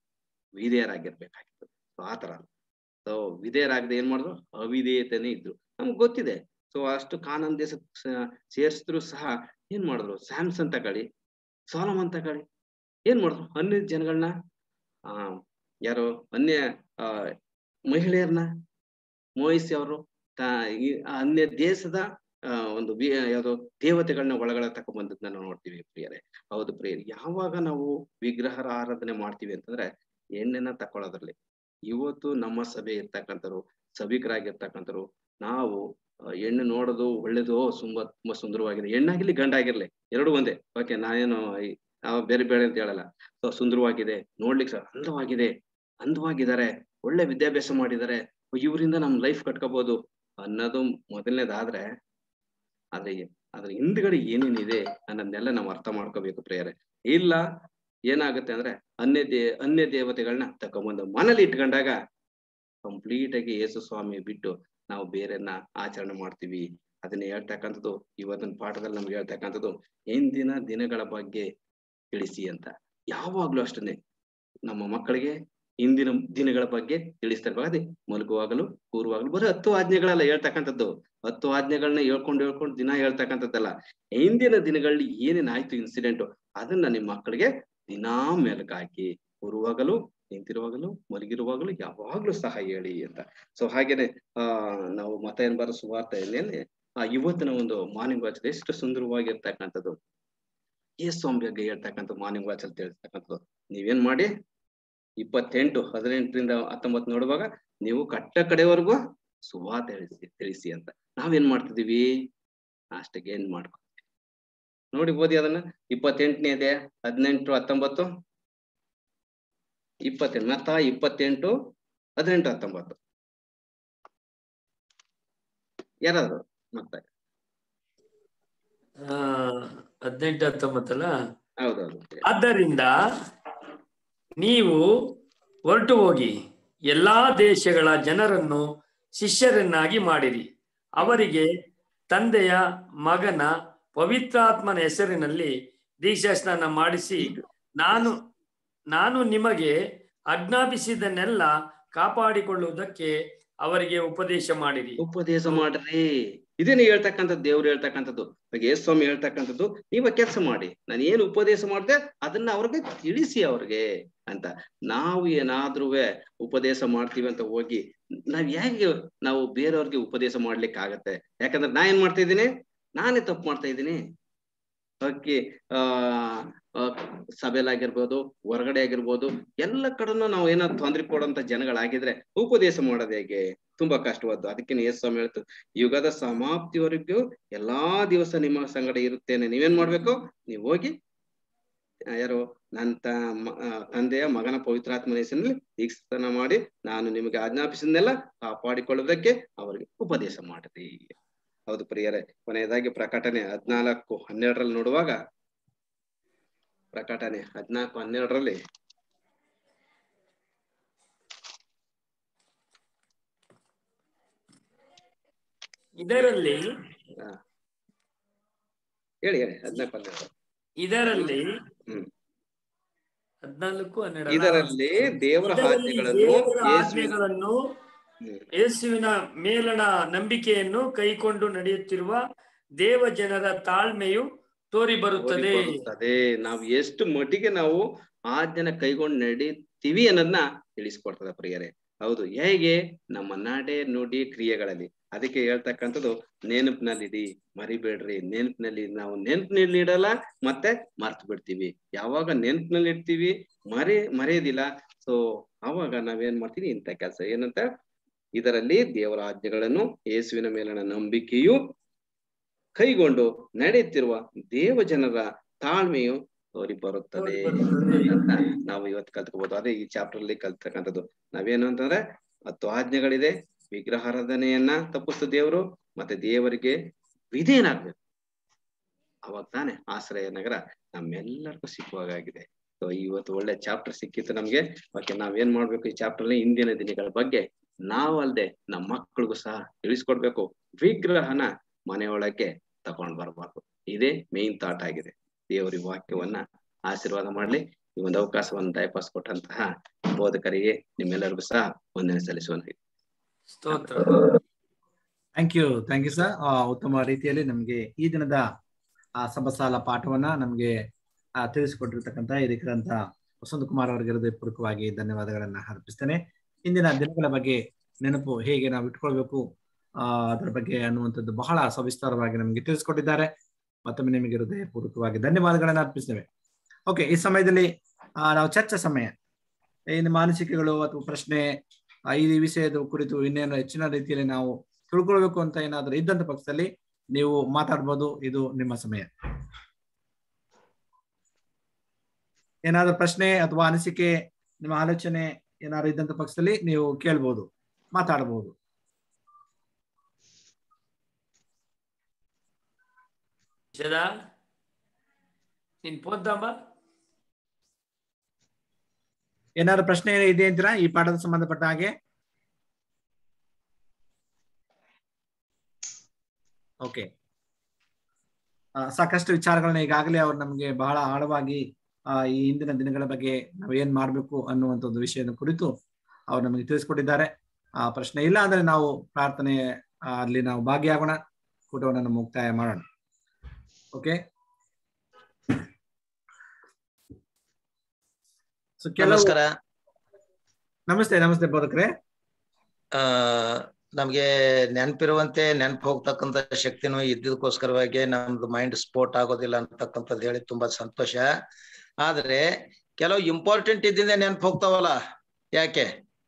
ವಿಧೇಯರಾಗಿರ್ಬೇಕಾಗಿತ್ತು ಸೊ ಆತರ ಸೊ ವಿಧೇಯರಾಗದೆ ಏನ್ ಮಾಡಿದ್ರು ಅವಿಧೇಯತೆನೇ ಇದ್ರು ನಮ್ಗೆ ಗೊತ್ತಿದೆ ಸೊ ಅಷ್ಟು ಕಾನನ್ ದೇಶ ಸೇರಿಸಿದ್ರು ಸಹ ಏನ್ ಮಾಡಿದ್ರು ಸ್ಯಾಮ್ಸನ್ ತಗೊಳ್ಳಿ ಸಾಲಮನ್ ತಗೊಳ್ಳಿ ಏನ್ ಮಾಡಿದ್ರು ಅನ್ಯ ಜನಗಳನ್ನ ಆ ಯಾರು ಅನ್ಯ ಆ ಮಹಿಳೆಯರನ್ನ ಮೋಹಿಸಿ ಅವರು ತಾ ಈ ಅನ್ಯ ದೇಶದ ಆ ಒಂದು ವಿ ಯಾವ್ದೋ ದೇವತೆಗಳನ್ನ ಒಳಗಡೆ ತಕೊಂಡ್ಬಂದದ್ನ ನಾವು ನೋಡ್ತೀವಿ ಪ್ರಿಯರೇ ಹೌದು ಪ್ರಿಯರೇ ಯಾವಾಗ ನಾವು ವಿಗ್ರಹರ ಆರಾಧನೆ ಮಾಡ್ತೀವಿ ಅಂತಂದ್ರೆ ಎಣ್ಣೆನ ತಕೊಳ್ಳೋದ್ರಲ್ಲಿ ಇವತ್ತು ನಮ್ಮ ಸಭೆ ಇರ್ತಕ್ಕಂಥವ್ರು ಸಭಿಕರಾಗಿರ್ತಕ್ಕಂಥವ್ರು ನಾವು ಆ, ಹೆಣ್ಣು ನೋಡೋದು ಒಳ್ಳೇದು ತುಂಬಾ ತುಂಬಾ ಸುಂದರವಾಗಿದೆ ಹೆಣ್ಣಾಗಿರ್ಲಿ ಗಂಡಾಗಿರ್ಲಿ ಎರಡು ಒಂದೇ ಓಕೆ ನಾನೇನು ಈ- ನಾವು ಬೇರೆ ಬೇರೆ ಅಂತ ಹೇಳಲ್ಲ ಸೊ ಸುಂದರವಾಗಿದೆ ನೋಡ್ಲಿಕ್ಕೆ ಸ- ಅಂದವಾಗಿದೆ ಅಂದವಾಗಿದ್ದಾರೆ ಒಳ್ಳೆ ವಿದ್ಯಾಭ್ಯಾಸ ಮಾಡಿದ್ದಾರೆ ಇವರಿಂದ ನಮ್ ಲೈಫ್ ಕಟ್ಕೋಬಹುದು ಅನ್ನೋದು ಮೊದಲನೇದಾದ್ರೆ ಆದ್ರೆ ಅದ್ರ ಹಿಂದ್ಗಡೆ ಏನೇನಿದೆ ಅನ್ನೋದನ್ನೆಲ್ಲ ನಾವು ಅರ್ಥ ಮಾಡ್ಕೋಬೇಕು ಪ್ರೇಯರೆ ಇಲ್ಲ ಏನಾಗುತ್ತೆ ಅಂದ್ರೆ ಅನ್ಯ ದೇ ಅನ್ಯ ದೇವತೆಗಳನ್ನ ತಕೊಂಬಂದು ಮನೇಲಿ ಇಟ್ಕೊಂಡಾಗ ಕಂಪ್ಲೀಟ್ ಆಗಿ ಯೇಸು ಸ್ವಾಮಿ ಬಿಟ್ಟು ನಾವು ಬೇರೆನ್ನ ಆಚರಣೆ ಮಾಡ್ತೀವಿ ಅದನ್ನ ಹೇಳ್ತಕ್ಕಂಥದ್ದು ಇವತ್ತಿನ ಪಾಠದಲ್ಲಿ ನಮ್ಗೆ ಹೇಳ್ತಕ್ಕಂಥದ್ದು ಹಿಂದಿನ ದಿನಗಳ ಬಗ್ಗೆ ತಿಳಿಸಿ ಅಂತ ಯಾವಾಗ್ಲೂ ಅಷ್ಟೇ ನಮ್ಮ ಮಕ್ಕಳಿಗೆ ಹಿಂದಿನ ದಿನಗಳ ಬಗ್ಗೆ ತಿಳಿಸ್ತಾ ಇರ್ಬೇಕಾದ್ರೆ ಮಲಗುವಾಗಲು ಕೂರುವಾಗಲು ಬರೀ ಹತ್ತು ಆಜ್ಞೆಗಳಲ್ಲ ಹೇಳ್ತಕ್ಕಂಥದ್ದು ಹತ್ತು ಆಜ್ಞೆಗಳನ್ನ ಹೇಳ್ಕೊಂಡು ಹೇಳ್ಕೊಂಡು ದಿನ ಹೇಳ್ತಕ್ಕಂಥದ್ದಲ್ಲ ಹಿಂದಿನ ದಿನಗಳಲ್ಲಿ ಏನೇನಾಯ್ತು ಇನ್ಸಿಡೆಂಟ್ ಅದನ್ನ ನಿಮ್ಮ ಮಕ್ಕಳಿಗೆ ದಿನಾ ಮೆಲುಕು ಹಾಕಿ ಕೂರುವಾಗಲು ನಿಂತಿರುವಾಗಲು ಮಲಗಿರುವಾಗಲು ಯಾವಾಗ್ಲೂ ಸಹ ಹೇಳಿ ಅಂತ ಸೊ ಹಾಗೇನೆ ಆ ನಾವು ಮತ ಏನ್ ಬರೋ ಸುವಾರ್ತೆಯಲ್ಲಿ ಆ ಇವತ್ತಿನ ಒಂದು ಮಾರ್ನಿಂಗ್ ವಾಚ್ ಎಷ್ಟು ಸುಂದರವಾಗಿರ್ತಕ್ಕಂಥದ್ದು ಸ್ವಾಮಿ ಬಗ್ಗೆ ಹೇಳ್ತಕ್ಕಂಥ ಮಾರ್ನಿಂಗ್ ವಾಚ್ ಅಲ್ಲಿ ತಿಳಿಸ್ತಕ್ಕಂಥದ್ದು ನೀವೇನ್ ಮಾಡಿ ಇಪ್ಪತ್ತೆಂಟು ಹದಿನೆಂಟರಿಂದ ಹತ್ತೊಂಬತ್ತು ನೋಡುವಾಗ ನೀವು ಕಟ್ಟ ಕಡೆವರೆಗೂ ಸುವಾರ್ತೆ ತಿಳಿಸಿ ತಿಳಿಸಿ ಅಂತ ನಾವೇನ್ ಮಾಡ್ತಿದೀವಿ ಅಷ್ಟಕ್ಕೆ ಏನ್ ಮಾಡ್ಕೊ ನೋಡಿ ಓದಿ ಅದನ್ನ ಇಪ್ಪತ್ತೆಂಟನೇ ಇದೆ ಹದಿನೆಂಟು ಹತ್ತೊಂಬತ್ತು ಇಪ್ಪತ್ತೆಂಟು ಮತ್ತ ಇಪ್ಪತ್ತೆಂಟು ಹದಿನೆಂಟು ಹತ್ತೊಂಬತ್ತು ಯಾರಾದ್ರು ಮತ್ತೆ ಆ, ಹದಿನೆಂಟು ಹತ್ತೊಂಬತ್ತಲ್ಲ ಹೌದೌದು ಆದ್ದರಿಂದ ನೀವು ಹೊರಟು ಹೋಗಿ ಎಲ್ಲಾ ದೇಶಗಳ ಜನರನ್ನು ಶಿಷ್ಯರನ್ನಾಗಿ ಮಾಡಿರಿ ಅವರಿಗೆ ತಂದೆಯ ಮಗನ ಪವಿತ್ರಾತ್ಮನ ಹೆಸರಿನಲ್ಲಿ ದೀಕ್ಷಾ ಸ್ನಾನ ಮಾಡಿಸಿ ನಾನು ನಾನು ನಿಮಗೆ ಆಜ್ಞಾಪಿಸಿದ್ದನ್ನೆಲ್ಲ ಕಾಪಾಡಿಕೊಳ್ಳುವುದಕ್ಕೆ ಅವರಿಗೆ ಉಪದೇಶ ಮಾಡಿರಿ ಉಪದೇಶ ಮಾಡ್ರಿ ಇದೇನು ಹೇಳ್ತಕ್ಕಂಥದ್ದು ದೇವ್ರು ಹೇಳ್ತಕ್ಕಂಥದ್ದು ಇವಾಗ ಯೇಸು ಸ್ವಾಮಿ ಹೇಳ್ತಕ್ಕಂಥದ್ದು ನೀವ ಕೆಲಸ ಮಾಡಿ ನಾನು ಏನು ಉಪದೇಶ ಮಾಡಿದೆ ಅದನ್ನ ಅವ್ರಿಗೆ ತಿಳಿಸಿ ಅವ್ರಿಗೆ ಅಂತ ನಾವು ಏನಾದ್ರೂ ಉಪದೇಶ ಮಾಡ್ತೀವಿ ಅಂತ ಹೋಗಿ ನಾವ್ ಹೇಗೆ ನಾವು ಬೇರೆಯವ್ರಿಗೆ ಉಪದೇಶ ಮಾಡ್ಲಿಕ್ಕೆ ಆಗತ್ತೆ ಯಾಕಂದ್ರೆ ನಾ ಏನ್ ಮಾಡ್ತಾ ಇದ್ದೀನಿ ನಾನೇ ತಪ್ಪು ಮಾಡ್ತಾ ಇದ್ದೀನಿ ಅದಕ್ಕೆ ಆ ಆ, ಸಭೆಲಾಗಿರ್ಬೋದು ಹೊರಗಡೆ ಆಗಿರ್ಬೋದು ಎಲ್ಲ ಕಡೆನೂ ನಾವು ಏನಾದ್ರು ತೊಂದ್ರೆ ಕೊಡುವಂತ ಜನಗಳಾಗಿದ್ರೆ ಉಪದೇಶ ಮಾಡೋದು ಹೇಗೆ ತುಂಬಾ ಕಷ್ಟವಾದ್ದು ಅದಕ್ಕೆ ಯೇಸು ಸ್ವಾಮಿ ಹೇಳ್ತು ಯುಗದ ಸಮಾಪ್ತಿವರೆಗೂ ಎಲ್ಲಾ ದಿವಸ ನಿಮ್ಮ ಸಂಗಡ ಇರುತ್ತೇನೆ ನೀವೇನ್ ಮಾಡ್ಬೇಕು ನೀವು ಹೋಗಿ ಯಾರು ನನ್ನ ತ- ಮ- ಆ, ತಂದೆಯ ಮಗನ ಪವಿತ್ರಾತ್ಮನ ಹೆಸರಿನಲ್ಲಿ ದೀಕ್ಷಾಸ್ನಾನ ಮಾಡಿ ನಾನು ನಿಮಗೆ ಆಜ್ಞಾಪಿಸಿದ್ನೆಲ್ಲ ಕಾಪಾಡಿಕೊಳ್ಳುವುದಕ್ಕೆ ಅವರಿಗೆ ಉಪದೇಶ ಮಾಡಿರಿ ಹೌದು ಪ್ರಿಯರೇ ಕೊನೆಯದಾಗಿ ಪ್ರಕಟಣೆ ಹದ್ನಾಲ್ಕು ಹನ್ನೆರಡರಲ್ಲಿ ನೋಡುವಾಗ ಪ್ರಕಟಣೆ ಹದ್ನಾಲ್ಕು ಹನ್ನೆರಡರಲ್ಲಿ ಇದರಲ್ಲಿ ಆ, ಹೇಳಿ ಹೇಳಿ ಹದ್ನಾಲ್ಕು ಹನ್ನೆರಡು ಇದರಲ್ಲಿ ಹ್ಮ್. ಹದ್ನಾಲ್ಕು ಹನ್ನೆರಡು ಇದರಲ್ಲಿ ದೇವರ ಇದರಲ್ಲಿ ಆಜ್ಞೆಗಳನ್ನು ದೇವರ ಯೇಸುವಿನ- ಆಜ್ಞೆಗಳನ್ನು ಹ್ಮ್. ಯೇಸುವಿನ ಮೇಲಣ ನಂಬಿಕೆಯನ್ನು ಕೈಕೊಂಡು ನಡೆಯುತ್ತಿರುವ ದೇವ ಜನರ ತಾಳ್ಮೆಯು ತೋರಿ ಬರುತ್ತದೆ ಬರುತ್ತದೆ ನಾವು ಎಷ್ಟು ಮಟ್ಟಿಗೆ ನಾವು ಆಜ್ಞೆನ ಕೈಗೊಂಡು ನಡೀತೀವಿ ಅನ್ನೋದನ್ನ ತಿಳಿಸ್ಕೊಡ್ತದೆ ಪ್ರಿಯರೇ ಹೌದು ಹೇಗೆ ನಮ್ಮ ನಡೆ ನುಡಿ ಕ್ರಿಯೆಗಳಲ್ಲಿ ಅದಕ್ಕೆ ಹೇಳ್ತಕ್ಕಂಥದ್ದು ನೆನಪಿನಲ್ಲಿಡಿ ಮರಿಬೇಡ್ರಿ ನೆನಪಿನಲ್ಲಿ ನಾವು ನೆನಪಿನಲ್ಲಿ ಇಡಲ್ಲ ಮತ್ತೆ ಮರ್ತು ಬಿಡ್ತೀವಿ ಯಾವಾಗ ನೆನಪಿನಲ್ಲಿ ಇಡ್ತೀವಿ ಮರಿ ಮರೆಯೋದಿಲ್ಲ ಸೊ ಅವಾಗ ನಾವೇನ್ ಮಾಡ್ತೀವಿ ಇಂಥ ಕೆಲಸ ಏನಂತ ಇದರಲ್ಲಿ ದೇವರ ಆಜ್ಞೆಗಳನ್ನು ಯೇಸುವಿನ ಮೇಲಿನ ನಂಬಿಕೆಯು ಕೈಗೊಂಡು ನಡೆಯುತ್ತಿರುವ ದೇವ ಜನರ ತಾಳ್ಮೆಯು ತೋರಿ ಬರುತ್ತದೆ ಬರುತ್ತದೆ. ಅಂತ ನಾವು ಇವತ್ತು ಕಲ್ತ್ಕೋಬಹುದು ಅದೇ ಈ ಚಾಪ್ಟರ್ ಅಲ್ಲಿ ಕಲ್ತಕ್ಕಂಥದ್ದು ನಾವೇನು ಅಂತಂದ್ರೆ ಹತ್ತು ಆಜ್ಞೆಗಳಿದೆ ವಿಗ್ರಹಾರಾಧನೆಯನ್ನ ತಪ್ಪಿಸ್ತು ದೇವರು ಮತ್ತೆ ದೇವರಿಗೆ ವಿಧೇಯನಾಗ್ಬೇಕು ಅವಾಗ ತಾನೇ ಆಶ್ರಯ ನಗರ ನಮ್ಮೆಲ್ಲರಿಗೂ ಸಿಕ್ಕುವಾಗಿದೆ ಸೊ ಇವತ್ತು ಒಳ್ಳೆ ಚಾಪ್ಟರ್ ಸಿಕ್ಕಿತ್ತು ನಮ್ಗೆ ಓಕೆ ನಾವೇನ್ ಮಾಡ್ಬೇಕು ಈ ಚಾಪ್ಟರ್ ಅಲ್ಲಿ ಇಂದಿನ ದಿನಗಳ ಬಗ್ಗೆ ನಾವಲ್ದೆ ನಮ್ಮ ಮಕ್ಕಳಿಗೂ ಸಹ ತಿಳಿಸ್ಕೊಡ್ಬೇಕು ವಿಗ್ರಹನ ಮನೆಯೊಳಗೆ ತಗೊಂಡ್ ಬರ್ಬಾರ್ದು ಇದೇ ಮೇನ್ ಥಾಟ್ ಆಗಿದೆ ದೇವರ ಈ ವಾಕ್ಯವನ್ನ ಆಶೀರ್ವಾದ ಮಾಡ್ಲಿ ಈ ಒಂದು ಅವಕಾಶವನ್ನು ದಯಪಾಲಿಸ್ಕೊಟ್ಟಂತಹ ಬೋಧಕರಿಗೆ ನಿಮ್ಮೆಲ್ಲರಿಗೂ ಸಹ ವಂದನೆ ಸಲ್ಲಿಸುವಂತ ಸ್ತೋತ್ರ thank you thank you sir ಉತ್ತಮ ರೀತಿಯಲ್ಲಿ ನಮಗೆ ಈ ದಿನದ ಆ ಸಬಸಾಲ ಪಾಠವನ್ನ ನಮಗೆ ಆ, ತಿಳಿಸಿಕೊಟ್ಟಿರ್ತಕ್ಕಂಥ ಇದಕ್ಕಂತ ವಸಂತ ಕುಮಾರ್ ಅವರಿಗೆ ಹೃದಯಪೂರ್ವಕವಾಗಿ ಧನ್ಯವಾದಗಳನ್ನ ಅರ್ಪಿಸ್ತೇನೆ ಇಂದಿನ ದಿನಗಳ ಬಗ್ಗೆ ನೆನಪು ಹೇಗೆ ನಾವು ಇಟ್ಕೊಳ್ಬೇಕು ಆ ಅದರ ಬಗ್ಗೆ ಅನ್ನುವಂಥದ್ದು ಬಹಳ ಸವಿಸ್ತಾರವಾಗಿ ನಮಗೆ ತಿಳಿಸ್ಕೊಟ್ಟಿದ್ದಾರೆ ಮತ್ತೊಮ್ಮೆ ನಿಮಗೆ ಹೃದಯಪೂರ್ವಕವಾಗಿ ಧನ್ಯವಾದಗಳನ್ನ ಅರ್ಪಿಸ್ತೇವೆ ಓಕೆ ಈ ಸಮಯದಲ್ಲಿ ಆ, ನಾವು ಚರ್ಚಾ ಸಮಯ ಈ ನಿಮ್ಮ ಅನಿಸಿಕೆಗಳು ಅಥವಾ ಪ್ರಶ್ನೆ ಆ, ಈ ವಿಷಯದ ಕುರಿತು ಇನ್ನೇನು ಹೆಚ್ಚಿನ ರೀತಿಯಲ್ಲಿ ನಾವು ತಿಳ್ಕೊಳ್ಬೇಕು ಅಂತ ಏನಾದ್ರೂ ಇದ್ದಂತ ಪಕ್ಷದಲ್ಲಿ ನೀವು ಮಾತಾಡ್ಬೋದು ಇದು ನಿಮ್ಮ ಸಮಯ ಏನಾದ್ರೂ ಪ್ರಶ್ನೆ ಅಥವಾ ಅನಿಸಿಕೆ ನಿಮ್ಮ ಆಲೋಚನೆ ಏನಾದ್ರು ಇದ್ದಂತ ಪಕ್ಷದಲ್ಲಿ ನೀವು ಕೇಳ್ಬೋದು ಮಾತಾಡಬಹುದು ಶದಾ ನಿನ್ ಪೋದ್ದಮ್ಮ ಏನಾದ್ರು ಪ್ರಶ್ನೆ ಇದೆ ಅಂತೀರಾ ಈ ಪಾಠದ ಸಂಬಂಧಪಟ್ಟ ಹಾಗೆ ಓಕೆ ಸಾಕಷ್ಟು ವಿಚಾರಗಳನ್ನ ಈಗಾಗಲೇ ಅವ್ರು ನಮಗೆ ಬಹಳ ಆಳವಾಗಿ ಆ, ಈ ಹಿಂದಿನ ದಿನಗಳ ಬಗ್ಗೆ ನಾವು ಏನ್ ಮಾಡ್ಬೇಕು ಅನ್ನುವಂಥದ್ದು ವಿಷಯದ ಕುರಿತು ಅವ್ರು ನಮಗೆ ತಿಳಿಸ್ಕೊಟ್ಟಿದ್ದಾರೆ ಆ ಪ್ರಶ್ನೆ ಇಲ್ಲ ಅಂದ್ರೆ ನಾವು ಪ್ರಾರ್ಥನೆ ಆ, ಅಲ್ಲಿ ನಾವು ಭಾಗಿಯಾಗೋಣ ಕೂಟವನ್ನು ಮುಕ್ತಾಯ ಮಾಡೋಣ ಓಕೆ ಸೊ ಕೆಲವು ನಮಸ್ಕಾರ ನಮಸ್ತೆ ನಮಸ್ತೆ ಬೋಧಕರೇ ಆ ನಮ್ಗೆ ನೆನಪಿರುವಂತೆ ನೆನಪು ಹೋಗ್ತಕ್ಕಂತ ಶಕ್ತಿನೂ ಇದ್ದಿದ್ದಕ್ಕೋಸ್ಕರವಾಗಿ ನಮ್ದು ಮೈಂಡ್ ಸ್ಪೋರ್ಟ್ ಆಗೋದಿಲ್ಲ ಅಂತಕ್ಕಂಥದ್ದು ಹೇಳಿ ತುಂಬಾ ಸಂತೋಷ ಆದ್ರೆ ಕೆಲವು ಇಂಪಾರ್ಟೆಂಟ್ ಇದ್ದಿಂದ ನೆನಪು ಹೋಗ್ತಾವಲ್ಲ ಯಾಕೆ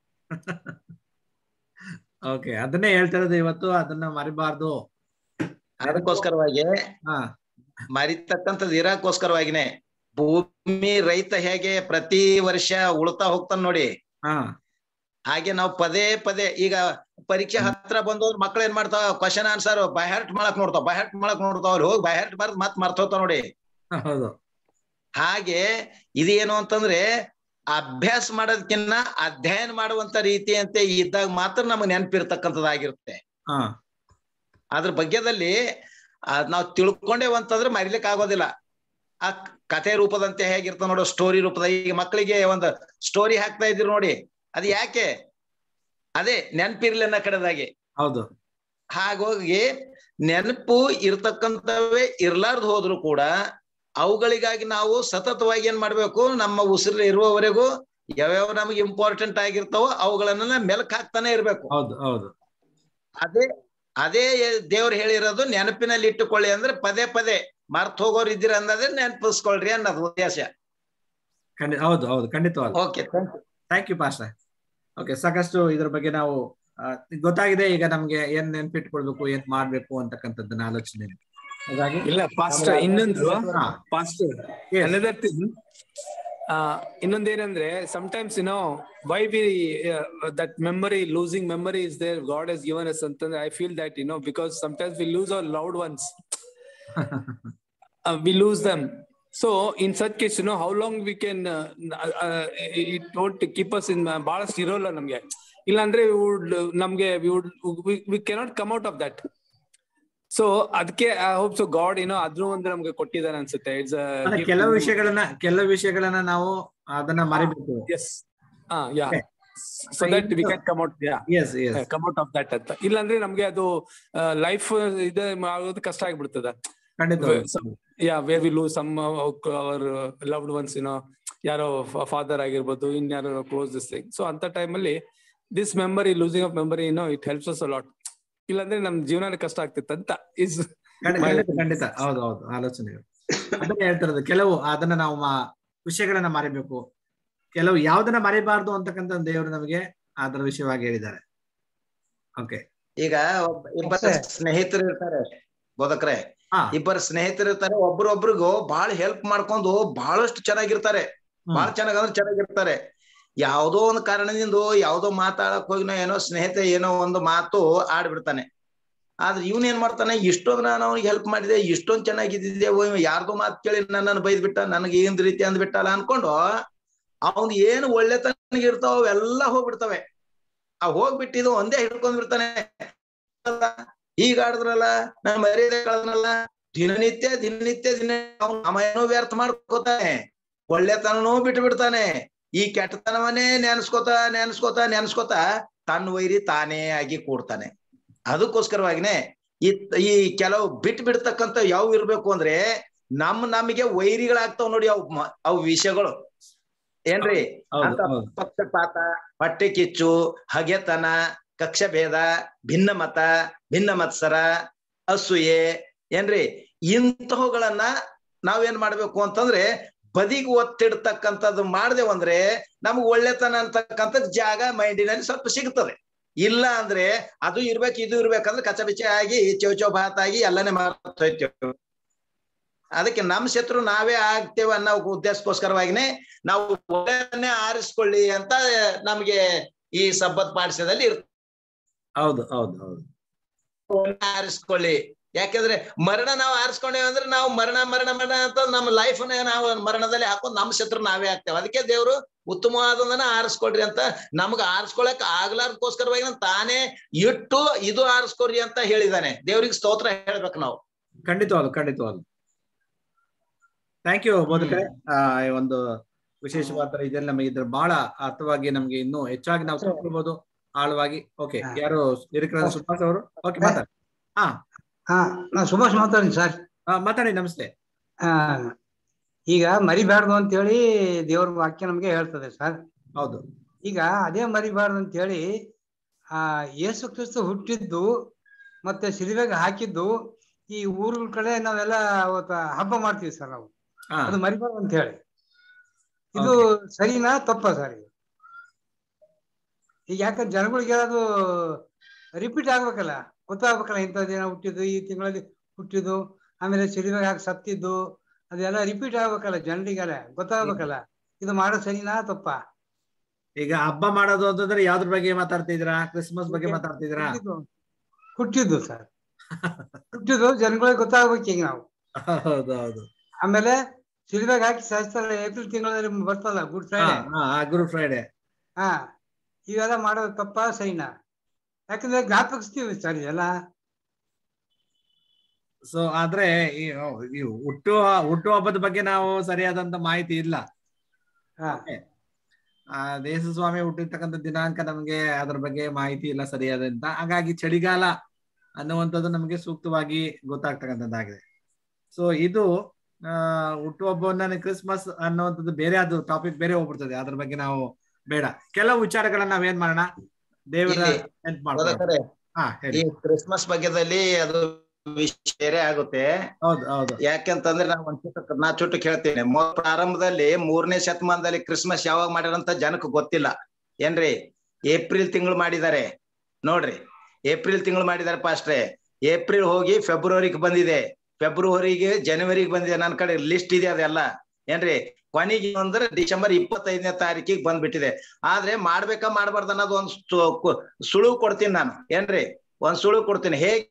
ಓಕೆ ಅದನ್ನೇ ಹೇಳ್ತಾ ಇರೋದು ಇವತ್ತು ಅದನ್ನ ಮರಿಬಾರ್ದು ಅದಕ್ಕೋಸ್ಕರವಾಗಿ ಹಾ ಮರಿತಕ್ಕಂಥದ್ದು ಇರಕ್ಕೋಸ್ಕರವಾಗಿನೇ ಭೂಮಿ ರೈತ ಹೇಗೆ ಪ್ರತಿ ವರ್ಷ ಉಳ್ತಾ ಹೋಗ್ತಾನ ನೋಡಿ ಹಾ ಹಾಗೆ ನಾವು ಪದೇ ಪದೇ ಈಗ ಪರೀಕ್ಷೆ ಹತ್ರ ಬಂದು ಮಕ್ಳು ಏನ್ ಮಾಡ್ತಾವ ಕ್ವಶನ್ ಆನ್ಸರ್ ಬೈಹರ್ಟ್ ಮಾಡಕ್ ನೋಡ್ತಾವ ಬೈಹರ್ಟ್ ಮಾಡಕ್ ನೋಡ್ತಾವ ಅಲ್ಲಿ ಹೋಗಿ ಬೈಹರ್ಟ್ ಬರ್ದ್ ಮತ್ ಮರ್ತೋತಾವ ನೋಡಿ ಹೌದು ಹಾಗೆ ಇದೇನು ಅಂತಂದ್ರೆ ಅಭ್ಯಾಸ ಮಾಡೋದಕ್ಕಿನ್ನ ಅಧ್ಯಯನ ಮಾಡುವಂತ ರೀತಿ ಅಂತ ಇದ್ದಾಗ ಮಾತ್ರ ನಮಗ್ ನೆನಪಿರ್ತಕ್ಕಂಥದ್ದಾಗಿರುತ್ತೆ ಹಾ ಅದ್ರ ಬಗ್ಗೆದಲ್ಲಿ ಅದ್ ನಾವ್ ತಿಳ್ಕೊಂಡೇವ್ ಅಂತಂದ್ರೆ ಮರಿಲಿಕ್ ಆಗೋದಿಲ್ಲ ಆ ಕಥೆ ರೂಪದಂತೆ ಹೇಗಿರ್ತಾವ ನೋಡು ಸ್ಟೋರಿ ರೂಪದ ಈಗ ಮಕ್ಕಳಿಗೆ ಒಂದು ಸ್ಟೋರಿ ಹಾಕ್ತಾ ಇದ್ರು ನೋಡಿ ಅದು ಯಾಕೆ ಅದೇ ನೆನಪಿರ್ಲಿ ಅನ್ನೋ ಕಡೆದಾಗಿ ಹೌದು ಹಾಗಾಗಿ ನೆನಪು ಇರ್ತಕ್ಕಂಥವೇ ಇರ್ಲಾರ್ದು ಹೋದ್ರು ಕೂಡ ಅವುಗಳಿಗಾಗಿ ನಾವು ಸತತವಾಗಿ ಏನ್ ಮಾಡ್ಬೇಕು ನಮ್ಮ ಉಸಿರು ಇರುವವರೆಗೂ ಯಾವ್ಯಾವ ನಮಗೆ ಇಂಪಾರ್ಟೆಂಟ್ ಆಗಿರ್ತಾವೋ ಅವುಗಳನ್ನ ಮೆಲಕ್ ಹಾಕ್ತಾನೆ ಇರ್ಬೇಕು ಹೌದು ಹೌದು ಅದೇ ಅದೇ ದೇವ್ರು ಹೇಳಿರೋದು ನೆನಪಿನಲ್ಲಿ ಇಟ್ಟುಕೊಳ್ಳಿ ಅಂದ್ರೆ ಪದೇ ಪದೇ ಮರ್ತ್ ಹೋಗೋರು ಇದ್ದೀರ ಅನ್ನೋದೇ ನೆನಪಿಸ್ಕೊಳ್ರಿ ಅನ್ನೋದು ಉದ್ದೇಶ ಖಂಡಿತ ಹೌದು ಹೌದು ಖಂಡಿತವಾಗ್ಲು okay thank you pastor okay ಸಾಕಷ್ಟು ಇದ್ರ ಬಗ್ಗೆ ನಾವು ಆ, ಗೊತ್ತಾಗಿದೆ ಈಗ ನಮ್ಗೆ ಏನ್ ನೆನ್ಪಿಟ್ಕೊಳ್ಬೇಕು ಏನ್ ಮಾಡ್ಬೇಕು ಅಂತಕ್ಕಂಥದ್ದನ್ನ ಆಲೋಚನೆ ಹಾಗಾಗಿ ಇಲ್ಲ ಫಾಸ್ಟ್ ಆಮೇಲೆ ಇನ್ನೊಂದು ಹಾ. Fast Yes. ಅನದರ್ ಥಿಂಗ್ ಇನ್ನೊಂದೇನಂದ್ರೆ sometimes no why we that memory losing memory is there God has given us ಅಂತಂದ್ರೆ I feel that you know because sometimes we lose our loved ones we lose them so in such case no how long we can it don't keep us in ಬಹಳಷ್ಟು ಇರೋಲ್ಲ ನಮ್ಗೆ ಇಲ್ಲಾಂದ್ರೆ would ನಮ್ಗೆ we would we cannot come out of that so ಅದಕ್ಕೆ I hope so God ಏನೋ ಅದ್ರೂ ಒಂದು ನಮ್ಗೆ ಕೊಟ್ಟಿದ್ದಾನೆ ಅನ್ಸುತ್ತೆ ಇಟ್ಸ್ ಅಲ್ಲ, ಕೆಲವು ವಿಷಯಗಳನ್ನ ಕೆಲವು ವಿಷಯಗಳನ್ನ ನಾವು ಅದನ್ನ ಮರಿಬೇಕು ಎಸ್ ಹಾ yeah Okay. So that we can come out yeah yes yes come out of that ಅಂತ ಇಲ್ಲಾಂದ್ರೆ ನಮ್ಗೆ ಅದು ಲೈಫ್ ಇದೆ ಆಗೋದು ಕಷ್ಟ ಆಗ್ಬಿಡ್ತದ ಖಂಡಿತ yeah where we lose some our loved ones ಏನೋ ಯಾರೋ ಫಾದರ್ ಆಗಿರ್ಬೋದು ಇನ್ಯಾರೋ ಕ್ಲೋಸ್ ದಿಸ್ ಥಿಂಗ್ ಸೊ ಅಂತ ಟೈಮಲ್ಲಿ this memory losing of memory ಏನೋ ಇಟ್ ಹೆಲ್ಪ್ಸ್ ಅಸ್ ಲಾಟ್ ಇಲ್ಲಾಂದ್ರೆ ನಮ್ ಜೀವನ ಕಷ್ಟ ಆಗ್ತಿತ್ತು ಅಂತ ಇಸ್ ಖಂಡಿತ ಖಂಡಿತ ಹೌದು ಹೌದು ಆಲೋಚನೆಗಳು ಅದನ್ನ ಹೇಳ್ತಿರೋದು ಕೆಲವು ಅದನ್ನ ನಾವು ಮಾ- ವಿಷಯಗಳನ್ನ ಮರಿಬೇಕು ಕೆಲವು ಯಾವ್ದನ್ನ ಮರಿಬಾರ್ದು ಅಂತಕ್ಕಂಥ ದೇವರು ನಮಗೆ ಅದರ ವಿಷಯವಾಗಿ ಹೇಳಿದ್ದಾರೆ ಓಕೆ ಈಗ ಒಬ್ಬ- ಇಬ್ಬರ ಸ್ನೇಹಿತರು ಇರ್ತಾರೆ ಬೋಧಕ್ರೆ ಹಾ ಇಬ್ಬರು ಸ್ನೇಹಿತರು ಇರ್ತಾರೆ ಒಬ್ರೊಬ್ರಿಗೂ ಬಹಳ ಹೆಲ್ಪ್ ಮಾಡ್ಕೊಂಡು ಬಹಳಷ್ಟು ಚೆನ್ನಾಗಿರ್ತಾರೆ ಬಹಳ ಚೆನ್ನಾಗ್ ಅಂದ್ರೆ ಚೆನ್ನಾಗಿರ್ತಾರೆ ಯಾವ್ದೋ ಒಂದು ಕಾರಣದಿಂದ ಯಾವ್ದೋ ಮಾತಾಡಕ್ ಹೋಗಿನೋ ಏನೋ ಸ್ನೇಹಿತ ಏನೋ ಒಂದು ಮಾತು ಆಡ್ಬಿಡ್ತಾನೆ ಆದ್ರೆ ಇವನ್ ಏನ್ ಮಾಡ್ತಾನೆ ಇಷ್ಟೊಂದು ನಾನು ಅವ್ನಿಗೆ ಹೆಲ್ಪ್ ಮಾಡಿದೆ ಇಷ್ಟೊಂದ್ ಚೆನ್ನಾಗಿದ್ದಿದ್ದೆ ಯಾರ್ದೋ ಮಾತು ಕೇಳಿ ನನ್ನನ್ನು ಬೈದ್ ಬಿಟ್ಟ ನನಗೆ ಏನ್ ರೀತಿ ಅಂದ್ಬಿಟ್ಟಲ್ಲ ಅನ್ಕೊಂಡು ಅವ್ನ್ ಏನು ಒಳ್ಳೆತನ ಇರ್ತಾವ ಅವೆಲ್ಲ ಹೋಗ್ಬಿಡ್ತವೆ ಆ ಹೋಗ್ಬಿಟ್ಟಿದ್ದು ಒಂದೇ ಹಿಡ್ಕೊಂಡ್ ಬಿಡ್ತಾನೆ ಈಗ ಆಡಿದ್ರಲ್ಲ ನನ್ನ ಮರ್ಯಾದೆ ಕಳೆದ್ನಲ್ಲ ದಿನನಿತ್ಯ ದಿನನಿತ್ಯ ದಿನ ಅವ್ನ್ ಸಮಯನೂ ವ್ಯರ್ಥ ಮಾಡ್ಕೋತಾನೆ ಒಳ್ಳೆತನನೂ ಬಿಟ್ಟು ಬಿಡ್ತಾನೆ ಈ ಕೆಟ್ಟತನವನ್ನೇ ನೆನ್ಸ್ಕೋತ ನೆನ್ಸ್ಕೋತ ನೆನ್ಸ್ಕೋತ ತನ್ನ ವೈರಿ ತಾನೇ ಆಗಿ ಕೂಡ್ತಾನೆ ಅದಕ್ಕೋಸ್ಕರವಾಗಿನೇ ಈ ಈ ಕೆಲವು ಬಿಟ್ಟು ಬಿಡ್ತಕ್ಕಂತ ಯಾವ ಇರ್ಬೇಕು ಅಂದ್ರೆ ನಮ್ ನಮಗೆ ವೈರಿಗಳಾಗ್ತಾವ್ ನೋಡಿ ಅವ್ ಮ- ಅವ್ ವಿಷಯಗಳು ಏನ್ರಿ ಹೌದು ಅಂತ ಹೌದು ಪಕ್ಷಪಾತ ಹೊಟ್ಟೆ ಕಿಚ್ಚು ಹಗೆತನ ಕಕ್ಷ ಭೇದ ಭಿನ್ನ ಮತ ಭಿನ್ನ ಮತ್ಸರ ಅಸೂಯೆ ಏನ್ರಿ ಇಂತಹವುಗಳನ್ನ ನಾವೇನ್ ಮಾಡ್ಬೇಕು ಅಂತಂದ್ರೆ ಬದಿಗೆ ಒತ್ತಿಡ್ತಕ್ಕಂಥದ್ದು ಮಾಡ್ದೇವಂದ್ರೆ ನಮ್ಗೆ ಒಳ್ಳೆತನ ಅಂತಕ್ಕಂಥದ್ ಜಾಗ ಮೈಂಡಿನಲ್ಲಿ ಸ್ವಲ್ಪ ಸಿಗ್ತದೆ ಇಲ್ಲ ಅಂದ್ರೆ ಅದು ಇರ್ಬೇಕು ಇದು ಇರ್ಬೇಕಂದ್ರೆ ಕಚಬಿಚೆ ಆಗಿ ಚೌಚೌ ಭಾತ್ ಆಗಿ ಎಲ್ಲನೇ ಮಾಡ್ತೋಯ್ತೇವೆ ಅದಕ್ಕೆ ನಮ್ ಶತ್ರು ನಾವೇ ಆಗ್ತೇವೆ ಅನ್ನೋ ಉದ್ದೇಶಕ್ಕೋಸ್ಕರವಾಗಿನೇ ನಾವು ಒಳ್ಳೆಯನ್ನೇ ಆರಿಸ್ಕೊಳ್ಳಿ ಅಂತ ನಮ್ಗೆ ಈ ಸಬ್ಬತ್ ಪಾಠ್ಯದಲ್ಲಿ ಇರ್ತದೆ ಹೌದು ಹೌದು ಹೌದು ಆರಿಸ್ಕೊಳ್ಳಿ ಯಾಕೆಂದ್ರೆ ಮರಣ ನಾವು ಆರಿಸ್ಕೊಂಡೇವೆ ಅಂದ್ರೆ ನಾವು ಮರಣ ಮರಣ ಮರಣ ಅಂತ ನಮ್ಮ ಲೈಫ್ ನಾವು ಮರಣದಲ್ಲಿ ಹಾಕೊಂಡು ನಮ್ಮ ಶತ್ರು ನಾವೇ ಆಗ್ತೇವೆ ಅದಕ್ಕೆ ದೇವ್ರು ಉತ್ತಮವಾದದನ್ನ ಆರಿಸ್ಕೊಳ್ರಿ ಅಂತ ನಮ್ಗ ಆರಿಸ್ಕೊಳಕ್ ಆಗ್ಲಾರ್ದಕ್ಕೋಸ್ಕರವಾಗಿ ತಾನೇ ಇಟ್ಟು ಇದು ಆರಿಸ್ಕೊಡ್ರಿ ಅಂತ ಹೇಳಿದಾನೆ ದೇವ್ರಿಗೆ ಸ್ತೋತ್ರ ಹೇಳ್ಬೇಕು ನಾವು ಖಂಡಿತವಾಗ್ಲು ಖಂಡಿತವಾಗ್ಲು ಥ್ಯಾಂಕ್ ಯು ಬೋಧಕರೇ ಆ, ಈ ಒಂದು ವಿಶೇಷವಾದ ಇದೆಲ್ಲ ನಮಗೆ ಇದ್ರ ಬಹಳ ಅರ್ಥವಾಗಿ ನಮ್ಗೆ ಇನ್ನೂ ಹೆಚ್ಚಾಗಿ ನಾವು ತಿಳ್ಕೊಳ್ಬಹುದು ಆಳವಾಗಿ ಓಕೆ ಹಾ. ಯಾರು ಹಿರಿಕರಾದ ಸುಭಾಷ್ ಅವರು ಓಕೆ ಮಾತಾಡಿ ಹಾ ಹಾ ನಾ ಸುಭಾಷ್ ಮಾತಾಡಿ ಸರ್ ಆ, ಮಾತಾಡಿ ನಮಸ್ತೆ ಆ, ಈಗ ಮರಿಬಾರ್ದು ಅಂತೇಳಿ ದೇವ್ರ ವಾಕ್ಯ ನಮ್ಗೆ ಹೇಳ್ತದೆ ಸರ್ ಹೌದು ಈಗ ಅದೇ ಮರಿಬಾರ್ದು ಅಂತೇಳಿ ಆ ಯೇಸು ಕ್ರಿಸ್ತು ಹುಟ್ಟಿದ್ದು ಮತ್ತೆ ಸಿರಿವೆಗೆ ಹಾಕಿದ್ದು ಈ ಊರುಗಳ ಕಡೆ ನಾವೆಲ್ಲ ಅವತ್ತ ಹಬ್ಬ ಮಾಡ್ತೀವಿ ಸರ್ ನಾವು ಹಾ ಅದು ಮರಿಬಾರ್ದು ಅಂತ ಹೇಳಿ ಇದು ಸರಿನಾ ತಪ್ಪ ಸರ್ ಇದು ಈಗ ಯಾಕಂದ್ರೆ ಜನಗಳಿಗೆ ಅದು ರಿಪೀಟ್ ಆಗ್ಬೇಕಲ್ಲ ಗೊತ್ತಾಗ್ಬೇಕಲ್ಲ ಇಂಥ ದಿನ ಹುಟ್ಟಿದ್ದು ಈ ತಿಂಗಳಲ್ಲಿ ಹುಟ್ಟಿದ್ದು ಆಮೇಲೆ ಸಿರಿವೆಗೆ ಹಾಕಿ ಸತ್ತಿದ್ದು ಅದೆಲ್ಲ ರಿಪೀಟ್ ಆಗ್ಬೇಕಲ್ಲ ಜನರಿಗೆಲ್ಲ ಗೊತ್ತಾಗ್ಬೇಕಲ್ಲ ಇದು ಮಾಡೋ ಸರಿನಾ ತಪ್ಪ ಈಗ ಹಬ್ಬ ಮಾಡೋದು ಅಂತಂದ್ರೆ ಯಾವ್ದ್ರ ಬಗ್ಗೆ ಮಾತಾಡ್ತಿದ್ದೀರಾ ಕ್ರಿಸ್ಮಸ್ ಬಗ್ಗೆ ಮಾತಾಡ್ತಿದ್ದೀರಾ ಹುಟ್ಟಿದ್ದು ಹುಟ್ಟಿದ್ದು ಸರ್ ಹುಟ್ಟಿದ್ದು ಜನಗಳಿಗೆ ಗೊತ್ತಾಗ್ಬೇಕು ಈಗ ನಾವು ಹೌದು ಹೌದು ಆಮೇಲೆ ಸಿರಿವೆಗೆ ಹಾಕಿ ಸಾಯಿಸ್ತಾರೆ ಏಪ್ರಿಲ್ ತಿಂಗಳಲ್ಲಿ ಬರ್ತಲ್ಲ ಗುಡ್ ಹಾ ಫ್ರೈಡೆ ಹಾ ಗುರು ಫ್ರೈಡೆ ಹಾ ಇವೆಲ್ಲ ಮಾಡೋದು ತಪ್ಪ ಸರಿನಾ ಯಾಕಂದ್ರೆ ಜ್ಞಾಪಕಿಸ್ತೀವಿ ಸರ್ ಇದೆಲ್ಲ ಸೊ ಆದ್ರೆ ಈ ಈ ಹುಟ್ಟು ಹುಟ್ಟು ಹಬ್ಬದ ಬಗ್ಗೆ ನಾವು ಸರಿಯಾದಂತ ಮಾಹಿತಿ ಇಲ್ಲ ಹಾ ಆ ದೇಶ ಸ್ವಾಮಿ ಹುಟ್ಟಿರ್ತಕ್ಕಂಥ ದಿನಾಂಕ ನಮಗೆ ಅದ್ರ ಬಗ್ಗೆ ಮಾಹಿತಿ ಇಲ್ಲ ಸರಿಯಾದಂತ ಹಾಗಾಗಿ ಚಳಿಗಾಲ ಅನ್ನುವಂಥದ್ದು ನಮಗೆ ಸೂಕ್ತವಾಗಿ ಗೊತ್ತಾಗ್ತಕ್ಕಂಥದ್ದಾಗಿದೆ ಸೊ ಇದು ಆ ಹುಟ್ಟುಹಬ್ಬವನ್ನ ಕ್ರಿಸ್ಮಸ್ ಅನ್ನುವಂಥದ್ದು ಬೇರೆ ಅದು ಟಾಪಿಕ್ ಬೇರೆ ಹೋಗ್ಬಿಡ್ತದೆ ಅದ್ರ ಬಗ್ಗೆ ನಾವು ಬೇಡ ಕೆಲವು ವಿಚಾರಗಳನ್ನ ನಾವೇನ್ ಮಾಡೋಣ ದೇವರ ಇಲ್ಲಿ ನೆನ್ಪು ಮಾಡ್ಕೊಳ್ಳೋಣ ಓದಕರೆ, ಹಾ ಈ ಹೇಳಿ ಕ್ರಿಸ್ಮಸ್ ಬಗ್ಗೆದಲ್ಲಿ ಅದು ವಿಷಯ ಬೇರೆ ಆಗುತ್ತೆ ಹೌದು ಹೌದು ಯಾಕೆಂತಂದ್ರೆ ನಾವು ಒಂದ್ ಚುಟ್ಟು ನಾ ಚುಟ್ಟು ಕೇಳ್ತೀನಿ ಮೊದ್ ಪ್ರಾರಂಭದಲ್ಲಿ ಮೂರನೇ ಶತಮಾನದಲ್ಲಿ ಕ್ರಿಸ್ಮಸ್ ಯಾವಾಗ ಮಾಡ್ಯಾರಂತ ಜನಕ್ಕೆ ಗೊತ್ತಿಲ್ಲ ಏನ್ರಿ ಏಪ್ರಿಲ್ ತಿಂಗಳು ಮಾಡಿದ್ದಾರೆ ನೋಡ್ರಿ ಏಪ್ರಿಲ್ ತಿಂಗಳು ಮಾಡಿದ್ದಾರೆ ಪಾಸ್ಟ್ರೆ ಏಪ್ರಿಲ್ ಹೋಗಿ ಫೆಬ್ರವರಿಗೆ ಬಂದಿದೆ ಫೆಬ್ರವರಿಗೆ ಜನವರಿಗೆ ಬಂದಿದೆ ನನ್ನ ಕಡೆ ಲಿಸ್ಟ್ ಇದೆ ಅದೆಲ್ಲ ಏನ್ರಿ ಕೊನೆಗೆ ಅಂದ್ರೆ ಡಿಸೆಂಬರ್ ಇಪ್ಪತ್ತೈದನೇ ತಾರೀಕಿಗೆ ಬಂದ್ಬಿಟ್ಟಿದೆ ಆದ್ರೆ ಮಾಡ್ಬೇಕಾ ಮಾಡ್ಬಾರ್ದು ಅನ್ನೋದು ಒಂದ್ ಸು- ಕು- ಸುಳುವು ಕೊಡ್ತೀನಿ ನಾನು ಏನ್ರಿ ಒಂದ್ ಸುಳುವು ಕೊಡ್ತೀನಿ ಹೇಗೆ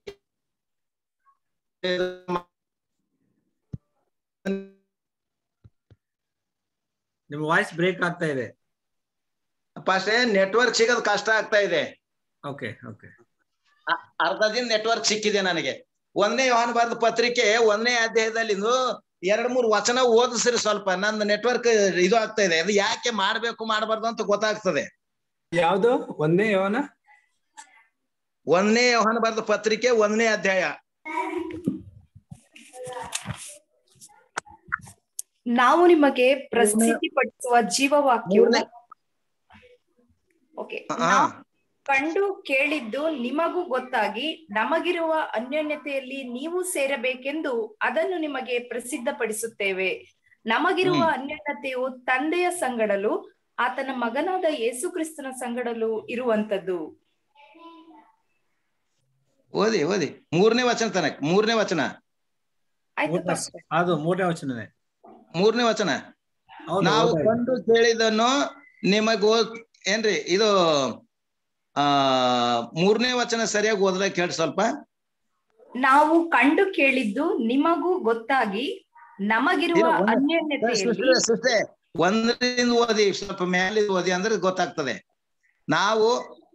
ನಿಮ್ಮ ವಾಯ್ಸ್ ಬ್ರೇಕ್ ಆಗ್ತಾ ಇದೆ ಫಸ್ಟ್ ನೆಟ್ವರ್ಕ್ ಸಿಗೋದು ಕಷ್ಟ ಆಗ್ತಾ ಇದೆ ಓಕೆ ಓಕೆ ಅ- ಅರ್ಧ ದಿನ ನೆಟ್ವರ್ಕ್ ಸಿಕ್ಕಿದೆ ನನಗೆ ಒಂದನೇ ಯೋಹಾನ ಬರೆದ ಪತ್ರಿಕೆ ಒಂದನೇ ಅಧ್ಯಾಯದಲ್ಲಿ ಎರಡ್ ಮೂರು ವಚನ ಓದಿಸ್ರಿ ಸ್ವಲ್ಪ ನಂದು ನೆಟ್ವರ್ಕ್ ಇದು ಆಗ್ತಾ ಇದೆ ಅದು ಯಾಕೆ ಮಾಡ್ಬೇಕು ಮಾಡಬಾರ್ದು ಅಂತ ಗೊತ್ತಾಗ್ತದೆ ಯಾವ್ದು ಒಂದೇ ಯೋನ ಒಂದನೇ ಯೋಹಾನ ಬರೆದ ಪತ್ರಿಕೆ ಒಂದನೇ ಅಧ್ಯಾಯ ನಾವು ನಿಮಗೆ ಪ್ರಸಿದ್ಧಿಪಡಿಸುವ ಜೀವವಾಕ್ಯವು ಮೂರನೇ- ಓಕೆ ಹಾ. ನಾವು ಕಂಡು ಕೇಳಿದ್ದು ನಿಮಗೂ ಗೊತ್ತಾಗಿ ನಮಗಿರುವ ಅನ್ಯೋನ್ಯತೆಯಲ್ಲಿ ನೀವು ಸೇರಬೇಕೆಂದು ಅದನ್ನು ನಿಮಗೆ ಪ್ರಸಿದ್ಧಪಡಿಸುತ್ತೇವೆ ನಮಗಿರುವ ಹ್ಮ್. ಅನ್ಯೋನ್ಯತೆಯು ತಂದೆಯ ಸಂಗಡಲು ಆತನ ಮಗನಾದ ಯೇಸು ಕ್ರಿಸ್ತನ ಸಂಗಡಲು ಇರುವಂತದ್ದು ಓದಿ ಓದಿ ಮೂರನೇ ವಚನ ತನಕ ಮೂರನೇ ವಚನ ಆಯ್ತು ಮೂರನೇ- ಪಾಸ್ಟರ್. ಅದು ಮೂರನೇ ವಚನನೇ ಮೂರನೇ ವಚನ ಹೌದು ನಾವು ಹೌದು. ಕಂಡು ಕೇಳಿದನ್ನು ನಿಮಗ್ ಓದ್ ಏನ್ರಿ ಇದು ಆ ಮೂರನೇ ವಚನ ಸರಿಯಾಗಿ ಓದ್ಲಾ ಕೇಳಿ ಸ್ವಲ್ಪ ನಾವು ಕಂಡು ಕೇಳಿದ್ದು ನಿಮಗೂ ಗೊತ್ತಾಗಿ ನಮಗಿರುವ ಇಲ್ಲ, ಒಂದು- ಅನ್ಯೋನ್ಯತೆಯಲ್ಲಿ ಸಿಸ್ಟರ್, ಸಿಸ್ಟರ್, ಒಂದರಿಂದ ಓದಿ ಸ್ವಲ್ಪ ಮೇಲೆ ಓದಿ ಅಂದ್ರೆ ಗೊತ್ತಾಗ್ತದೆ ನಾವು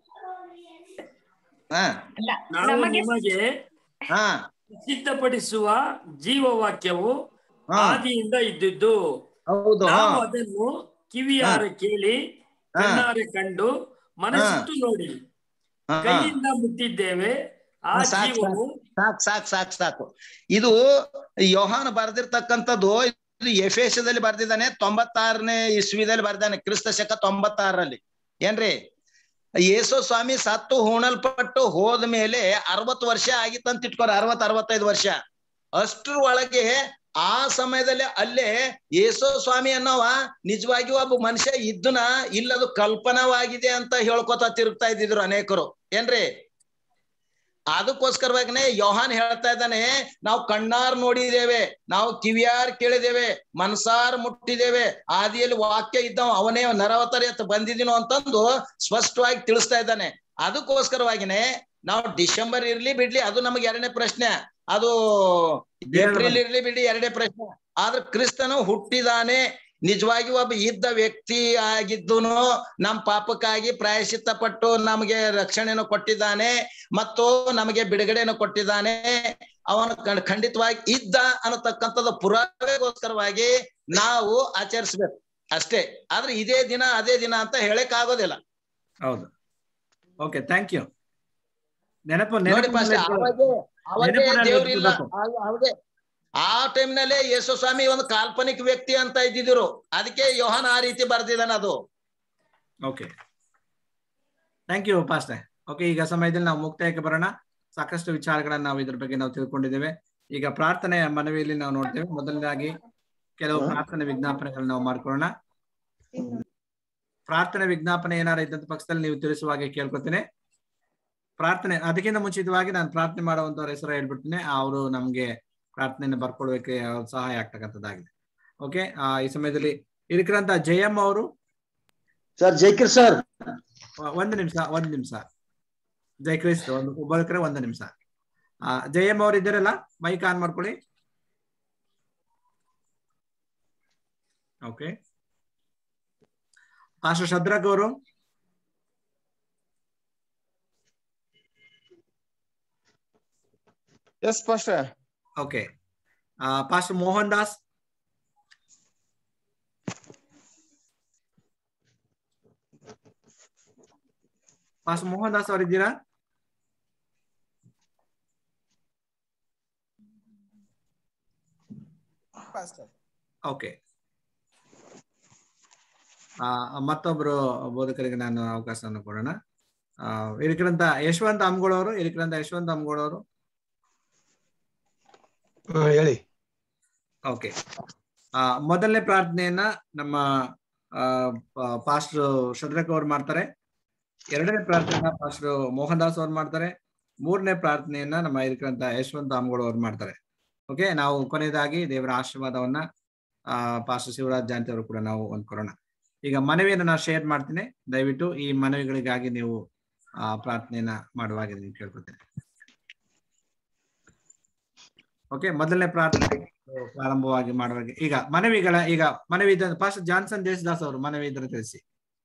ಹಾ ಅಲ್ಲ, ನಾವು ನಮಗೆ ನಿಮಗೆ ಹಾ ಸಿದ್ಧಪಡಿಸುವ ಜೀವವಾಕ್ಯವು ಹಾ ಆದಿಯಿಂದ ಇದ್ದಿದ್ದು ಹೌದು ಹಾ ನಾವು ಅದನ್ನು ಕಿವಿಯಾರೆ ಕೇಳಿ ಹಾ. ಕಣ್ಣಾರೆ ಕಂಡು ಮನಸ್ಸಿಟ್ಟು ನೋಡಿ ಹಾ, ಹಾ. ಕೈಯಿಂದ ಮುಟ್ಟಿದ್ದೇವೆ ಆ ಹಾ, ಸಾಕ್, ಜೀವವು ಸಾಕ್ ಸಾಕ್ ಸಾಕ್ ಸಾಕು ಇದು ಯೋಹಾನ ಬರ್ದಿರ್ತಕ್ಕಂಥದ್ದು ಇದು ಎಫೇಸದಲ್ಲಿ ಬರ್ದಿದ್ದಾನೆ ತೊಂಬತ್ತಾರನೇ ಇಸ್ವಿದಲ್ಲಿ ಬರ್ದಾನೆ ಕ್ರಿಸ್ತ ಶಕ ತೊಂಬತ್ತಾರರಲ್ಲಿ ಏನ್ರಿ ಯೇಸು ಸ್ವಾಮಿ ಸತ್ತು ಹೂಣಲ್ಪಟ್ಟು ಹೋದ ಮೇಲೆ ಅರವತ್ತು ವರ್ಷ ಆಗಿತ್ತಂತ ಇಟ್ಕೋರ ಅರವತ್ ಅರವತ್ತೈದು ವರ್ಷ ಅಷ್ಟ್ರ ಒಳಗೆ ಆ ಸಮಯದಲ್ಲಿ ಅಲ್ಲೇ ಯೇಸು ಸ್ವಾಮಿ ಅನ್ನೋವ ನಿಜವಾಗಿಯೂ ಒಬ್ಬ ಮನುಷ್ಯ ಇದ್ದನ ಇಲ್ಲದು ಕಲ್ಪನವಾಗಿದೆ ಅಂತ ಹೇಳ್ಕೊತಾ ತಿರುಗ್ತಾ ಇದ್ದಿದ್ರು ಅನೇಕರು ಏನ್ರಿ ಅದಕ್ಕೋಸ್ಕರವಾಗನೆ ಯೋಹಾನ್ ಹೇಳ್ತಾ ಇದ್ದಾನೆ ನಾವು ಕಣ್ಣಾರ್ ನೋಡಿದ್ದೇವೆ ನಾವು ಕಿವಿಯಾರ್ ಕೇಳಿದ್ದೇವೆ ಮನಸಾರ್ ಮುಟ್ಟಿದ್ದೇವೆ ಆದಿಯಲ್ಲಿ ವಾಕ್ಯ ಇದ್ದವ ಅವನೇ ನರವತಾರಿ ಅಂತ ಬಂದಿದ್ದೀನೋ ಅಂತಂದು ಸ್ಪಷ್ಟವಾಗಿ ತಿಳಿಸ್ತಾ ಇದ್ದಾನೆ ಅದಕ್ಕೋಸ್ಕರವಾಗಿನೇ ನಾವು ಡಿಸೆಂಬರ್ ಇರ್ಲಿ ಬಿಡ್ಲಿ ಅದು ನಮಗೆ ಎರಡನೇ ಪ್ರಶ್ನೆ ಅದು ಏಪ್ರಿಲ್ ಇರ್ಲಿ ಬಿಡ್ಲಿ ಎರಡನೇ ಪ್ರಶ್ನೆ ಆದ್ರೆ ಕ್ರಿಸ್ತನು ಹುಟ್ಟಿದಾನೆ ನಿಜವಾಗಿ ಒಬ್ಬ ಇದ್ದ ವ್ಯಕ್ತಿ ಆಗಿದ್ದನು ನಮ್ ಪಾಪಕ್ಕಾಗಿ ಪ್ರಾಯಶ್ಚಿತ್ತ ಪಟ್ಟು ನಮಗೆ ರಕ್ಷಣೆಯನ್ನು ಕೊಟ್ಟಿದ್ದಾನೆ ಮತ್ತು ನಮಗೆ ಬಿಡುಗಡೆಯನ್ನು ಕೊಟ್ಟಿದ್ದಾನೆ ಅವನು ಖಂಡ್- ಖಂಡಿತವಾಗಿ ಇದ್ದ ಅನ್ನತಕ್ಕಂಥದ್ದು ಪುರಾವೆಗೋಸ್ಕರವಾಗಿ ನಾವು ಆಚರಿಸ್ಬೇಕು ಅಷ್ಟೇ ಆದ್ರೆ ಇದೇ ದಿನ ಅದೇ ದಿನ ಅಂತ ಹೇಳಕ್ ಆಗೋದಿಲ್ಲ ಹೌದು ಓಕೆ ಥ್ಯಾಂಕ್ ಯು ನೆನಪು ನೋಡಿ ನೆನಪು ಪಾಸ್ಟರ್, ಅವಾಗೆ ಅವಾಗೆ ನೆನಪಿನಲ್ಲಿ ದೇವ್ರಿಲ್ಲ ಇಟ್ಕೊಬೇಕು. ಆ- ಅವಾಗೆ ಆ ಟೈಮ್ನಲ್ಲೇ ಯೇಸು ಸ್ವಾಮಿ ಒಂದು ಕಾಲ್ಪನಿಕ ವ್ಯಕ್ತಿ ಅಂತ ಇದ್ದಿದ್ರು ಅದಕ್ಕೆ ಯೋಹಾನ್ ಆ ರೀತಿ ಬರ್ದಿದ್ದಾನೆ ಅದು okay thank you pastor okay ಈಗ ಸಮಯದಲ್ಲಿ ನಾವು ಮುಕ್ತಾಯಕ್ಕೆ ಬರೋಣ ಸಾಕಷ್ಟು ವಿಚಾರಗಳನ್ನ ನಾವು ಇದ್ರ ಬಗ್ಗೆ ನಾವು ತಿಳ್ಕೊಂಡಿದ್ದೇವೆ ಈಗ ಪ್ರಾರ್ಥನೆಯ ಮನವಿಯಲ್ಲಿ ನಾವು ನೋಡ್ತೇವೆ ಮೊದಲನೇದಾಗಿ ಕೆಲವು ಪ್ರಾರ್ಥನೆ ವಿಜ್ಞಾಪನೆಗಳನ್ನ ನಾವು ಮಾಡ್ಕೊಳ್ಳೋಣ ಪ್ರಾರ್ಥನೆ ವಿಜ್ಞಾಪನೆ ಏನಾರ ಇದ್ದಂತ ಪಕ್ಷದಲ್ಲಿ ನೀವು ತಿಳಿಸುವ ಹಾಗೆ ಕೇಳ್ಕೊತೀನಿ ಪ್ರಾರ್ಥನೆ ಅದಕ್ಕಿಂತ ಮುಂಚಿತವಾಗಿ ನಾನು ಪ್ರಾರ್ಥನೆ ಮಾಡುವಂತವ್ರ ಹೆಸರು ಹೇಳ್ಬಿಡ್ತೀನಿ ಅವರು ನಮ್ಗೆ ಪ್ರಾರ್ಥನೆಯನ್ನು ಬರ್ಕೊಡ್ಬೇಕು ಸಹಾಯ ಆಗ್ತಕ್ಕಂಥದ್ದಾಗಿದೆ ಓಕೆ ಈ ಸಮಯದಲ್ಲಿ ಇರಿಕರಂತ ಜಯಮ್ಮ ಅವರು ಸರ್ ಜೈಕಿರ್ ಸರ್ ಒಂದು ನಿಮಿಷ ಒಂದು ನಿಮಿಷ ಜೈ ಕ್ರಿಸ್ತ ಒಂದು ಒಬ್ಬರಕರೆ ಒಂದು ನಿಮಿಷ ಆ ಜಯಮ್ಮ ಅವ್ರು ಇದ್ದೀರಲ್ಲ ಮೈಕ್ ಆನ್ ಮಾಡ್ಕೊಳ್ಳಿ ಓಕೆ ಪಾಸ್ಟರ್ ಶದ್ರಕ್ ಅವರು yes pastor okay pastor Mohan Das pastor Mohan Das ಅವರು ಇದ್ದೀರಾ ಓಕೆ ಮತ್ತೊಬ್ರು ಬೋಧಕರಿಗೆ ನಾನು ಅವಕಾಶವನ್ನು ಕೊಡೋಣ ಆ, ಇರಿಕರಂತ ಯಶವಂತ ಅಮ್ಗೋಳವರು ಇರಿಕರಂತ ಯಶವಂತ ಅಮ್ಗೋಳವರು ಹೇಳಿ ಓಕೆ ಆ ಮೊದಲನೇ ಪ್ರಾರ್ಥನೆಯನ್ನ ನಮ್ಮ ಆ ಪಾಸ್ಟರ್ ಶದ್ರಕ್ ಅವ್ರು ಮಾಡ್ತಾರೆ ಎರಡನೇ ಪ್ರಾರ್ಥನೆಯನ್ನ ಪಾಸ್ಟರ್ ಮೋಹನ್ ದಾಸ್ ಅವ್ರು ಮಾಡ್ತಾರೆ ಮೂರನೇ ಪ್ರಾರ್ಥನೆಯನ್ನ ನಮ್ಮ ಇರಿಕರಂತ ಯಶವಂತ ಅಮ್ಗೋಳ ಅವ್ರು ಮಾಡ್ತಾರೆ ಓಕೆ ನಾವು ಕೊನೆಯದಾಗಿ ದೇವರ ಆಶೀರ್ವಾದವನ್ನ ಆ ಪಾಸ್ಟರ್ ಶಿವರಾಜ್ ಜಯಂತಿ ಅವರು ಕೂಡ ನಾವು ಹೊಂದ್ಕೊಳ್ಳೋಣ ಈಗ ಮನವಿಯನ್ನು ನಾನು ಶೇರ್ ಮಾಡ್ತೀನಿ ದಯವಿಟ್ಟು ಈ ಮನವಿಗಳಿಗಾಗಿ ನೀವು ಆ ಪ್ರಾರ್ಥನೆಯನ್ನ ಮಾಡುವಾಗ ನೀವು ಕೇಳ್ಕೊತೇನೆ ಓಕೆ ಮೊದಲನೇ ಪ್ರಾರ್ಥನೆ ಪ್ರಾರಂಭವಾಗಿ ಮಾಡುವಾಗ ಈಗ ಮನವಿಗಳ ಈಗ ಮನವಿ ಪಾಸ್ಟರ್ ಜಾನ್ಸನ್ ದೇಶದಾಸ್ ಅವರು ಮನವಿ ಇದ್ರೆ ತಿಳಿಸಿ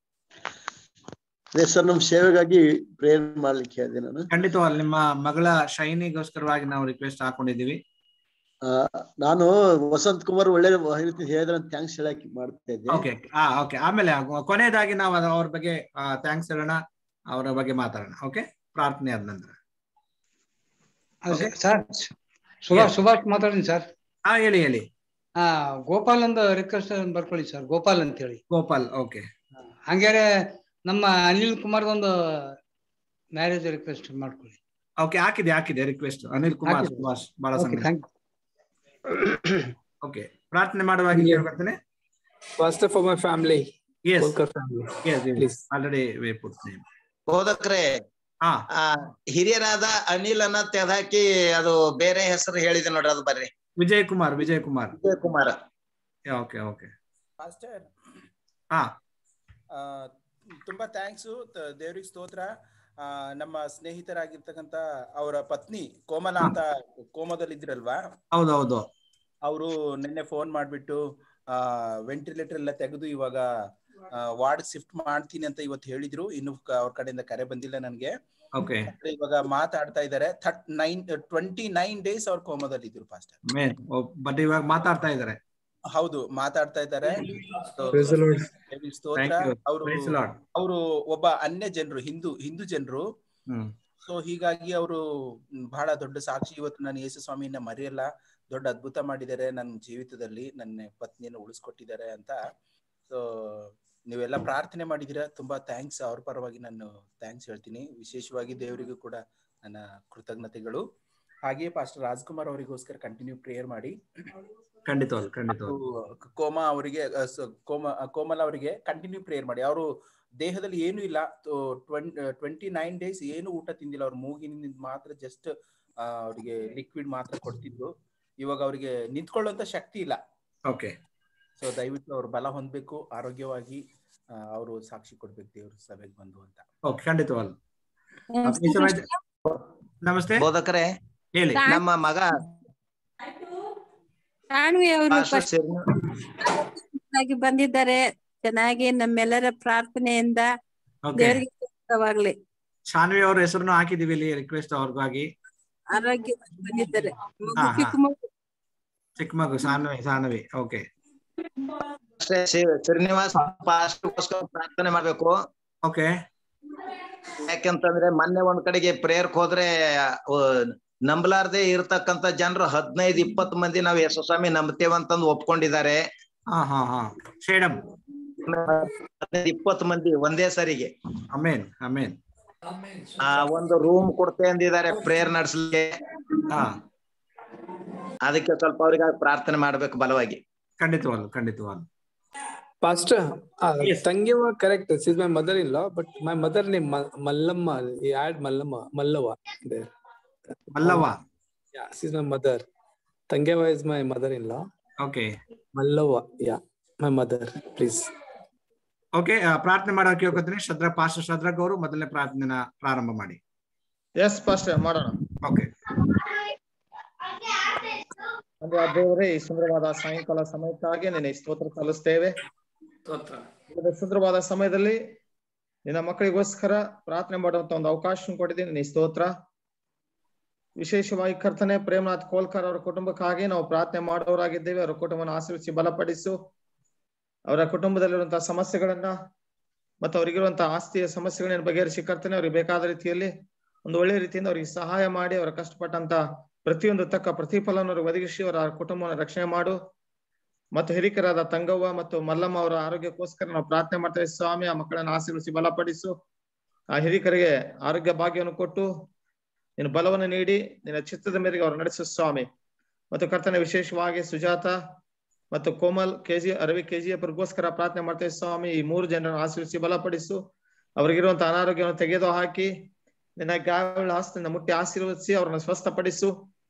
ಅದೇ ಸರ್ ನಮ್ ಸೇವೆಗಾಗಿ ಪ್ರೇಯರ್ ಮಾಡ್ಲಿಕ್ಕೆ ಹೇಳಿದೆ ನಾನು ಖಂಡಿತವಾಗಿ ನಿಮ್ಮ ಮಗಳ ಶೈನಿಗೋಸ್ಕರವಾಗಿ ನಾವು ರಿಕ್ವೆಸ್ಟ್ ಹಾಕೊಂಡಿದೀವಿ ಆ, ನಾನು ವಸಂತ್ ಕುಮಾರ್ ಒಳ್ಳೆ ರೀತಿ ಹೇಳಿದ್ರೆ ಥ್ಯಾಂಕ್ಸ್ ಹೇಳಕ್ ಮಾಡ್ತಾ ಇದ್ದೆ ಓಕೆ ಹಾ ಓಕೆ ಆಮೇಲೆ ಕೊನೆಯದಾಗಿ ನಾವು ಅದ- ಅವ್ರ ಬಗ್ಗೆ ಥ್ಯಾಂಕ್ಸ್ ಹೇಳೋಣ ಅವರ ಬಗ್ಗೆ ಮಾತಾಡೋಣ ಓಕೆ ಪ್ರಾರ್ಥನೆ ಆದ ನಂತರ ಸರ್ ಸುಭಾಷ್ ಸುಭಾಷ್ ಮಾತಾಡಿನಿ ಸರ್ ಹಾ ಹೇಳಿ ಹೇಳಿ ಹಾ ಗೋಪಾಲ್ ಒಂದು ರಿಕ್ವೆಸ್ಟ್ ಬರ್ಕೊಳ್ಳಿ ಸರ್ ಗೋಪಾಲ್ ಅಂತ ಹೇಳಿ ಗೋಪಾಲ್ ಓಕೆ ಹಂಗಾರೆ ನಮ್ಮ ಅನಿಲ್ ಕುಮಾರ್ದೊಂದು ಮ್ಯಾರೇಜ್ ರಿಕ್ವೆಸ್ಟ್ ಮಾಡ್ಕೊಳ್ಳಿ ಓಕೆ ಹಾಕಿದೆ ಹಾಕಿದೆ ರಿಕ್ವೆಸ್ಟ್ ಅನಿಲ್ ಕುಮಾರ್ ಹಾಕಿದೆ. ಸುಭಾಷ್ ಬಹಳ Okay, ಸಂತೋಷ thank ಓಕೆ ಪ್ರಾರ್ಥನೆ ಮಾಡುವಾಗ ಕೇಳ್ಕೊಳ್ತೇನೆ first for my family Yes. Kolkar family Yes, already we put name ಬೋಧಕ್ರೆ ಹಾ ಆ ಹಿರಿಯರಾದ ಅನಿಲ್ ಅನ್ನ ತೆಗೆದಾಕಿ ಅದು ಬೇರೆ ಹೆಸರು ಹೇಳಿದೆ ನೋಡ್ರಿ ಅದು ಬರ್ರಿ Vijay Kumar Vijay Kumar Vijay Kumar okay okay master ಹಾ ಆ, ತುಂಬಾ ಥ್ಯಾಂಕ್ಸು ದೇವ್ರಿಗೆ ಸ್ತೋತ್ರ ಆ, ನಮ್ಮ ಸ್ನೇಹಿತರಾಗಿರ್ತಕ್ಕಂತ ಅವರ ಪತ್ನಿ ಕೋಮಲ ಅಂತ ಕೋಮದಲ್ಲಿ ಇದ್ರಲ್ವಾ ಹೌದೌದು ಅವರು ನಿನ್ನೆ ಫೋನ್ ಮಾಡ್ಬಿಟ್ಟು ಆ ವೆಂಟಿಲೇಟರ್ ಎಲ್ಲ ತೆಗೆದು ಇವಾಗ ವಾರ್ಡ್ ಶಿಫ್ಟ್ ಮಾಡ್ತೀನಿ ಅಂತ ಇವತ್ತು ಹೇಳಿದ್ರು ಇನ್ನು ಕ- ಅವ್ರ ಕಡೆಯಿಂದ ಕರೆ ಬಂದಿಲ್ಲ ನನ್ಗೆ ಓಕೆ ಆದ್ರೆ ಇವಾಗ ಮಾತಾಡ್ತಾ ಇದ್ದಾರೆ thirty nine twenty nine days ಅವ್ರ ಕೋಮದಲ್ಲಿ ಇದ್ರು ಪಾಸ್ಟರ್ ಮೇನ್ ಬಟ್ ಇವಾಗ ಮಾತಾಡ್ತಾ ಇದ್ದಾರೆ ಹೌದು ಮಾತಾಡ್ತಾ ಇದ್ದಾರೆ So, Praise the Lord. ದೇವ್ರಿಗೆ ಸ್ತೋತ್ರ Thank you. ಅವರು Praise the Lord. ಅವರು ಒಬ್ಬ ಅನ್ಯ ಜನರು ಹಿಂದೂ ಹಿಂದೂ ಜನರು ಹ್ಮ್ ಸೊ ಹೀಗಾಗಿ ಅವರು ಬಹಳ ದೊಡ್ಡ ಸಾಕ್ಷಿ ಇವತ್ತು ನಾನು ಯೇಸು ಸ್ವಾಮಿನ ಮರೆಯಲ್ಲ ದೊಡ್ಡ ಅದ್ಭುತ ಮಾಡಿದ್ದಾರೆ ನನ್ನ ಜೀವಿತದಲ್ಲಿ ನನ್ನ ಪತ್ನಿಯನ್ನು ಉಳಿಸ್ಕೊಟ್ಟಿದ್ದಾರೆ ಅಂತ ಸೊ ನೀವೆಲ್ಲ ಪ್ರಾರ್ಥನೆ ಮಾಡಿದ್ದೀರಾ ತುಂಬಾ ಥ್ಯಾಂಕ್ಸ್ ಅವ್ರ ಪರವಾಗಿ ನಾನು ಥ್ಯಾಂಕ್ಸ್ ಹೇಳ್ತೀನಿ ವಿಶೇಷವಾಗಿ ದೇವರಿಗೂ ಕೂಡ ನನ್ನ ಕೃತಜ್ಞತೆಗಳು ಹಾಗೆಯೇ ಪಾಸ್ಟರ್ ರಾಜ್ಕುಮಾರ್ ಅವರಿಗೋಸ್ಕರ ಕಂಟಿನ್ಯೂ ಪ್ರೇಯರ್ ಮಾಡಿ ಖಂಡಿತವಾಗ್ಲು ಖಂಡಿತವಾಗ್ಲು ಹಾಗೂ ಕೋಮ ಅವರಿಗೆ ಅ, ಸ- ಕೋಮ ಅ, ಕೋಮಲ ಅವರಿಗೆ ಕಂಟಿನ್ಯೂ ಪ್ರೇಯರ್ ಮಾಡಿ ಅವರು ದೇಹದಲ್ಲಿ ಏನು ಇಲ್ಲ ಟ್ವೆಂಟಿ ನೈನ್ ಡೇಸ್ ಏನು ಊಟ ತಿಂದಿಲ್ಲ ಅವ್ರ ಮೂಗಿನಿಂದ ಮಾತ್ರ ಜಸ್ಟ್ ಅವರಿಗೆ ಲಿಕ್ವಿಡ್ ಮಾತ್ರ ಕೊಡ್ತಿದ್ರು ಇವಾಗ ಅವರಿಗೆ ನಿಂತ್ಕೊಳ್ಳುವಂತ ಶಕ್ತಿ ಇಲ್ಲ ಓಕೆ ಸೊ ದಯವಿಟ್ಟು ಅವ್ರು ಬಲ ಹೊಂದ್ಬೇಕು ಆರೋಗ್ಯವಾಗಿ ಅವರು ಸಾಕ್ಷಿ ಕೊಡ್ಬೇಕು ದೇವ್ರ ಸಭೆಗೆ ಬಂದು ಅಂತ ಓಕೆ ಖಂಡಿತವಾಗ್ಲು Okay, so my- ನಮಸ್ತೆ ಬೋಧಕರೇ ಹೇಳಿ ನಮ್ಮ ಮಗ ಕಾಣ್ವಿ ಅವರು ಪಾಸ್ಟರ್ ಶರ್ಮಾ ಆಗಿ ಬಂದಿದ್ದಾರೆ ಚೆನ್ನಾಗಿ ನಮ್ಮೆಲ್ಲರ ಪ್ರಾರ್ಥನೆಯಿಂದ Okay. ದೇವರಿಗೆ ಸ್ತೋತ್ರವಾಗ್ಲಿ ಶಾನ್ವಿ ಅವ್ರ ಹೆಸರನ್ನು ಹಾಕಿದೀವಿ ಇಲ್ಲಿ ರಿಕ್ವೆಸ್ಟ್ ಅವ್ರಿಗಾಗಿ ಆರೋಗ್ಯ ಬಂದಿದ್ದಾರೆ ಮಗು ಹಾ, ಹಾ. ಚಿಕ್ಕ ಮಗು ಚಿಕ್ಕ ಮಗು ಸಾನ್ವಿ ಸಾನ್ವಿ ಓಕೆ ಅಷ್ಟೇ ಶ್ರೀ- ಶ್ರೀನಿವಾಸ್ ಪಾಸ್ಟರ್ಗೋಸ್ಕರ ಪ್ರಾರ್ಥನೆ ಮಾಡ್ಬೇಕು ಓಕೆ ಯಾಕೆಂತಂದ್ರೆ ಮೊನ್ನೆ ಒಂದ್ ಕಡೆಗೆ ಪ್ರೇಯರ್ಕ್ ಹೋದ್ರೆ ಆ, ನಂಬಲಾರ್ದೆ ಇರ್ತಕ್ಕಂತ ಜನರು ಹದಿನೈದು ಇಪ್ಪತ್ತು ಮಂದಿ ನಾವ್ ಯೇಸುಸ್ವಾಮಿ ನಂಬ್ತೇವಂತಂದು ಒಪ್ಕೊಂಡಿದ್ದಾರೆ ಹಾ ಹಾ ಹಾ ಶೇಡಮ್ ಹದಿನೈದು ಇಪ್ಪತ್ತು ಮಂದಿ ಒಂದೇ ಸರಿಗೆ ಅಮೇನ್ ಅಮೇನ್ ಆ ಒಂದು ರೂಮ್ ಕೊಡ್ತೇ ಅಂದಿದ್ದಾರೆ ಪ್ರೇಯರ್ ನಡೆಸ್ಲಿಕ್ಕೆ ಹಾ ಅದಕ್ಕೆ ಸ್ವಲ್ಪ ಅವ್ರಿಗೆ ಪ್ರಾರ್ಥನೆ ಮಾಡ್ಬೇಕು ಬಲವಾಗಿ ಖಂಡಿತವಾಗ್ಲು ಖಂಡಿತವಾಗ್ಲು Pastor, uh, Tangewa, correct. This is my mother-in-law, but my mother name Ma- Mallamma. He add Mallamma, Mallava there. Mallavva Yeah, she's my mother. Tangewa is my mother-in-law. Okay Mallava, yeah, my mother. Please. Okay ಪ್ರಾರ್ಥನೆ ಮಾಡೋಕೆ ಕೇಳ್ಕೊತೀನಿ ಶ್ರದ್ಧಾ pastor ಶ್ರದ್ಧಾಕ್ ಅವರು ಮೊದಲನೇ ಪ್ರಾರ್ಥನೆನ ಪ್ರಾರಂಭ ಮಾಡಿ S pastor ಮಾಡೋಣ okay ಅಂದ್ರೆ ಆ ದೇವರೇ ಈ ಸುಂದರವಾದ ಸಾಯಂಕಾಲ ಸಮಯಕ್ಕಾಗಿ ನಿನ್ನ ಸ್ತೋತ್ರ ಸಲ್ಲಿಸ್ತೇವೆ ಈ ಸುಂದರವಾದ ಸಮಯದಲ್ಲಿ ನಿನ್ನ ಮಕ್ಕಳಿಗೋಸ್ಕರ ಪ್ರಾರ್ಥನೆ ಮಾಡುವಂತ ಒಂದು ಅವಕಾಶ ಕೊಟ್ಟಿದ್ದೀನಿ ನಿನ್ನ ಸ್ತೋತ್ರ ವಿಶೇಷವಾಗಿ ಕರ್ತನೆ ಪ್ರೇಮನಾಥ್ ಕೋಲ್ಕರ್ ಅವರ ಕುಟುಂಬಕ್ಕಾಗಿ ನಾವು ಪ್ರಾರ್ಥನೆ ಮಾಡೋರಾಗಿದ್ದೇವೆ ಅವರ ಕುಟುಂಬನ ಆಶೀರ್ವಿಸಿ ಬಲಪಡಿಸು ಅವರ ಕುಟುಂಬದಲ್ಲಿರುವಂತಹ ಸಮಸ್ಯೆಗಳನ್ನ ಮತ್ತು ಅವರಿಗಿರುವಂತಹ ಆಸ್ತಿಯ ಸಮಸ್ಯೆಗಳನ್ನ ಬಗೆಹರಿಸಿ ಕರ್ತನೆ ಅವ್ರಿಗೆ ಬೇಕಾದ ರೀತಿಯಲ್ಲಿ ಒಂದು ಒಳ್ಳೆಯ ರೀತಿಯಿಂದ ಅವರಿಗೆ ಸಹಾಯ ಮಾಡಿ ಅವರ ಕಷ್ಟಪಟ್ಟಂತ ಪ್ರತಿಯೊಂದು ತಕ್ಕ ಪ್ರತಿಫಲವನ್ನು ಅವ್ರಿಗೆ ಒದಗಿಸಿ ಅವರ ಕುಟುಂಬವನ್ನು ರಕ್ಷಣೆ ಮಾಡು ಮತ್ತು ಹಿರಿಕರಾದ ತಂಗವ್ವ ಮತ್ತು ಮಲ್ಲಮ್ಮ ಅವರ ಆರೋಗ್ಯಕ್ಕೋಸ್ಕರ ನಾವು ಪ್ರಾರ್ಥನೆ ಮಾಡ್ತೇವೆ ಸ್ವಾಮಿ ಆ ಮಕ್ಕಳನ್ನು ಆಶೀರ್ವಿಸಿ ಬಲಪಡಿಸು ಆ ಹಿರಿಕರಿಗೆ ಆರೋಗ್ಯ ಭಾಗ್ಯವನ್ನು ಕೊಟ್ಟು ನಿನ್ನ ಬಲವನ್ನು ನೀಡಿ ನಿನ್ನ ಚಿತ್ತದ ಮೇರೆಗೆ ಅವರು ನಡೆಸು ಸ್ವಾಮಿ ಮತ್ತು ಕರ್ತನ ವಿಶೇಷವಾಗಿ ಸುಜಾತ ಮತ್ತು ಕೋಮಲ್ ಕೆಜಿ ಅರವಿ ಕೆಜಿಎಫ್ರಿಗೋಸ್ಕರ ಪ್ರಾರ್ಥನೆ ಮಾಡ್ತೇವೆ ಸ್ವಾಮಿ ಈ ಮೂರು ಜನರನ್ನು ಆಶೀರ್ವಿಸಿ ಬಲಪಡಿಸು ಅವರಿಗಿರುವಂತಹ ಅನಾರೋಗ್ಯವನ್ನು ತೆಗೆದು ಹಾಕಿ ನಿನ್ನ ಗಾಯಗಳ ಆಸ್ತಿಯಿಂದ ಮುಟ್ಟಿ ಆಶೀರ್ವದಿಸಿ ಅವ್ರನ್ನ ಸ್ವಸ್ಥಪಡಿಸು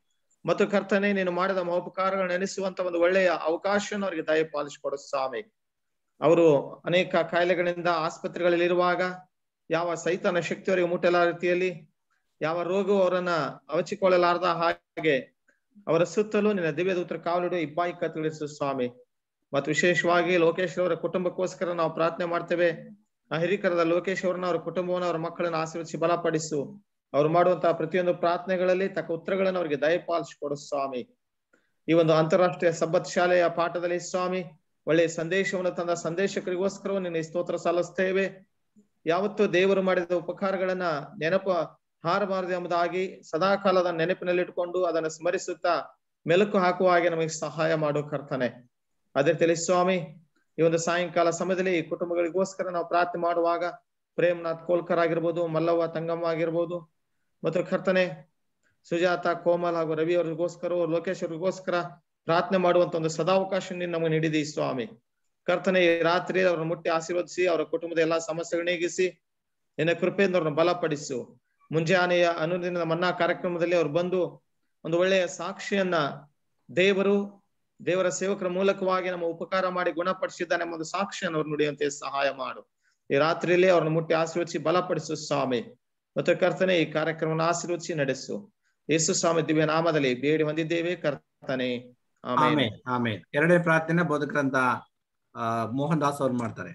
ಮತ್ತು ಕರ್ತನೆ ನೀನು ಮಾಡಿದ ಮಹೋಪಕಾರಗಳನ್ನು ನೆನೆಸುವಂತ ಒಂದು ಒಳ್ಳೆಯ ಅವಕಾಶವನ್ನು ಅವರಿಗೆ ದಯಪಾಲಿಸಿಕೊಡು ಸ್ವಾಮಿ ಅವರು ಅನೇಕ ಕಾಯಿಲೆಗಳಿಂದ ಆಸ್ಪತ್ರೆಗಳಲ್ಲಿರುವಾಗ ಯಾವ ಸೈತಾನ ಶಕ್ತಿ ಅವರಿಗೆ ಮುಟ್ಟಲಾರ ರೀತಿಯಲ್ಲಿ ಯಾವ ರೋಗವು ಅವರನ್ನ ಅವಚಿಕೊಳ್ಳಲಾರದ ಹಾಗೆ ಅವರ ಸುತ್ತಲೂ ನಿನ್ನ ದಿವ್ಯ ದೂತರ ಕಾವಲಿಡು ಇಬ್ಬಾಯಿ ಕತ್ತಳಿಸು ಸ್ವಾಮಿ ಮತ್ತು ವಿಶೇಷವಾಗಿ ಲೋಕೇಶ್ ಅವರ ಕುಟುಂಬಕ್ಕೋಸ್ಕರ ನಾವು ಪ್ರಾರ್ಥನೆ ಮಾಡ್ತೇವೆ ಆ ಹಿರಿಕರದ ಲೋಕೇಶ್ ಅವರನ್ನ ಅವರ ಕುಟುಂಬವನ್ನು ಅವರ ಮಕ್ಕಳನ್ನ ಆಶೀರ್ವದಿಸಿ ಬಲಪಡಿಸು ಅವ್ರು ಮಾಡುವಂತಹ ಪ್ರತಿಯೊಂದು ಪ್ರಾರ್ಥನೆಗಳಲ್ಲಿ ತಕ್ಕ ಉತ್ತರಗಳನ್ನು ಅವರಿಗೆ ದಯಪಾಲಿಸಿಕೊಡು ಸ್ವಾಮಿ ಈ ಒಂದು ಅಂತಾರಾಷ್ಟ್ರೀಯ ಸಬ್ಬತ್ ಶಾಲೆಯ ಪಾಠದಲ್ಲಿ ಸ್ವಾಮಿ ಒಳ್ಳೆಯ ಸಂದೇಶವನ್ನು ತಂದ ಸಂದೇಶಕರಿಗೋಸ್ಕರವೂ ನಿನ್ನ ಈ ಸ್ತೋತ್ರ ಸಲ್ಲಿಸ್ತೇವೆ ಯಾವತ್ತೂ ದೇವರು ಮಾಡಿದ ಉಪಕಾರಗಳನ್ನ ನೆನಪು ಹಾರಬಾರದು ಎಂಬುದಾಗಿ ಸದಾಕಾಲದ ನೆನಪಿನಲ್ಲಿಟ್ಕೊಂಡು ಅದನ್ನು ಸ್ಮರಿಸುತ್ತಾ ಮೆಲುಕು ಹಾಕುವ ಹಾಗೆ ನಮಗೆ ಸಹಾಯ ಮಾಡು ಕರ್ತನೆ ಅದೇ ತಿಳಿ ಸ್ವಾಮಿ ಈ ಒಂದು ಸಾಯಂಕಾಲ ಸಮಯದಲ್ಲಿ ಈ ಕುಟುಂಬಗಳಿಗೋಸ್ಕರ ನಾವು ಪ್ರಾರ್ಥನೆ ಮಾಡುವಾಗ ಪ್ರೇಮ್ನಾಥ್ ಕೋಲ್ಕರ್ ಆಗಿರ್ಬೋದು ಮಲ್ಲವ್ವ ತಂಗಮ್ಮ ಆಗಿರ್ಬೋದು ಮತ್ತು ಕರ್ತನೆ ಸುಜಾತ ಕೋಮಲ್ ಹಾಗೂ ರವಿ ಅವ್ರಿಗೋಸ್ಕರ ಲೋಕೇಶ್ ಅವ್ರಿಗೋಸ್ಕರ ಪ್ರಾರ್ಥನೆ ಮಾಡುವಂತ ಒಂದು ಸದಾವಕಾಶ ನೀನು ನಮಗೆ ನೀಡಿದಿ ಸ್ವಾಮಿ ಕರ್ತನೆ ಈ ರಾತ್ರಿ ಅವ್ರನ್ನ ಮುಟ್ಟಿ ಆಶೀರ್ವದಿಸಿ ಅವರ ಕುಟುಂಬದ ಎಲ್ಲಾ ಸಮಸ್ಯೆಗಳನ್ನ ನೀಗಿಸಿ ನಿನ್ನ ಕೃಪೆಯಿಂದ ಅವ್ರನ್ನ ಬಲಪಡಿಸು ಮುಂಜಾನೆಯ ಅನುದಿನದ ಮನ್ನಾ ಕಾರ್ಯಕ್ರಮದಲ್ಲಿ ಅವ್ರು ಬಂದು ಒಂದು ಒಳ್ಳೆಯ ಸಾಕ್ಷಿಯನ್ನ ದೇವರು ದೇವರ ಸೇವಕರ ಮೂಲಕವಾಗಿ ನಮ್ಮ ಉಪಕಾರ ಮಾಡಿ ಗುಣಪಡಿಸಿದ್ದಾನೆ ಎಂಬ ಒಂದು ಸಾಕ್ಷಿಯನ್ನು ಅವ್ರು ನುಡಿಯುವಂತೆ ಸಹಾಯ ಮಾಡು ಈ ರಾತ್ರಿಯಲ್ಲಿ ಅವ್ರನ್ನ ಮುಟ್ಟಿ ಆಶೀರ್ವದಿಸಿ ಬಲಪಡಿಸು ಸ್ವಾಮಿ ಮತ್ತು ಕರ್ತನೆ ಈ ಕಾರ್ಯಕ್ರಮವನ್ನು ಆಶೀರ್ವದಿಸಿ ನಡೆಸು ಯೇಸು ಸ್ವಾಮಿ ದಿವ್ಯ ನಾಮದಲ್ಲಿ ಬೇಡಿ ಹೊಂದಿದ್ದೇವೆ ಕರ್ತನೆ ಆಮೇಲೆ ಆಮೇಲೆ ಆಮೇಲೆ ಎರಡನೇ ಪ್ರಾರ್ಥನೆ ಬೋಧಕರಂತ ಆ ಮೋಹನ್ ದಾಸ್ ಅವ್ರು ಮಾಡ್ತಾರೆ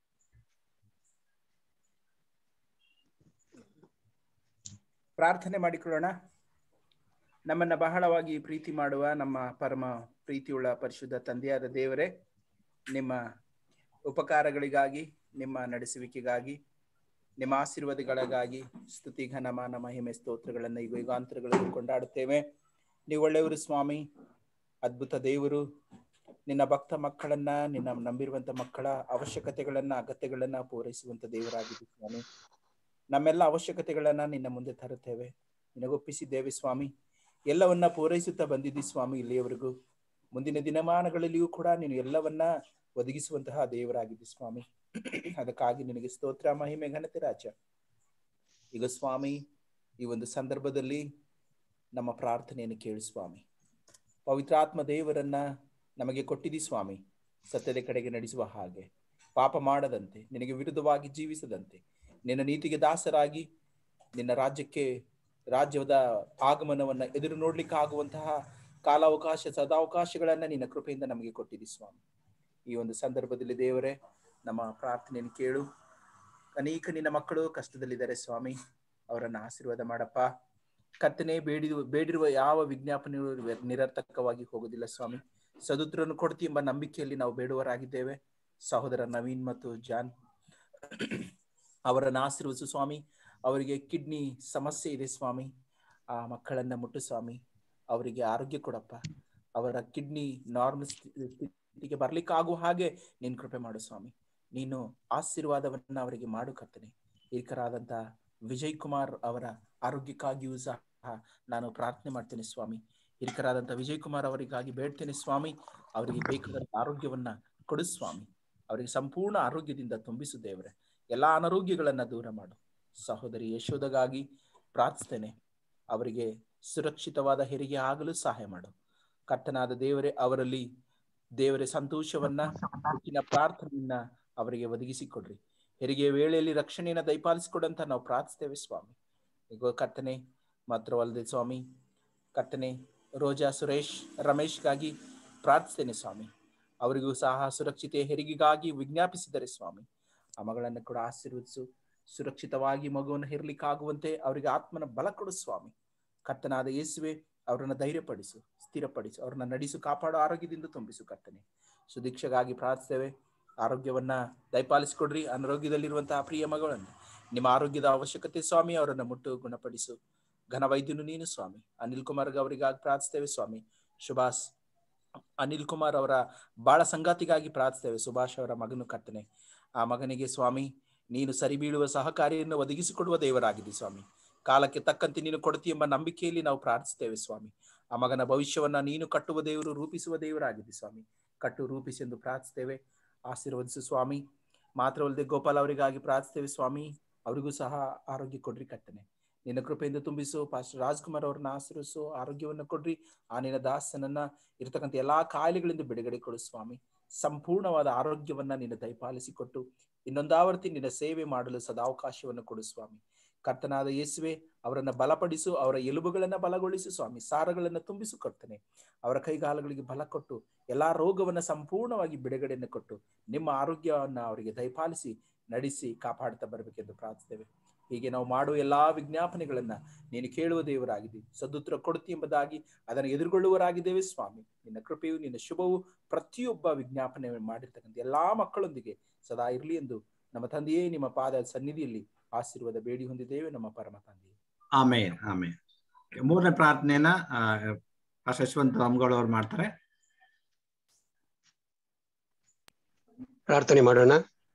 ಪ್ರಾರ್ಥನೆ ಮಾಡಿಕೊಳ್ಳೋಣ ನಮ್ಮನ್ನ ಬಹಳವಾಗಿ ಪ್ರೀತಿ ಮಾಡುವ ನಮ್ಮ ಪರಮ ಪ್ರೀತಿಯುಳ್ಳ ಪರಿಶುದ್ಧ ತಂದೆಯಾದ ದೇವರೇ ನಿಮ್ಮ ಉಪಕಾರಗಳಿಗಾಗಿ ನಿಮ್ಮ ನಡೆಸುವಿಕೆಗಾಗಿ ನಿಮ್ಮ ಆಶೀರ್ವಾದಗಳಿಗಾಗಿ ಸ್ತುತಿ ಘನಮಾನ ಮಹಿಮೆ ಸ್ತೋತ್ರಗಳನ್ನು ಈಗ ಯುಗಾಂತರಗಳಲ್ಲಿ ಕೊಂಡಾಡುತ್ತೇವೆ ನೀವು ಒಳ್ಳೆಯವರು ಸ್ವಾಮಿ ಅದ್ಭುತ ದೇವರು ನಿನ್ನ ಭಕ್ತ ಮಕ್ಕಳನ್ನ ನಿನ್ನ ನಂಬಿರುವಂತ ಮಕ್ಕಳ ಅವಶ್ಯಕತೆಗಳನ್ನ ಅಗತ್ಯಗಳನ್ನ ಪೂರೈಸುವಂತ ದೇವರಾಗಿದೆ ಸ್ವಾಮಿ ನಮ್ಮೆಲ್ಲ ಅವಶ್ಯಕತೆಗಳನ್ನ ನಿನ್ನ ಮುಂದೆ ತರುತ್ತೇವೆ ನಿನಗೊಪ್ಪಿಸಿದ್ದೇವೆ ಸ್ವಾಮಿ ಎಲ್ಲವನ್ನ ಪೂರೈಸುತ್ತಾ ಬಂದಿದ್ದಿ ಸ್ವಾಮಿ ಇಲ್ಲಿಯವರೆಗೂ ಮುಂದಿನ ದಿನಮಾನಗಳಲ್ಲಿಯೂ ಕೂಡ ನೀನು ಎಲ್ಲವನ್ನ ಒದಗಿಸುವಂತಹ ದೇವರಾಗಿದ್ದಿ ಸ್ವಾಮಿ ಅದಕ್ಕಾಗಿ ನಿನಗೆ ಸ್ತೋತ್ರ ಮಹಿಮೆ ಘನತೆ ರಾಜ ಈಗ ಸ್ವಾಮಿ ಈ ಒಂದು ಸಂದರ್ಭದಲ್ಲಿ ನಮ್ಮ ಪ್ರಾರ್ಥನೆಯನ್ನು ಕೇಳು ಸ್ವಾಮಿ ಪವಿತ್ರಾತ್ಮ ದೇವರನ್ನ ನಮಗೆ ಕೊಟ್ಟಿದಿ ಸ್ವಾಮಿ ಸತ್ಯದ ಕಡೆಗೆ ನಡೆಸುವ ಹಾಗೆ ಪಾಪ ಮಾಡದಂತೆ ನಿನಗೆ ವಿರುದ್ಧವಾಗಿ ಜೀವಿಸದಂತೆ ನಿನ್ನ ನೀತಿಗೆ ದಾಸರಾಗಿ ನಿನ್ನ ರಾಜ್ಯಕ್ಕೆ ರಾಜ್ಯದ ಆಗಮನವನ್ನ ಎದುರು ನೋಡ್ಲಿಕ್ಕೆ ಆಗುವಂತಹ ಕಾಲಾವಕಾಶ ಸದಾವಕಾಶಗಳನ್ನ ನಿನ್ನ ಕೃಪೆಯಿಂದ ನಮಗೆ ಕೊಟ್ಟಿದಿ ಸ್ವಾಮಿ ಈ ಒಂದು ಸಂದರ್ಭದಲ್ಲಿ ದೇವರೇ ನಮ್ಮ ಪ್ರಾರ್ಥನೆಯನ್ನು ಕೇಳು ಅನೇಕ ನಿನ್ನ ಮಕ್ಕಳು ಕಷ್ಟದಲ್ಲಿದ್ದಾರೆ ಸ್ವಾಮಿ ಅವರನ್ನ ಆಶೀರ್ವಾದ ಮಾಡಪ್ಪ ಕತ್ತನೆ ಬೇಡಿ ಬೇಡಿರುವ ಯಾವ ವಿಜ್ಞಾಪನೆಯೂ ನಿರರ್ಥಕವಾಗಿ ಹೋಗುದಿಲ್ಲ ಸ್ವಾಮಿ ಸದುತ್ರನ್ನು ಕೊಡ್ತಿ ಎಂಬ ನಂಬಿಕೆಯಲ್ಲಿ ನಾವು ಬೇಡುವರಾಗಿದ್ದೇವೆ ಸಹೋದರ ನವೀನ್ ಮತ್ತು ಜಾನ್ ಅವರನ್ನ ಆಶೀರ್ವದಿಸು ಸ್ವಾಮಿ ಅವರಿಗೆ ಕಿಡ್ನಿ ಸಮಸ್ಯೆ ಇದೆ ಸ್ವಾಮಿ ಆ ಮಕ್ಕಳನ್ನ ಮುಟ್ಟು ಸ್ವಾಮಿ ಅವರಿಗೆ ಆರೋಗ್ಯ ಕೊಡಪ್ಪ ಅವರ ಕಿಡ್ನಿ ನಾರ್ಮಲ್ ಸ್ಥಿತಿಗೆ ಬರ್ಲಿಕ್ಕೆ ಆಗುವ ಹಾಗೆ ನೀನ್ ಕೃಪೆ ಮಾಡು ಸ್ವಾಮಿ ನೀನು ಆಶೀರ್ವಾದವನ್ನ ಅವರಿಗೆ ಮಾಡು ಕರ್ತನೆ ಹಿರಿಕರಾದಂತ ವಿಜಯ್ ಕುಮಾರ್ ಅವರ ಆರೋಗ್ಯಕ್ಕಾಗಿಯೂ ಸಹ ನಾನು ಪ್ರಾರ್ಥನೆ ಮಾಡ್ತೇನೆ ಸ್ವಾಮಿ ಹಿರಿಕರಾದಂತ ವಿಜಯ್ ಕುಮಾರ್ ಅವರಿಗಾಗಿ ಬೇಡ್ತೇನೆ ಸ್ವಾಮಿ ಅವರಿಗೆ ಬೇಕಾದಂತ ಆರೋಗ್ಯವನ್ನ ಕೊಡು ಸ್ವಾಮಿ ಅವರಿಗೆ ಸಂಪೂರ್ಣ ಆರೋಗ್ಯದಿಂದ ತುಂಬಿಸು ದೇವರೇ ಎಲ್ಲಾ ಅನಾರೋಗ್ಯಗಳನ್ನ ದೂರ ಮಾಡು ಸಹೋದರಿ ಯಶೋದಗಾಗಿ ಪ್ರಾರ್ಥಿಸ್ತೇನೆ ಅವರಿಗೆ ಸುರಕ್ಷಿತವಾದ ಹೆರಿಗೆ ಆಗಲು ಸಹಾಯ ಮಾಡು ಕರ್ತನಾದ ದೇವರೇ ಅವರಲ್ಲಿ ದೇವರೇ ಸಂತೋಷವನ್ನ ಹೆಚ್ಚಿನ ಪ್ರಾರ್ಥನೆಯನ್ನ ಅವರಿಗೆ ಒದಗಿಸಿಕೊಡ್ರಿ ಹೆರಿಗೆ ವೇಳೆಯಲ್ಲಿ ರಕ್ಷಣೆಯನ್ನ ದಯಪಾಲಿಸಿಕೊಡಂತ ನಾವು ಪ್ರಾರ್ಥಿಸ್ತೇವೆ ಸ್ವಾಮಿ ಈಗ ಕರ್ತನೆ ಮಾತ್ರವಲ್ಲದೆ ಸ್ವಾಮಿ ಕರ್ತನೆ ರೋಜಾ ಸುರೇಶ್ ರಮೇಶ್ಗಾಗಿ ಪ್ರಾರ್ಥಿಸ್ತೇನೆ ಸ್ವಾಮಿ ಅವರಿಗೂ ಸಹ ಸುರಕ್ಷಿತ ಹೆರಿಗೆಗಾಗಿ ವಿಜ್ಞಾಪಿಸಿದರೆ ಸ್ವಾಮಿ ಆ ಮಗಳನ್ನು ಕೂಡ ಆಶೀರ್ವದಿಸು ಸುರಕ್ಷಿತವಾಗಿ ಮಗುವನ್ನು ಹೆರ್ಲಿಕ್ಕಾಗುವಂತೆ ಅವರಿಗೆ ಆತ್ಮನ ಬಲ ಕೊಡು ಸ್ವಾಮಿ ಕರ್ತನಾದ ಯೇಸುವೆ ಅವರನ್ನ ಧೈರ್ಯಪಡಿಸು ಸ್ಥಿರಪಡಿಸು ಅವ್ರನ್ನ ನಡೆಸು ಕಾಪಾಡು ಆರೋಗ್ಯದಿಂದ ತುಂಬಿಸು ಕರ್ತನೆ ಸುದೀಕ್ಷೆಗಾಗಿ ಪ್ರಾರ್ಥಿಸ್ತೇವೆ ಆರೋಗ್ಯವನ್ನ ದಯಪಾಲಿಸಿಕೊಡ್ರಿ ಅನಾರೋಗ್ಯದಲ್ಲಿರುವಂತಹ ಪ್ರಿಯ ಮಗಳನ್ನು ನಿಮ್ಮ ಆರೋಗ್ಯದ ಅವಶ್ಯಕತೆ ಸ್ವಾಮಿ ಅವರನ್ನ ಮುಟ್ಟು ಗುಣಪಡಿಸು ಘನ ವೈದ್ಯನು ನೀನು ಸ್ವಾಮಿ ಅನಿಲ್ ಕುಮಾರ್ ಅವರಿಗಾಗಿ ಪ್ರಾರ್ಥಿಸ್ತೇವೆ ಸ್ವಾಮಿ ಸುಭಾಷ್ ಅನಿಲ್ ಕುಮಾರ್ ಅವರ ಬಾಳ ಸಂಗಾತಿಗಾಗಿ ಪ್ರಾರ್ಥಿಸ್ತೇವೆ ಸುಭಾಷ್ ಅವರ ಮಗನು ಕರ್ತನೆ ಆ ಮಗನಿಗೆ ಸ್ವಾಮಿ ನೀನು ಸರಿ ಬೀಳುವ ಸಹಕಾರಿಯನ್ನು ಒದಗಿಸಿಕೊಡುವ ದೇವರಾಗಿದೆ ಸ್ವಾಮಿ ಕಾಲಕ್ಕೆ ತಕ್ಕಂತೆ ನೀನು ಕೊಡ್ತಿ ಎಂಬ ನಂಬಿಕೆಯಲ್ಲಿ ನಾವು ಪ್ರಾರ್ಥಿಸ್ತೇವೆ ಸ್ವಾಮಿ ಆ ಮಗನ ಭವಿಷ್ಯವನ್ನ ನೀನು ಕಟ್ಟುವ ದೇವರು ರೂಪಿಸುವ ದೇವರಾಗಿದೆ ಸ್ವಾಮಿ ಕಟ್ಟು ರೂಪಿಸಿ ಎಂದು ಪ್ರಾರ್ಥಿಸ್ತೇವೆ ಆಶೀರ್ವದಿಸು ಸ್ವಾಮಿ ಮಾತ್ರವಲ್ಲದೆ ಗೋಪಾಲ್ ಅವರಿಗಾಗಿ ಪ್ರಾರ್ಥಿಸ್ತೇವೆ ಸ್ವಾಮಿ ಅವರಿಗೂ ಸಹ ಆರೋಗ್ಯ ಕೊಡ್ರಿ ಕರ್ತನೆ ನಿನ್ನ ಕೃಪೆಯಿಂದ ತುಂಬಿಸು ಪಾಸ್ಟರ್ ರಾಜ್ಕುಮಾರ್ ಅವ್ರನ್ನ ಆಶೀರ್ವಿಸು ಆರೋಗ್ಯವನ್ನು ಕೊಡ್ರಿ ಆ ನಿನ್ನ ದಾಸನನ್ನ ಇರತಕ್ಕಂಥ ಎಲ್ಲಾ ಕಾಯಿಲೆಗಳಿಂದ ಬಿಡುಗಡೆ ಕೊಡು ಸ್ವಾಮಿ ಸಂಪೂರ್ಣವಾದ ಆರೋಗ್ಯವನ್ನ ನಿನ್ನ ದಯಪಾಲಿಸಿಕೊಟ್ಟು ಇನ್ನೊಂದಾವರ್ತಿ ನಿನ್ನ ಸೇವೆ ಮಾಡಲು ಸದಾವಕಾಶವನ್ನು ಕೊಡು ಸ್ವಾಮಿ ಕರ್ತನಾದ ಯೇಸುವೆ ಅವರನ್ನ ಬಲಪಡಿಸು ಅವರ ಎಲುಬುಗಳನ್ನ ಬಲಗೊಳಿಸು ಸ್ವಾಮಿ ಸಾರಗಳನ್ನ ತುಂಬಿಸು ಕೊಡ್ತಾನೆ ಅವರ ಕೈಗಾಲಗಳಿಗೆ ಬಲ ಕೊಟ್ಟು ಎಲ್ಲಾ ರೋಗವನ್ನ ಸಂಪೂರ್ಣವಾಗಿ ಬಿಡುಗಡೆಯನ್ನು ಕೊಟ್ಟು ನಿಮ್ಮ ಆರೋಗ್ಯವನ್ನ ಅವರಿಗೆ ದಯಪಾಲಿಸಿ ನಡೆಸಿ ಕಾಪಾಡ್ತಾ ಬರ್ಬೇಕೆಂದು ಪ್ರಾರ್ಥಿಸ್ತೇವೆ ಹೀಗೆ ನಾವು ಮಾಡುವ ಎಲ್ಲಾ ವಿಜ್ಞಾಪನೆಗಳನ್ನ ನೀನು ಕೇಳುವ ದೇವರಾಗಿದ್ದೀವಿ ಸದುತ್ರ ಕೊಡ್ತಿ ಎಂಬುದಾಗಿ ಅದನ್ನು ಎದುರುಗೊಳ್ಳುವರಾಗಿದ್ದೇವೆ ಸ್ವಾಮಿ ನಿನ್ನ ಕೃಪೆಯು ನಿನ್ನ ಶುಭವು ಪ್ರತಿಯೊಬ್ಬ ವಿಜ್ಞಾಪನೆ ಮಾಡಿರ್ತಕ್ಕಂಥ ಎಲ್ಲಾ ಮಕ್ಕಳೊಂದಿಗೆ ಸದಾ ಇರಲಿ ಎಂದು ನಮ್ಮ ತಂದೆಯೇ ನಿಮ್ಮ ಪಾದ ಸನ್ನಿಧಿಯಲ್ಲಿ ಆಶೀರ್ವಾದ ಬೇಡಿ ಹೊಂದಿದ್ದೇವೆ ನಮ್ಮ ಪರಮ ತಂದೆ ಆಮೇನ್ ಆಮೇನ್ ಮೂರನೇ ಪ್ರಾರ್ಥನೆಯನ್ನ ಪಾಸ್ಟರ್ ಯಶವಂತ ರಾಮ್ಗೋಳ್ ಅವ್ರು ಮಾಡ್ತಾರೆ ಪ್ರಾರ್ಥನೆ ಮಾಡೋಣ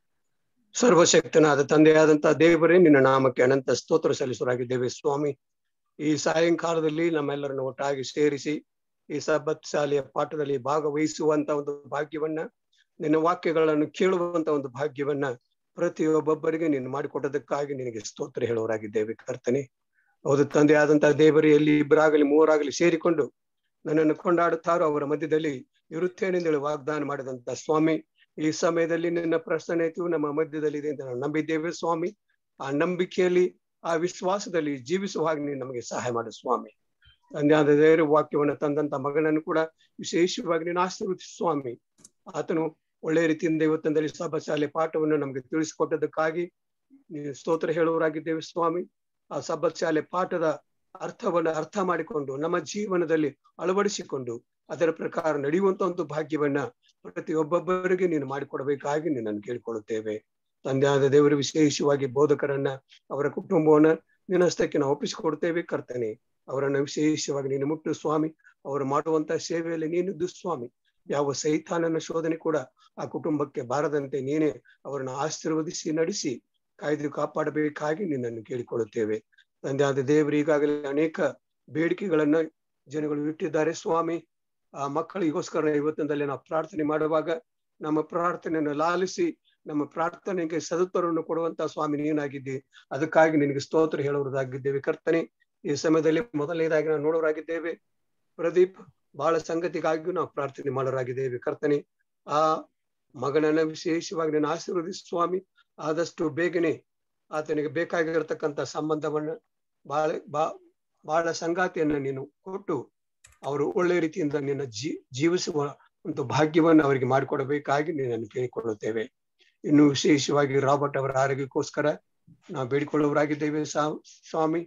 ಸರ್ವಶಕ್ತನಾದ ತಂದೆಯಾದಂತಹ ದೇವರೇ ನಿನ್ನ ನಾಮಕ್ಕೆ ಅನಂತ ಸ್ತೋತ್ರ ಸಲ್ಲಿಸುವರಾಗಿದ್ದೇವೆ ಸ್ವಾಮಿ ಈ ಸಾಯಂಕಾಲದಲ್ಲಿ ನಮ್ಮೆಲ್ಲರನ್ನು ಒಟ್ಟಾಗಿ ಸೇರಿಸಿ ಈ ಸಬ್ಬತ್ ಶಾಲೆಯ ಪಾಠದಲ್ಲಿ ಭಾಗವಹಿಸುವಂತ ಒಂದು ಭಾಗ್ಯವನ್ನ ನಿನ್ನ ವಾಕ್ಯಗಳನ್ನು ಕೇಳುವಂತ ಒಂದು ಭಾಗ್ಯವನ್ನ ಪ್ರತಿಯೊಬ್ಬೊಬ್ಬರಿಗೆ ನೀನು ಮಾಡಿಕೊಟ್ಟದಕ್ಕಾಗಿ ನಿನಗೆ ಸ್ತೋತ್ರ ಹೇಳುವರಾಗಿದ್ದೇವೆ ಕರ್ತನೆ ಹೌದು ತಂದೆ ಆದಂತಹ ದೇವರೇ ಎಲ್ಲಿ ಇಬ್ಬರಾಗಲಿ ಮೂವರಾಗಲಿ ಸೇರಿಕೊಂಡು ನನ್ನನ್ನು ಕೊಂಡಾಡುತ್ತಾರೋ ಅವರ ಮಧ್ಯದಲ್ಲಿ ಇರುತ್ತೇನೆಂದೇಳಿ ವಾಗ್ದಾನ ಮಾಡಿದಂತ ಸ್ವಾಮಿ ಈ ಸಮಯದಲ್ಲಿ ನಿನ್ನ ಪ್ರಸನ್ನತೆಯು ನಮ್ಮ ಮಧ್ಯದಲ್ಲಿ ಇದೆ ಅಂತ ನಾವು ನಂಬಿದ್ದೇವೆ ಸ್ವಾಮಿ ಆ ನಂಬಿಕೆಯಲ್ಲಿ ಆ ವಿಶ್ವಾಸದಲ್ಲಿ ಜೀವಿಸುವ ಹಾಗೆ ನೀನು ನಮಗೆ ಸಹಾಯ ಮಾಡು ಸ್ವಾಮಿ ತಂದೆಯಾದ ದೇವರ ವಾಕ್ಯವನ್ನು ತಂದಂತ ಮಗನನ್ನು ಕೂಡ ವಿಶೇಷವಾಗಿ ನೀನು ಆಶೀರ್ವದಿಸು ಸ್ವಾಮಿ ಆತನು ಒಳ್ಳೆ ರೀತಿಯಿಂದ ಇವತ್ತಂದಲ್ಲಿ ಸಭಾ ಶಾಲೆ ಪಾಠವನ್ನು ನಮಗೆ ತಿಳಿಸಿಕೊಟ್ಟದಕ್ಕಾಗಿ ನೀವು ಸ್ತೋತ್ರ ಹೇಳುವರಾಗಿದ್ದೇವೆ ಸ್ವಾಮಿ ಆ ಸಬ್ಬತ್ ಶಾಲೆ ಪಾಠದ ಅರ್ಥವನ್ನು ಅರ್ಥ ಮಾಡಿಕೊಂಡು ನಮ್ಮ ಜೀವನದಲ್ಲಿ ಅಳವಡಿಸಿಕೊಂಡು ಅದರ ಪ್ರಕಾರ ನಡೆಯುವಂತ ಒಂದು ಭಾಗ್ಯವನ್ನ ಪ್ರತಿಯೊಬ್ಬೊಬ್ಬರಿಗೆ ನೀನು ಮಾಡಿಕೊಡಬೇಕಾಗಿ ನಿನ್ನನ್ನು ಕೇಳಿಕೊಳ್ಳುತ್ತೇವೆ ತಂದೆಯಾದ ದೇವರು ವಿಶೇಷವಾಗಿ ಬೋಧಕರನ್ನ ಅವರ ಕುಟುಂಬವನ್ನ ನಿನ್ನಸ್ತಕ್ಕೆ ನಾವು ಒಪ್ಪಿಸಿಕೊಡ್ತೇವೆ ಕರ್ತನೆ ಅವರನ್ನ ವಿಶೇಷವಾಗಿ ನೀನು ಮುಟ್ಟು ಸ್ವಾಮಿ ಅವರು ಮಾಡುವಂತ ಸೇವೆಯಲ್ಲಿ ನೀನು ದುಸ್ವಾಮಿ ಯಾವ ಸೈತಾನನ ಶೋಧನೆ ಕೂಡ ಆ ಕುಟುಂಬಕ್ಕೆ ಬಾರದಂತೆ ನೀನೇ ಅವರನ್ನು ಆಶೀರ್ವದಿಸಿ ನಡೆಸಿ ಕಾಯ್ದು ಕಾಪಾಡಬೇಕಾಗಿ ನಿನ್ನನ್ನು ಕೇಳಿಕೊಳ್ಳುತ್ತೇವೆ ತಂದೆಯಾದ ದೇವರು ಈಗಾಗಲೇ ಅನೇಕ ಬೇಡಿಕೆಗಳನ್ನ ಜನಗಳು ಇಟ್ಟಿದ್ದಾರೆ ಸ್ವಾಮಿ ಆ ಮಕ್ಕಳಿಗೋಸ್ಕರ ಇವತ್ತಿನಲ್ಲಿ ನಾವು ಪ್ರಾರ್ಥನೆ ಮಾಡುವಾಗ ನಮ್ಮ ಪ್ರಾರ್ಥನೆಯನ್ನು ಲಾಲಿಸಿ ನಮ್ಮ ಪ್ರಾರ್ಥನೆಗೆ ಸದುತ್ತರವನ್ನು ಕೊಡುವಂತ ಸ್ವಾಮಿ ನೀನಾಗಿದ್ದಿ ಅದಕ್ಕಾಗಿ ನಿನಗೆ ಸ್ತೋತ್ರ ಹೇಳುವುದಾಗಿದ್ದೇವೆ ಕರ್ತನೆ ಈ ಸಮಯದಲ್ಲಿ ಮೊದಲನೇದಾಗಿ ನಾವು ನೋಡೋರಾಗಿದ್ದೇವೆ ಪ್ರದೀಪ್ ಬಹಳ ಸಂಗತಿಗಾಗಿಯೂ ನಾವು ಪ್ರಾರ್ಥನೆ ಮಾಡೋರಾಗಿದ್ದೇವೆ ಕರ್ತನೆ ಆ ಮಗನನ್ನ ವಿಶೇಷವಾಗಿ ನೀನು ಆಶೀರ್ವದಿಸು ಸ್ವಾಮಿ ಆದಷ್ಟು ಬೇಗನೆ ಆತನಿಗೆ ಬೇಕಾಗಿರತಕ್ಕಂತ ಸಂಬಂಧವನ್ನ ಬಹಳ ಬಾ ಬಹಳ ಸಂಗಾತಿಯನ್ನ ನೀನು ಕೊಟ್ಟು ಅವರು ಒಳ್ಳೆ ರೀತಿಯಿಂದ ನಿನ್ನ ಜೀ ಜೀವಿಸುವ ಒಂದು ಭಾಗ್ಯವನ್ನು ಅವರಿಗೆ ಮಾಡಿಕೊಡಬೇಕಾಗಿ ನಿನ್ನನ್ನು ಕೇಳಿಕೊಳ್ಳುತ್ತೇವೆ ಇನ್ನು ವಿಶೇಷವಾಗಿ ರಾಬರ್ಟ್ ಅವರ ಆರೋಗ್ಯಕ್ಕೋಸ್ಕರ ನಾವು ಬೇಡಿಕೊಳ್ಳುವರಾಗಿದ್ದೇವೆ ಸ್ವಾಮಿ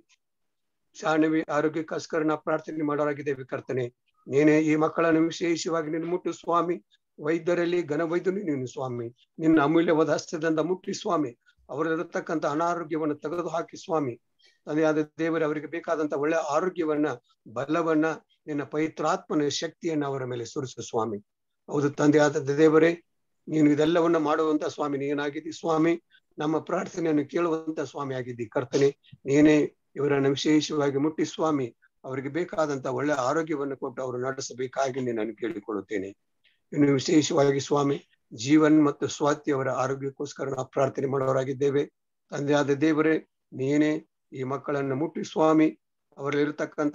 ಶಾನವಿ ಆರೋಗ್ಯಕ್ಕೋಸ್ಕರ ನಾವು ಪ್ರಾರ್ಥನೆ ಮಾಡೋರಾಗಿದ್ದೇವೆ ಕರ್ತನೆ ನೀನೇ ಈ ಮಕ್ಕಳನ್ನು ವಿಶೇಷವಾಗಿ ನೀನು ಮುಟ್ಟು ಸ್ವಾಮಿ ವೈದ್ಯರಲ್ಲಿ ಘನವೈದ್ಯನು ನೀನು ಸ್ವಾಮಿ ನಿನ್ನ ಅಮೂಲ್ಯವಾದ ಹಸ್ತದಿಂದ ಮುಟ್ಟಿ ಸ್ವಾಮಿ ಅವರಲ್ಲಿರತಕ್ಕಂಥ ಅನಾರೋಗ್ಯವನ್ನು ತೆಗೆದು ಹಾಕಿ ಸ್ವಾಮಿ ತಂದೆಯಾದ ದೇವರೇ ಅವರಿಗೆ ಬೇಕಾದಂತ ಒಳ್ಳೆ ಆರೋಗ್ಯವನ್ನ ಬಲವನ್ನ ನಿನ್ನ ಪವಿತ್ರಾತ್ಮನ ಶಕ್ತಿಯನ್ನ ಅವರ ಮೇಲೆ ಸುರಿಸು ಸ್ವಾಮಿ ಹೌದು ತಂದೆಯಾದ ದೇವರೇ ನೀನು ಇದೆಲ್ಲವನ್ನ ಮಾಡುವಂತ ಸ್ವಾಮಿ ನೀನಾಗಿದ್ದಿ ಸ್ವಾಮಿ ನಮ್ಮ ಪ್ರಾರ್ಥನೆಯನ್ನು ಕೇಳುವಂತ ಸ್ವಾಮಿ ಆಗಿದ್ದಿ ಕರ್ತನೆ ನೀನೇ ಇವರನ್ನು ವಿಶೇಷವಾಗಿ ಮುಟ್ಟಿ ಸ್ವಾಮಿ ಅವರಿಗೆ ಬೇಕಾದಂತ ಒಳ್ಳೆ ಆರೋಗ್ಯವನ್ನು ಕೊಟ್ಟು ಅವರು ನಡೆಸಬೇಕಾಗಿ ನಾನು ಕೇಳಿಕೊಳ್ಳುತ್ತೇನೆ ಇನ್ನು ವಿಶೇಷವಾಗಿ ಸ್ವಾಮಿ ಜೀವನ್ ಮತ್ತು ಸ್ವಾತಿ ಅವರ ಆರೋಗ್ಯಕ್ಕೋಸ್ಕರ ನಾವು ಪ್ರಾರ್ಥನೆ ಮಾಡೋರಾಗಿದ್ದೇವೆ ತಂದೆಯಾದ ದೇವರೇ ನೀನೇ ಈ ಮಕ್ಕಳನ್ನು ಮುಟ್ಟಿ ಸ್ವಾಮಿ ಅವರಲ್ಲಿರತಕ್ಕಂತ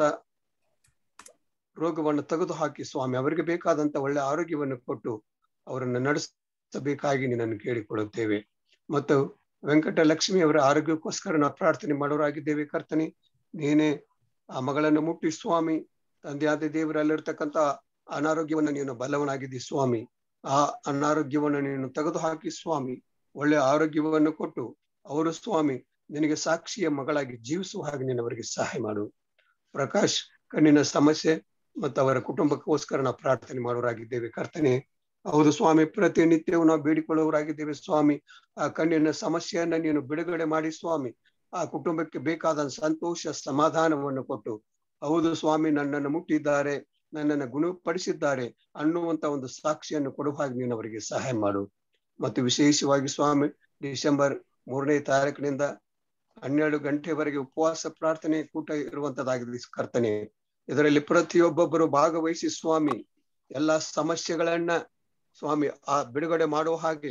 ರೋಗವನ್ನು ತೆಗೆದು ಹಾಕಿ ಸ್ವಾಮಿ ಅವರಿಗೆ ಬೇಕಾದಂತ ಒಳ್ಳೆ ಆರೋಗ್ಯವನ್ನು ಕೊಟ್ಟು ಅವರನ್ನು ನಡೆಸಬೇಕಾಗಿ ನಿನ್ನನ್ನು ಕೇಳಿಕೊಳ್ಳುತ್ತೇವೆ ಮತ್ತು ವೆಂಕಟ ಲಕ್ಷ್ಮಿ ಅವರ ಆರೋಗ್ಯಕ್ಕೋಸ್ಕರ ನಾವು ಪ್ರಾರ್ಥನೆ ಮಾಡೋರಾಗಿದ್ದೇವೆ ಕರ್ತನೆ ನೀನೇ ಆ ಮಗಳನ್ನು ಮುಟ್ಟಿ ಸ್ವಾಮಿ ತಂದೆಯಾದ ದೇವರಲ್ಲಿರ್ತಕ್ಕಂಥ ಅನಾರೋಗ್ಯವನ್ನು ನೀನು ಬಲವನಾಗಿದ್ದಿ ಸ್ವಾಮಿ ಆ ಅನಾರೋಗ್ಯವನ್ನು ನೀನು ತೆಗೆದು ಹಾಕಿ ಸ್ವಾಮಿ ಒಳ್ಳೆ ಆರೋಗ್ಯವನ್ನು ಕೊಟ್ಟು ಅವರು ಸ್ವಾಮಿ ನಿನಗೆ ಸಾಕ್ಷಿಯ ಮಗಳಾಗಿ ಜೀವಿಸುವ ಹಾಗೆ ನೀನು ಅವರಿಗೆ ಸಹಾಯ ಮಾಡು ಪ್ರಕಾಶ್ ಕಣ್ಣಿನ ಸಮಸ್ಯೆ ಮತ್ತು ಅವರ ಕುಟುಂಬಕ್ಕೋಸ್ಕರ ನಾವು ಪ್ರಾರ್ಥನೆ ಮಾಡೋರಾಗಿದ್ದೇವೆ ಕರ್ತನೆ ಹೌದು ಸ್ವಾಮಿ ಪ್ರತಿನಿತ್ಯವೂ ನಾವು ಬೇಡಿಕೊಳ್ಳುವರಾಗಿದ್ದೇವೆ ಸ್ವಾಮಿ ಆ ಕಣ್ಣಿನ ಸಮಸ್ಯೆಯನ್ನ ನೀನು ಬಿಡುಗಡೆ ಮಾಡಿ ಸ್ವಾಮಿ ಆ ಕುಟುಂಬಕ್ಕೆ ಬೇಕಾದ ಸಂತೋಷ ಸಮಾಧಾನವನ್ನು ಕೊಟ್ಟು ಹೌದು ಸ್ವಾಮಿ ನನ್ನನ್ನು ಮುಟ್ಟಿದ್ದಾರೆ ನನ್ನನ್ನು ಗುಣಪಡಿಸಿದ್ದಾರೆ ಅನ್ನುವಂತ ಒಂದು ಸಾಕ್ಷಿಯನ್ನು ಕೊಡುವ ಹಾಗೆ ನೀನು ಅವರಿಗೆ ಸಹಾಯ ಮಾಡು ಮತ್ತು ವಿಶೇಷವಾಗಿ ಸ್ವಾಮಿ ಡಿಸೆಂಬರ್ ಮೂರನೇ ತಾರೀಕಿನಿಂದ ಹನ್ನೆರಡು ಗಂಟೆವರೆಗೆ ಉಪವಾಸ ಪ್ರಾರ್ಥನೆ ಕೂಟ ಇರುವಂತದ್ದಾಗಿದೆ ಕರ್ತನೆ ಇದರಲ್ಲಿ ಪ್ರತಿಯೊಬ್ಬೊಬ್ಬರು ಭಾಗವಹಿಸಿ ಸ್ವಾಮಿ ಎಲ್ಲಾ ಸಮಸ್ಯೆಗಳನ್ನ ಸ್ವಾಮಿ ಆ ಬಿಡುಗಡೆ ಮಾಡುವ ಹಾಗೆ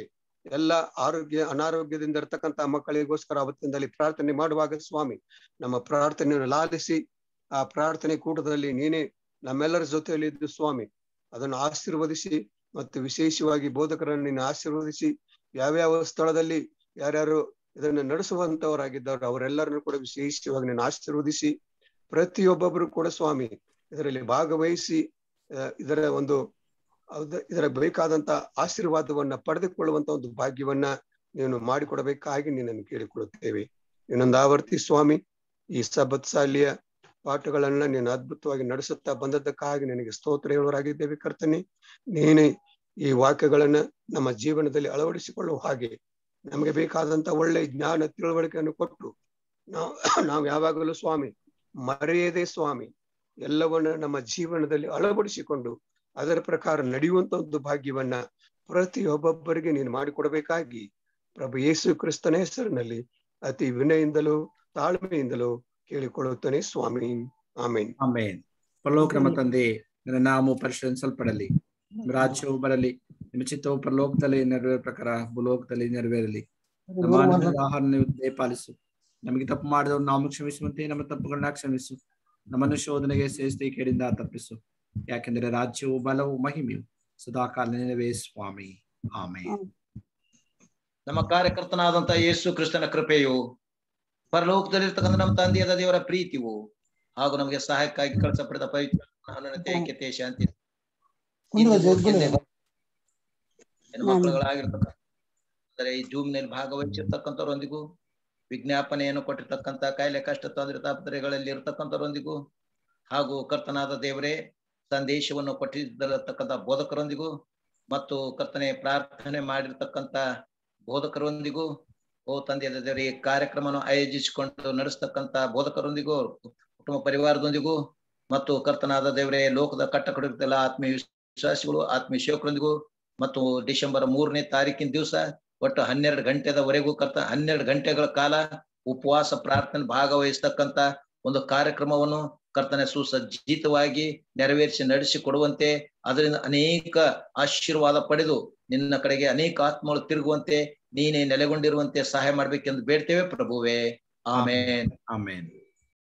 ಎಲ್ಲ ಆರೋಗ್ಯ ಅನಾರೋಗ್ಯದಿಂದ ಇರ್ತಕ್ಕಂಥ ಮಕ್ಕಳಿಗೋಸ್ಕರ ಅವತ್ತಿನಲ್ಲಿ ಪ್ರಾರ್ಥನೆ ಮಾಡುವಾಗ ಸ್ವಾಮಿ ನಮ್ಮ ಪ್ರಾರ್ಥನೆಯನ್ನು ಲಾಲಿಸಿ ಆ ಪ್ರಾರ್ಥನೆ ಕೂಟದಲ್ಲಿ ನೀನೇ ನಮ್ಮೆಲ್ಲರ ಜೊತೆಯಲ್ಲಿ ಇದ್ದು ಸ್ವಾಮಿ ಅದನ್ನು ಆಶೀರ್ವದಿಸಿ ಮತ್ತು ವಿಶೇಷವಾಗಿ ಬೋಧಕರನ್ನು ನೀನು ಆಶೀರ್ವದಿಸಿ ಯಾವ್ಯಾವ ಸ್ಥಳದಲ್ಲಿ ಯಾರ್ಯಾರು ಇದನ್ನು ನಡೆಸುವಂತವರಾಗಿದ್ದಾರೆ ಅವರೆಲ್ಲರನ್ನು ಕೂಡ ವಿಶೇಷವಾಗಿ ನೀನು ಆಶೀರ್ವದಿಸಿ ಪ್ರತಿಯೊಬ್ಬೊಬ್ಬರು ಕೂಡ ಸ್ವಾಮಿ ಇದರಲ್ಲಿ ಭಾಗವಹಿಸಿ ಆ, ಇದರ ಒಂದು ಅದ- ಇದರ ಬೇಕಾದಂತ ಆಶೀರ್ವಾದವನ್ನ ಪಡೆದುಕೊಳ್ಳುವಂತ ಒಂದು ಭಾಗ್ಯವನ್ನ ನೀನು ಮಾಡಿಕೊಡಬೇಕಾಗಿ ನಿನ್ನನ್ನು ಕೇಳಿಕೊಳ್ಳುತ್ತೇವೆ ಇನ್ನೊಂದು ಆವರ್ತಿ ಸ್ವಾಮಿ ಈ ಸಬತ್ ಶಾಲೆಯ ಪಾಠಗಳನ್ನ ನೀನು ಅದ್ಭುತವಾಗಿ ನಡೆಸುತ್ತಾ ಬಂದದ್ದಕ್ಕಾಗಿ ನಿನಗೆ ಸ್ತೋತ್ರ ಹೇಳುವರಾಗಿದ್ದೇವೆ ಕರ್ತನೆ ನೀನೇ ಈ ವಾಕ್ಯಗಳನ್ನ ನಮ್ಮ ಜೀವನದಲ್ಲಿ ಅಳವಡಿಸಿಕೊಳ್ಳುವ ಹಾಗೆ ನಮಗೆ ಬೇಕಾದಂತ ಒಳ್ಳೆ ಜ್ಞಾನ ತಿಳುವಳಿಕೆಯನ್ನು ಕೊಟ್ಟು ನಾವು ನಾವು ಯಾವಾಗಲೂ ಸ್ವಾಮಿ ಮರೆಯದೆ ಸ್ವಾಮಿ ಎಲ್ಲವನ್ನ ನಮ್ಮ ಜೀವನದಲ್ಲಿ ಅಳವಡಿಸಿಕೊಂಡು ಅದರ ಪ್ರಕಾರ ನಡೆಯುವಂತ ಒಂದು ಭಾಗ್ಯವನ್ನ ಪ್ರತಿಯೊಬ್ಬೊಬ್ಬರಿಗೆ ನೀನು ಮಾಡಿಕೊಡಬೇಕಾಗಿ ಪ್ರಭು ಯೇಸು ಕ್ರಿಸ್ತನ ಹೆಸರಿನಲ್ಲಿ ಅತಿ ವಿನಯಿಂದಲೂ ತಾಳ್ಮೆಯಿಂದಲೂ ಕೇಳಿಕೊಳ್ಳುತ್ತಾನೆ ಸ್ವಾಮಿ ಆಮೇನ್ ಆಮೇನ್ ಪರಲೋಕ ನಮ್ಮ ತಂದೆ ನಿನ್ನ ನಾಮವು ಪರಿಶೀಲಿಸಲ್ಪಡಲಿ ನಿಮ್ಮ ರಾಜ್ಯವು ಬರಲಿ ನಿಮ್ಮ ಚಿತ್ತವು ಪರಲೋಕದಲ್ಲಿ ನೆರವೇರ ಪ್ರಕಾರ ಭೂಲೋಕದಲ್ಲಿ ನೆರವೇರಲಿ ನಮ್ಮ ಅನುದಿನದ ಆಹಾರ ನೀವು ದಯಪಾಲಿಸು ನಮಗೆ ತಪ್ಪು ಮಾಡಿದವರು ನಾವು ಕ್ಷಮಿಸುವಂತೆ ನಮ್ಮ ತಪ್ಪುಗಳನ್ನ ಕ್ಷಮಿಸು ನಮ್ಮನ್ನು ಶೋಧನೆಗೆ ಸೇರಿಸಿ ಕೇಳಿಂದ ತಪ್ಪಿಸು ಯಾಕೆಂದರೆ ರಾಜ್ಯವು ಬಲವು ಮಹಿಮೆಯು ಸದಾಕಾಲ ನಿನವೇ ಸ್ವಾಮಿ ಆಮೇನ್ ನಮ್ಮ ಕಾರ್ಯಕರ್ತನಾದಂತ ಯೇಸು ಕ್ರಿಸ್ತನ ಕೃಪೆಯು ಪರಲೋಕದಲ್ಲಿರ್ತಕ್ಕಂಥ ನಮ್ಮ ತಂದೆಯಾದ ದೇವರ ಪ್ರೀತಿಯು ಹಾಗೂ ನಮಗೆ ಸಹಾಯಕ್ಕಾಗಿ ಕಳಿಸಪಡಿದ ಪವಿತ್ರ ಅನನ್ಯತೆ ಐಕ್ಯತೆ ಶಾಂತಿ ಹೆಣ್ಣು ಮಕ್ಕಳುಗಳಾಗಿರ್ತಕ್ಕ ಅಂದರೆ ಈ ಜೂಮ್ನಲ್ಲಿ ಭಾಗವಹಿಸಿರ್ತಕ್ಕಂಥವರೊಂದಿಗೂ ವಿಜ್ಞಾಪನೆಯನ್ನು ಕೊಟ್ಟಿರ್ತಕ್ಕಂಥ ಕಾಯಿಲೆ ಕಷ್ಟ ತೊಂದರೆ ತಾಪತ್ರೆಗಳಲ್ಲಿ ಇರ್ತಕ್ಕಂಥವರೊಂದಿಗೂ ಹಾಗೂ ಕರ್ತನಾದ ದೇವರೇ ಸಂದೇಶವನ್ನು ಕೊಟ್ಟಿರತಕ್ಕಂಥ ಬೋಧಕರೊಂದಿಗೂ ಮತ್ತು ಕರ್ತನೆ ಪ್ರಾರ್ಥನೆ ಮಾಡಿರ್ತಕ್ಕಂಥ ಬೋಧಕರೊಂದಿಗೂ ಓ ತಂದೆಯಾದ ದೇವರೇ ಈ ಕಾರ್ಯಕ್ರಮವನ್ನು ಆಯೋಜಿಸಿಕೊಂಡು ನಡೆಸ್ತಕ್ಕಂಥ ಬೋಧಕರೊಂದಿಗೂ ಕುಟುಂಬ ಪರಿವಾರದೊಂದಿಗೂ ಮತ್ತು ಕರ್ತನಾದ ದೇವರೇ ಲೋಕದ ಕಟ್ಟ ಕಡಿತಲ್ಲ ಆತ್ಮೀಯ ವಿಶ್ವಾಸಿಗಳು ಆತ್ಮೀಯ ಸೇವಕರೊಂದಿಗೂ ಮತ್ತು ಡಿಸೆಂಬರ್ ಮೂರನೇ ತಾರೀಕಿನ ದಿವಸ ಒಟ್ಟು ಹನ್ನೆರಡು ಗಂಟೆದವರೆಗೂ ಕರ್ತ ಹನ್ನೆರಡು ಗಂಟೆಗಳ ಕಾಲ ಉಪವಾಸ ಪ್ರಾರ್ಥನೆ ಭಾಗವಹಿಸ್ತಕ್ಕಂತ ಒಂದು ಕಾರ್ಯಕ್ರಮವನ್ನು ಕರ್ತನೆ ಸುಸಜ್ಜಿತವಾಗಿ ನೆರವೇರಿಸಿ ನಡೆಸಿ ಕೊಡುವಂತೆ ಅದರಿಂದ ಅನೇಕ ಆಶೀರ್ವಾದ ಪಡೆದು ನಿನ್ನ ಕಡೆಗೆ ಅನೇಕ ಆತ್ಮಗಳು ತಿರುಗುವಂತೆ ನೀನೇ ನೆಲೆಗೊಂಡಿರುವಂತೆ ಸಹಾಯ ಮಾಡ್ಬೇಕೆಂದು ಬೇಡ್ತೇವೆ ಪ್ರಭುವೇ ಆಮೇನ್ ಆಮೇನ್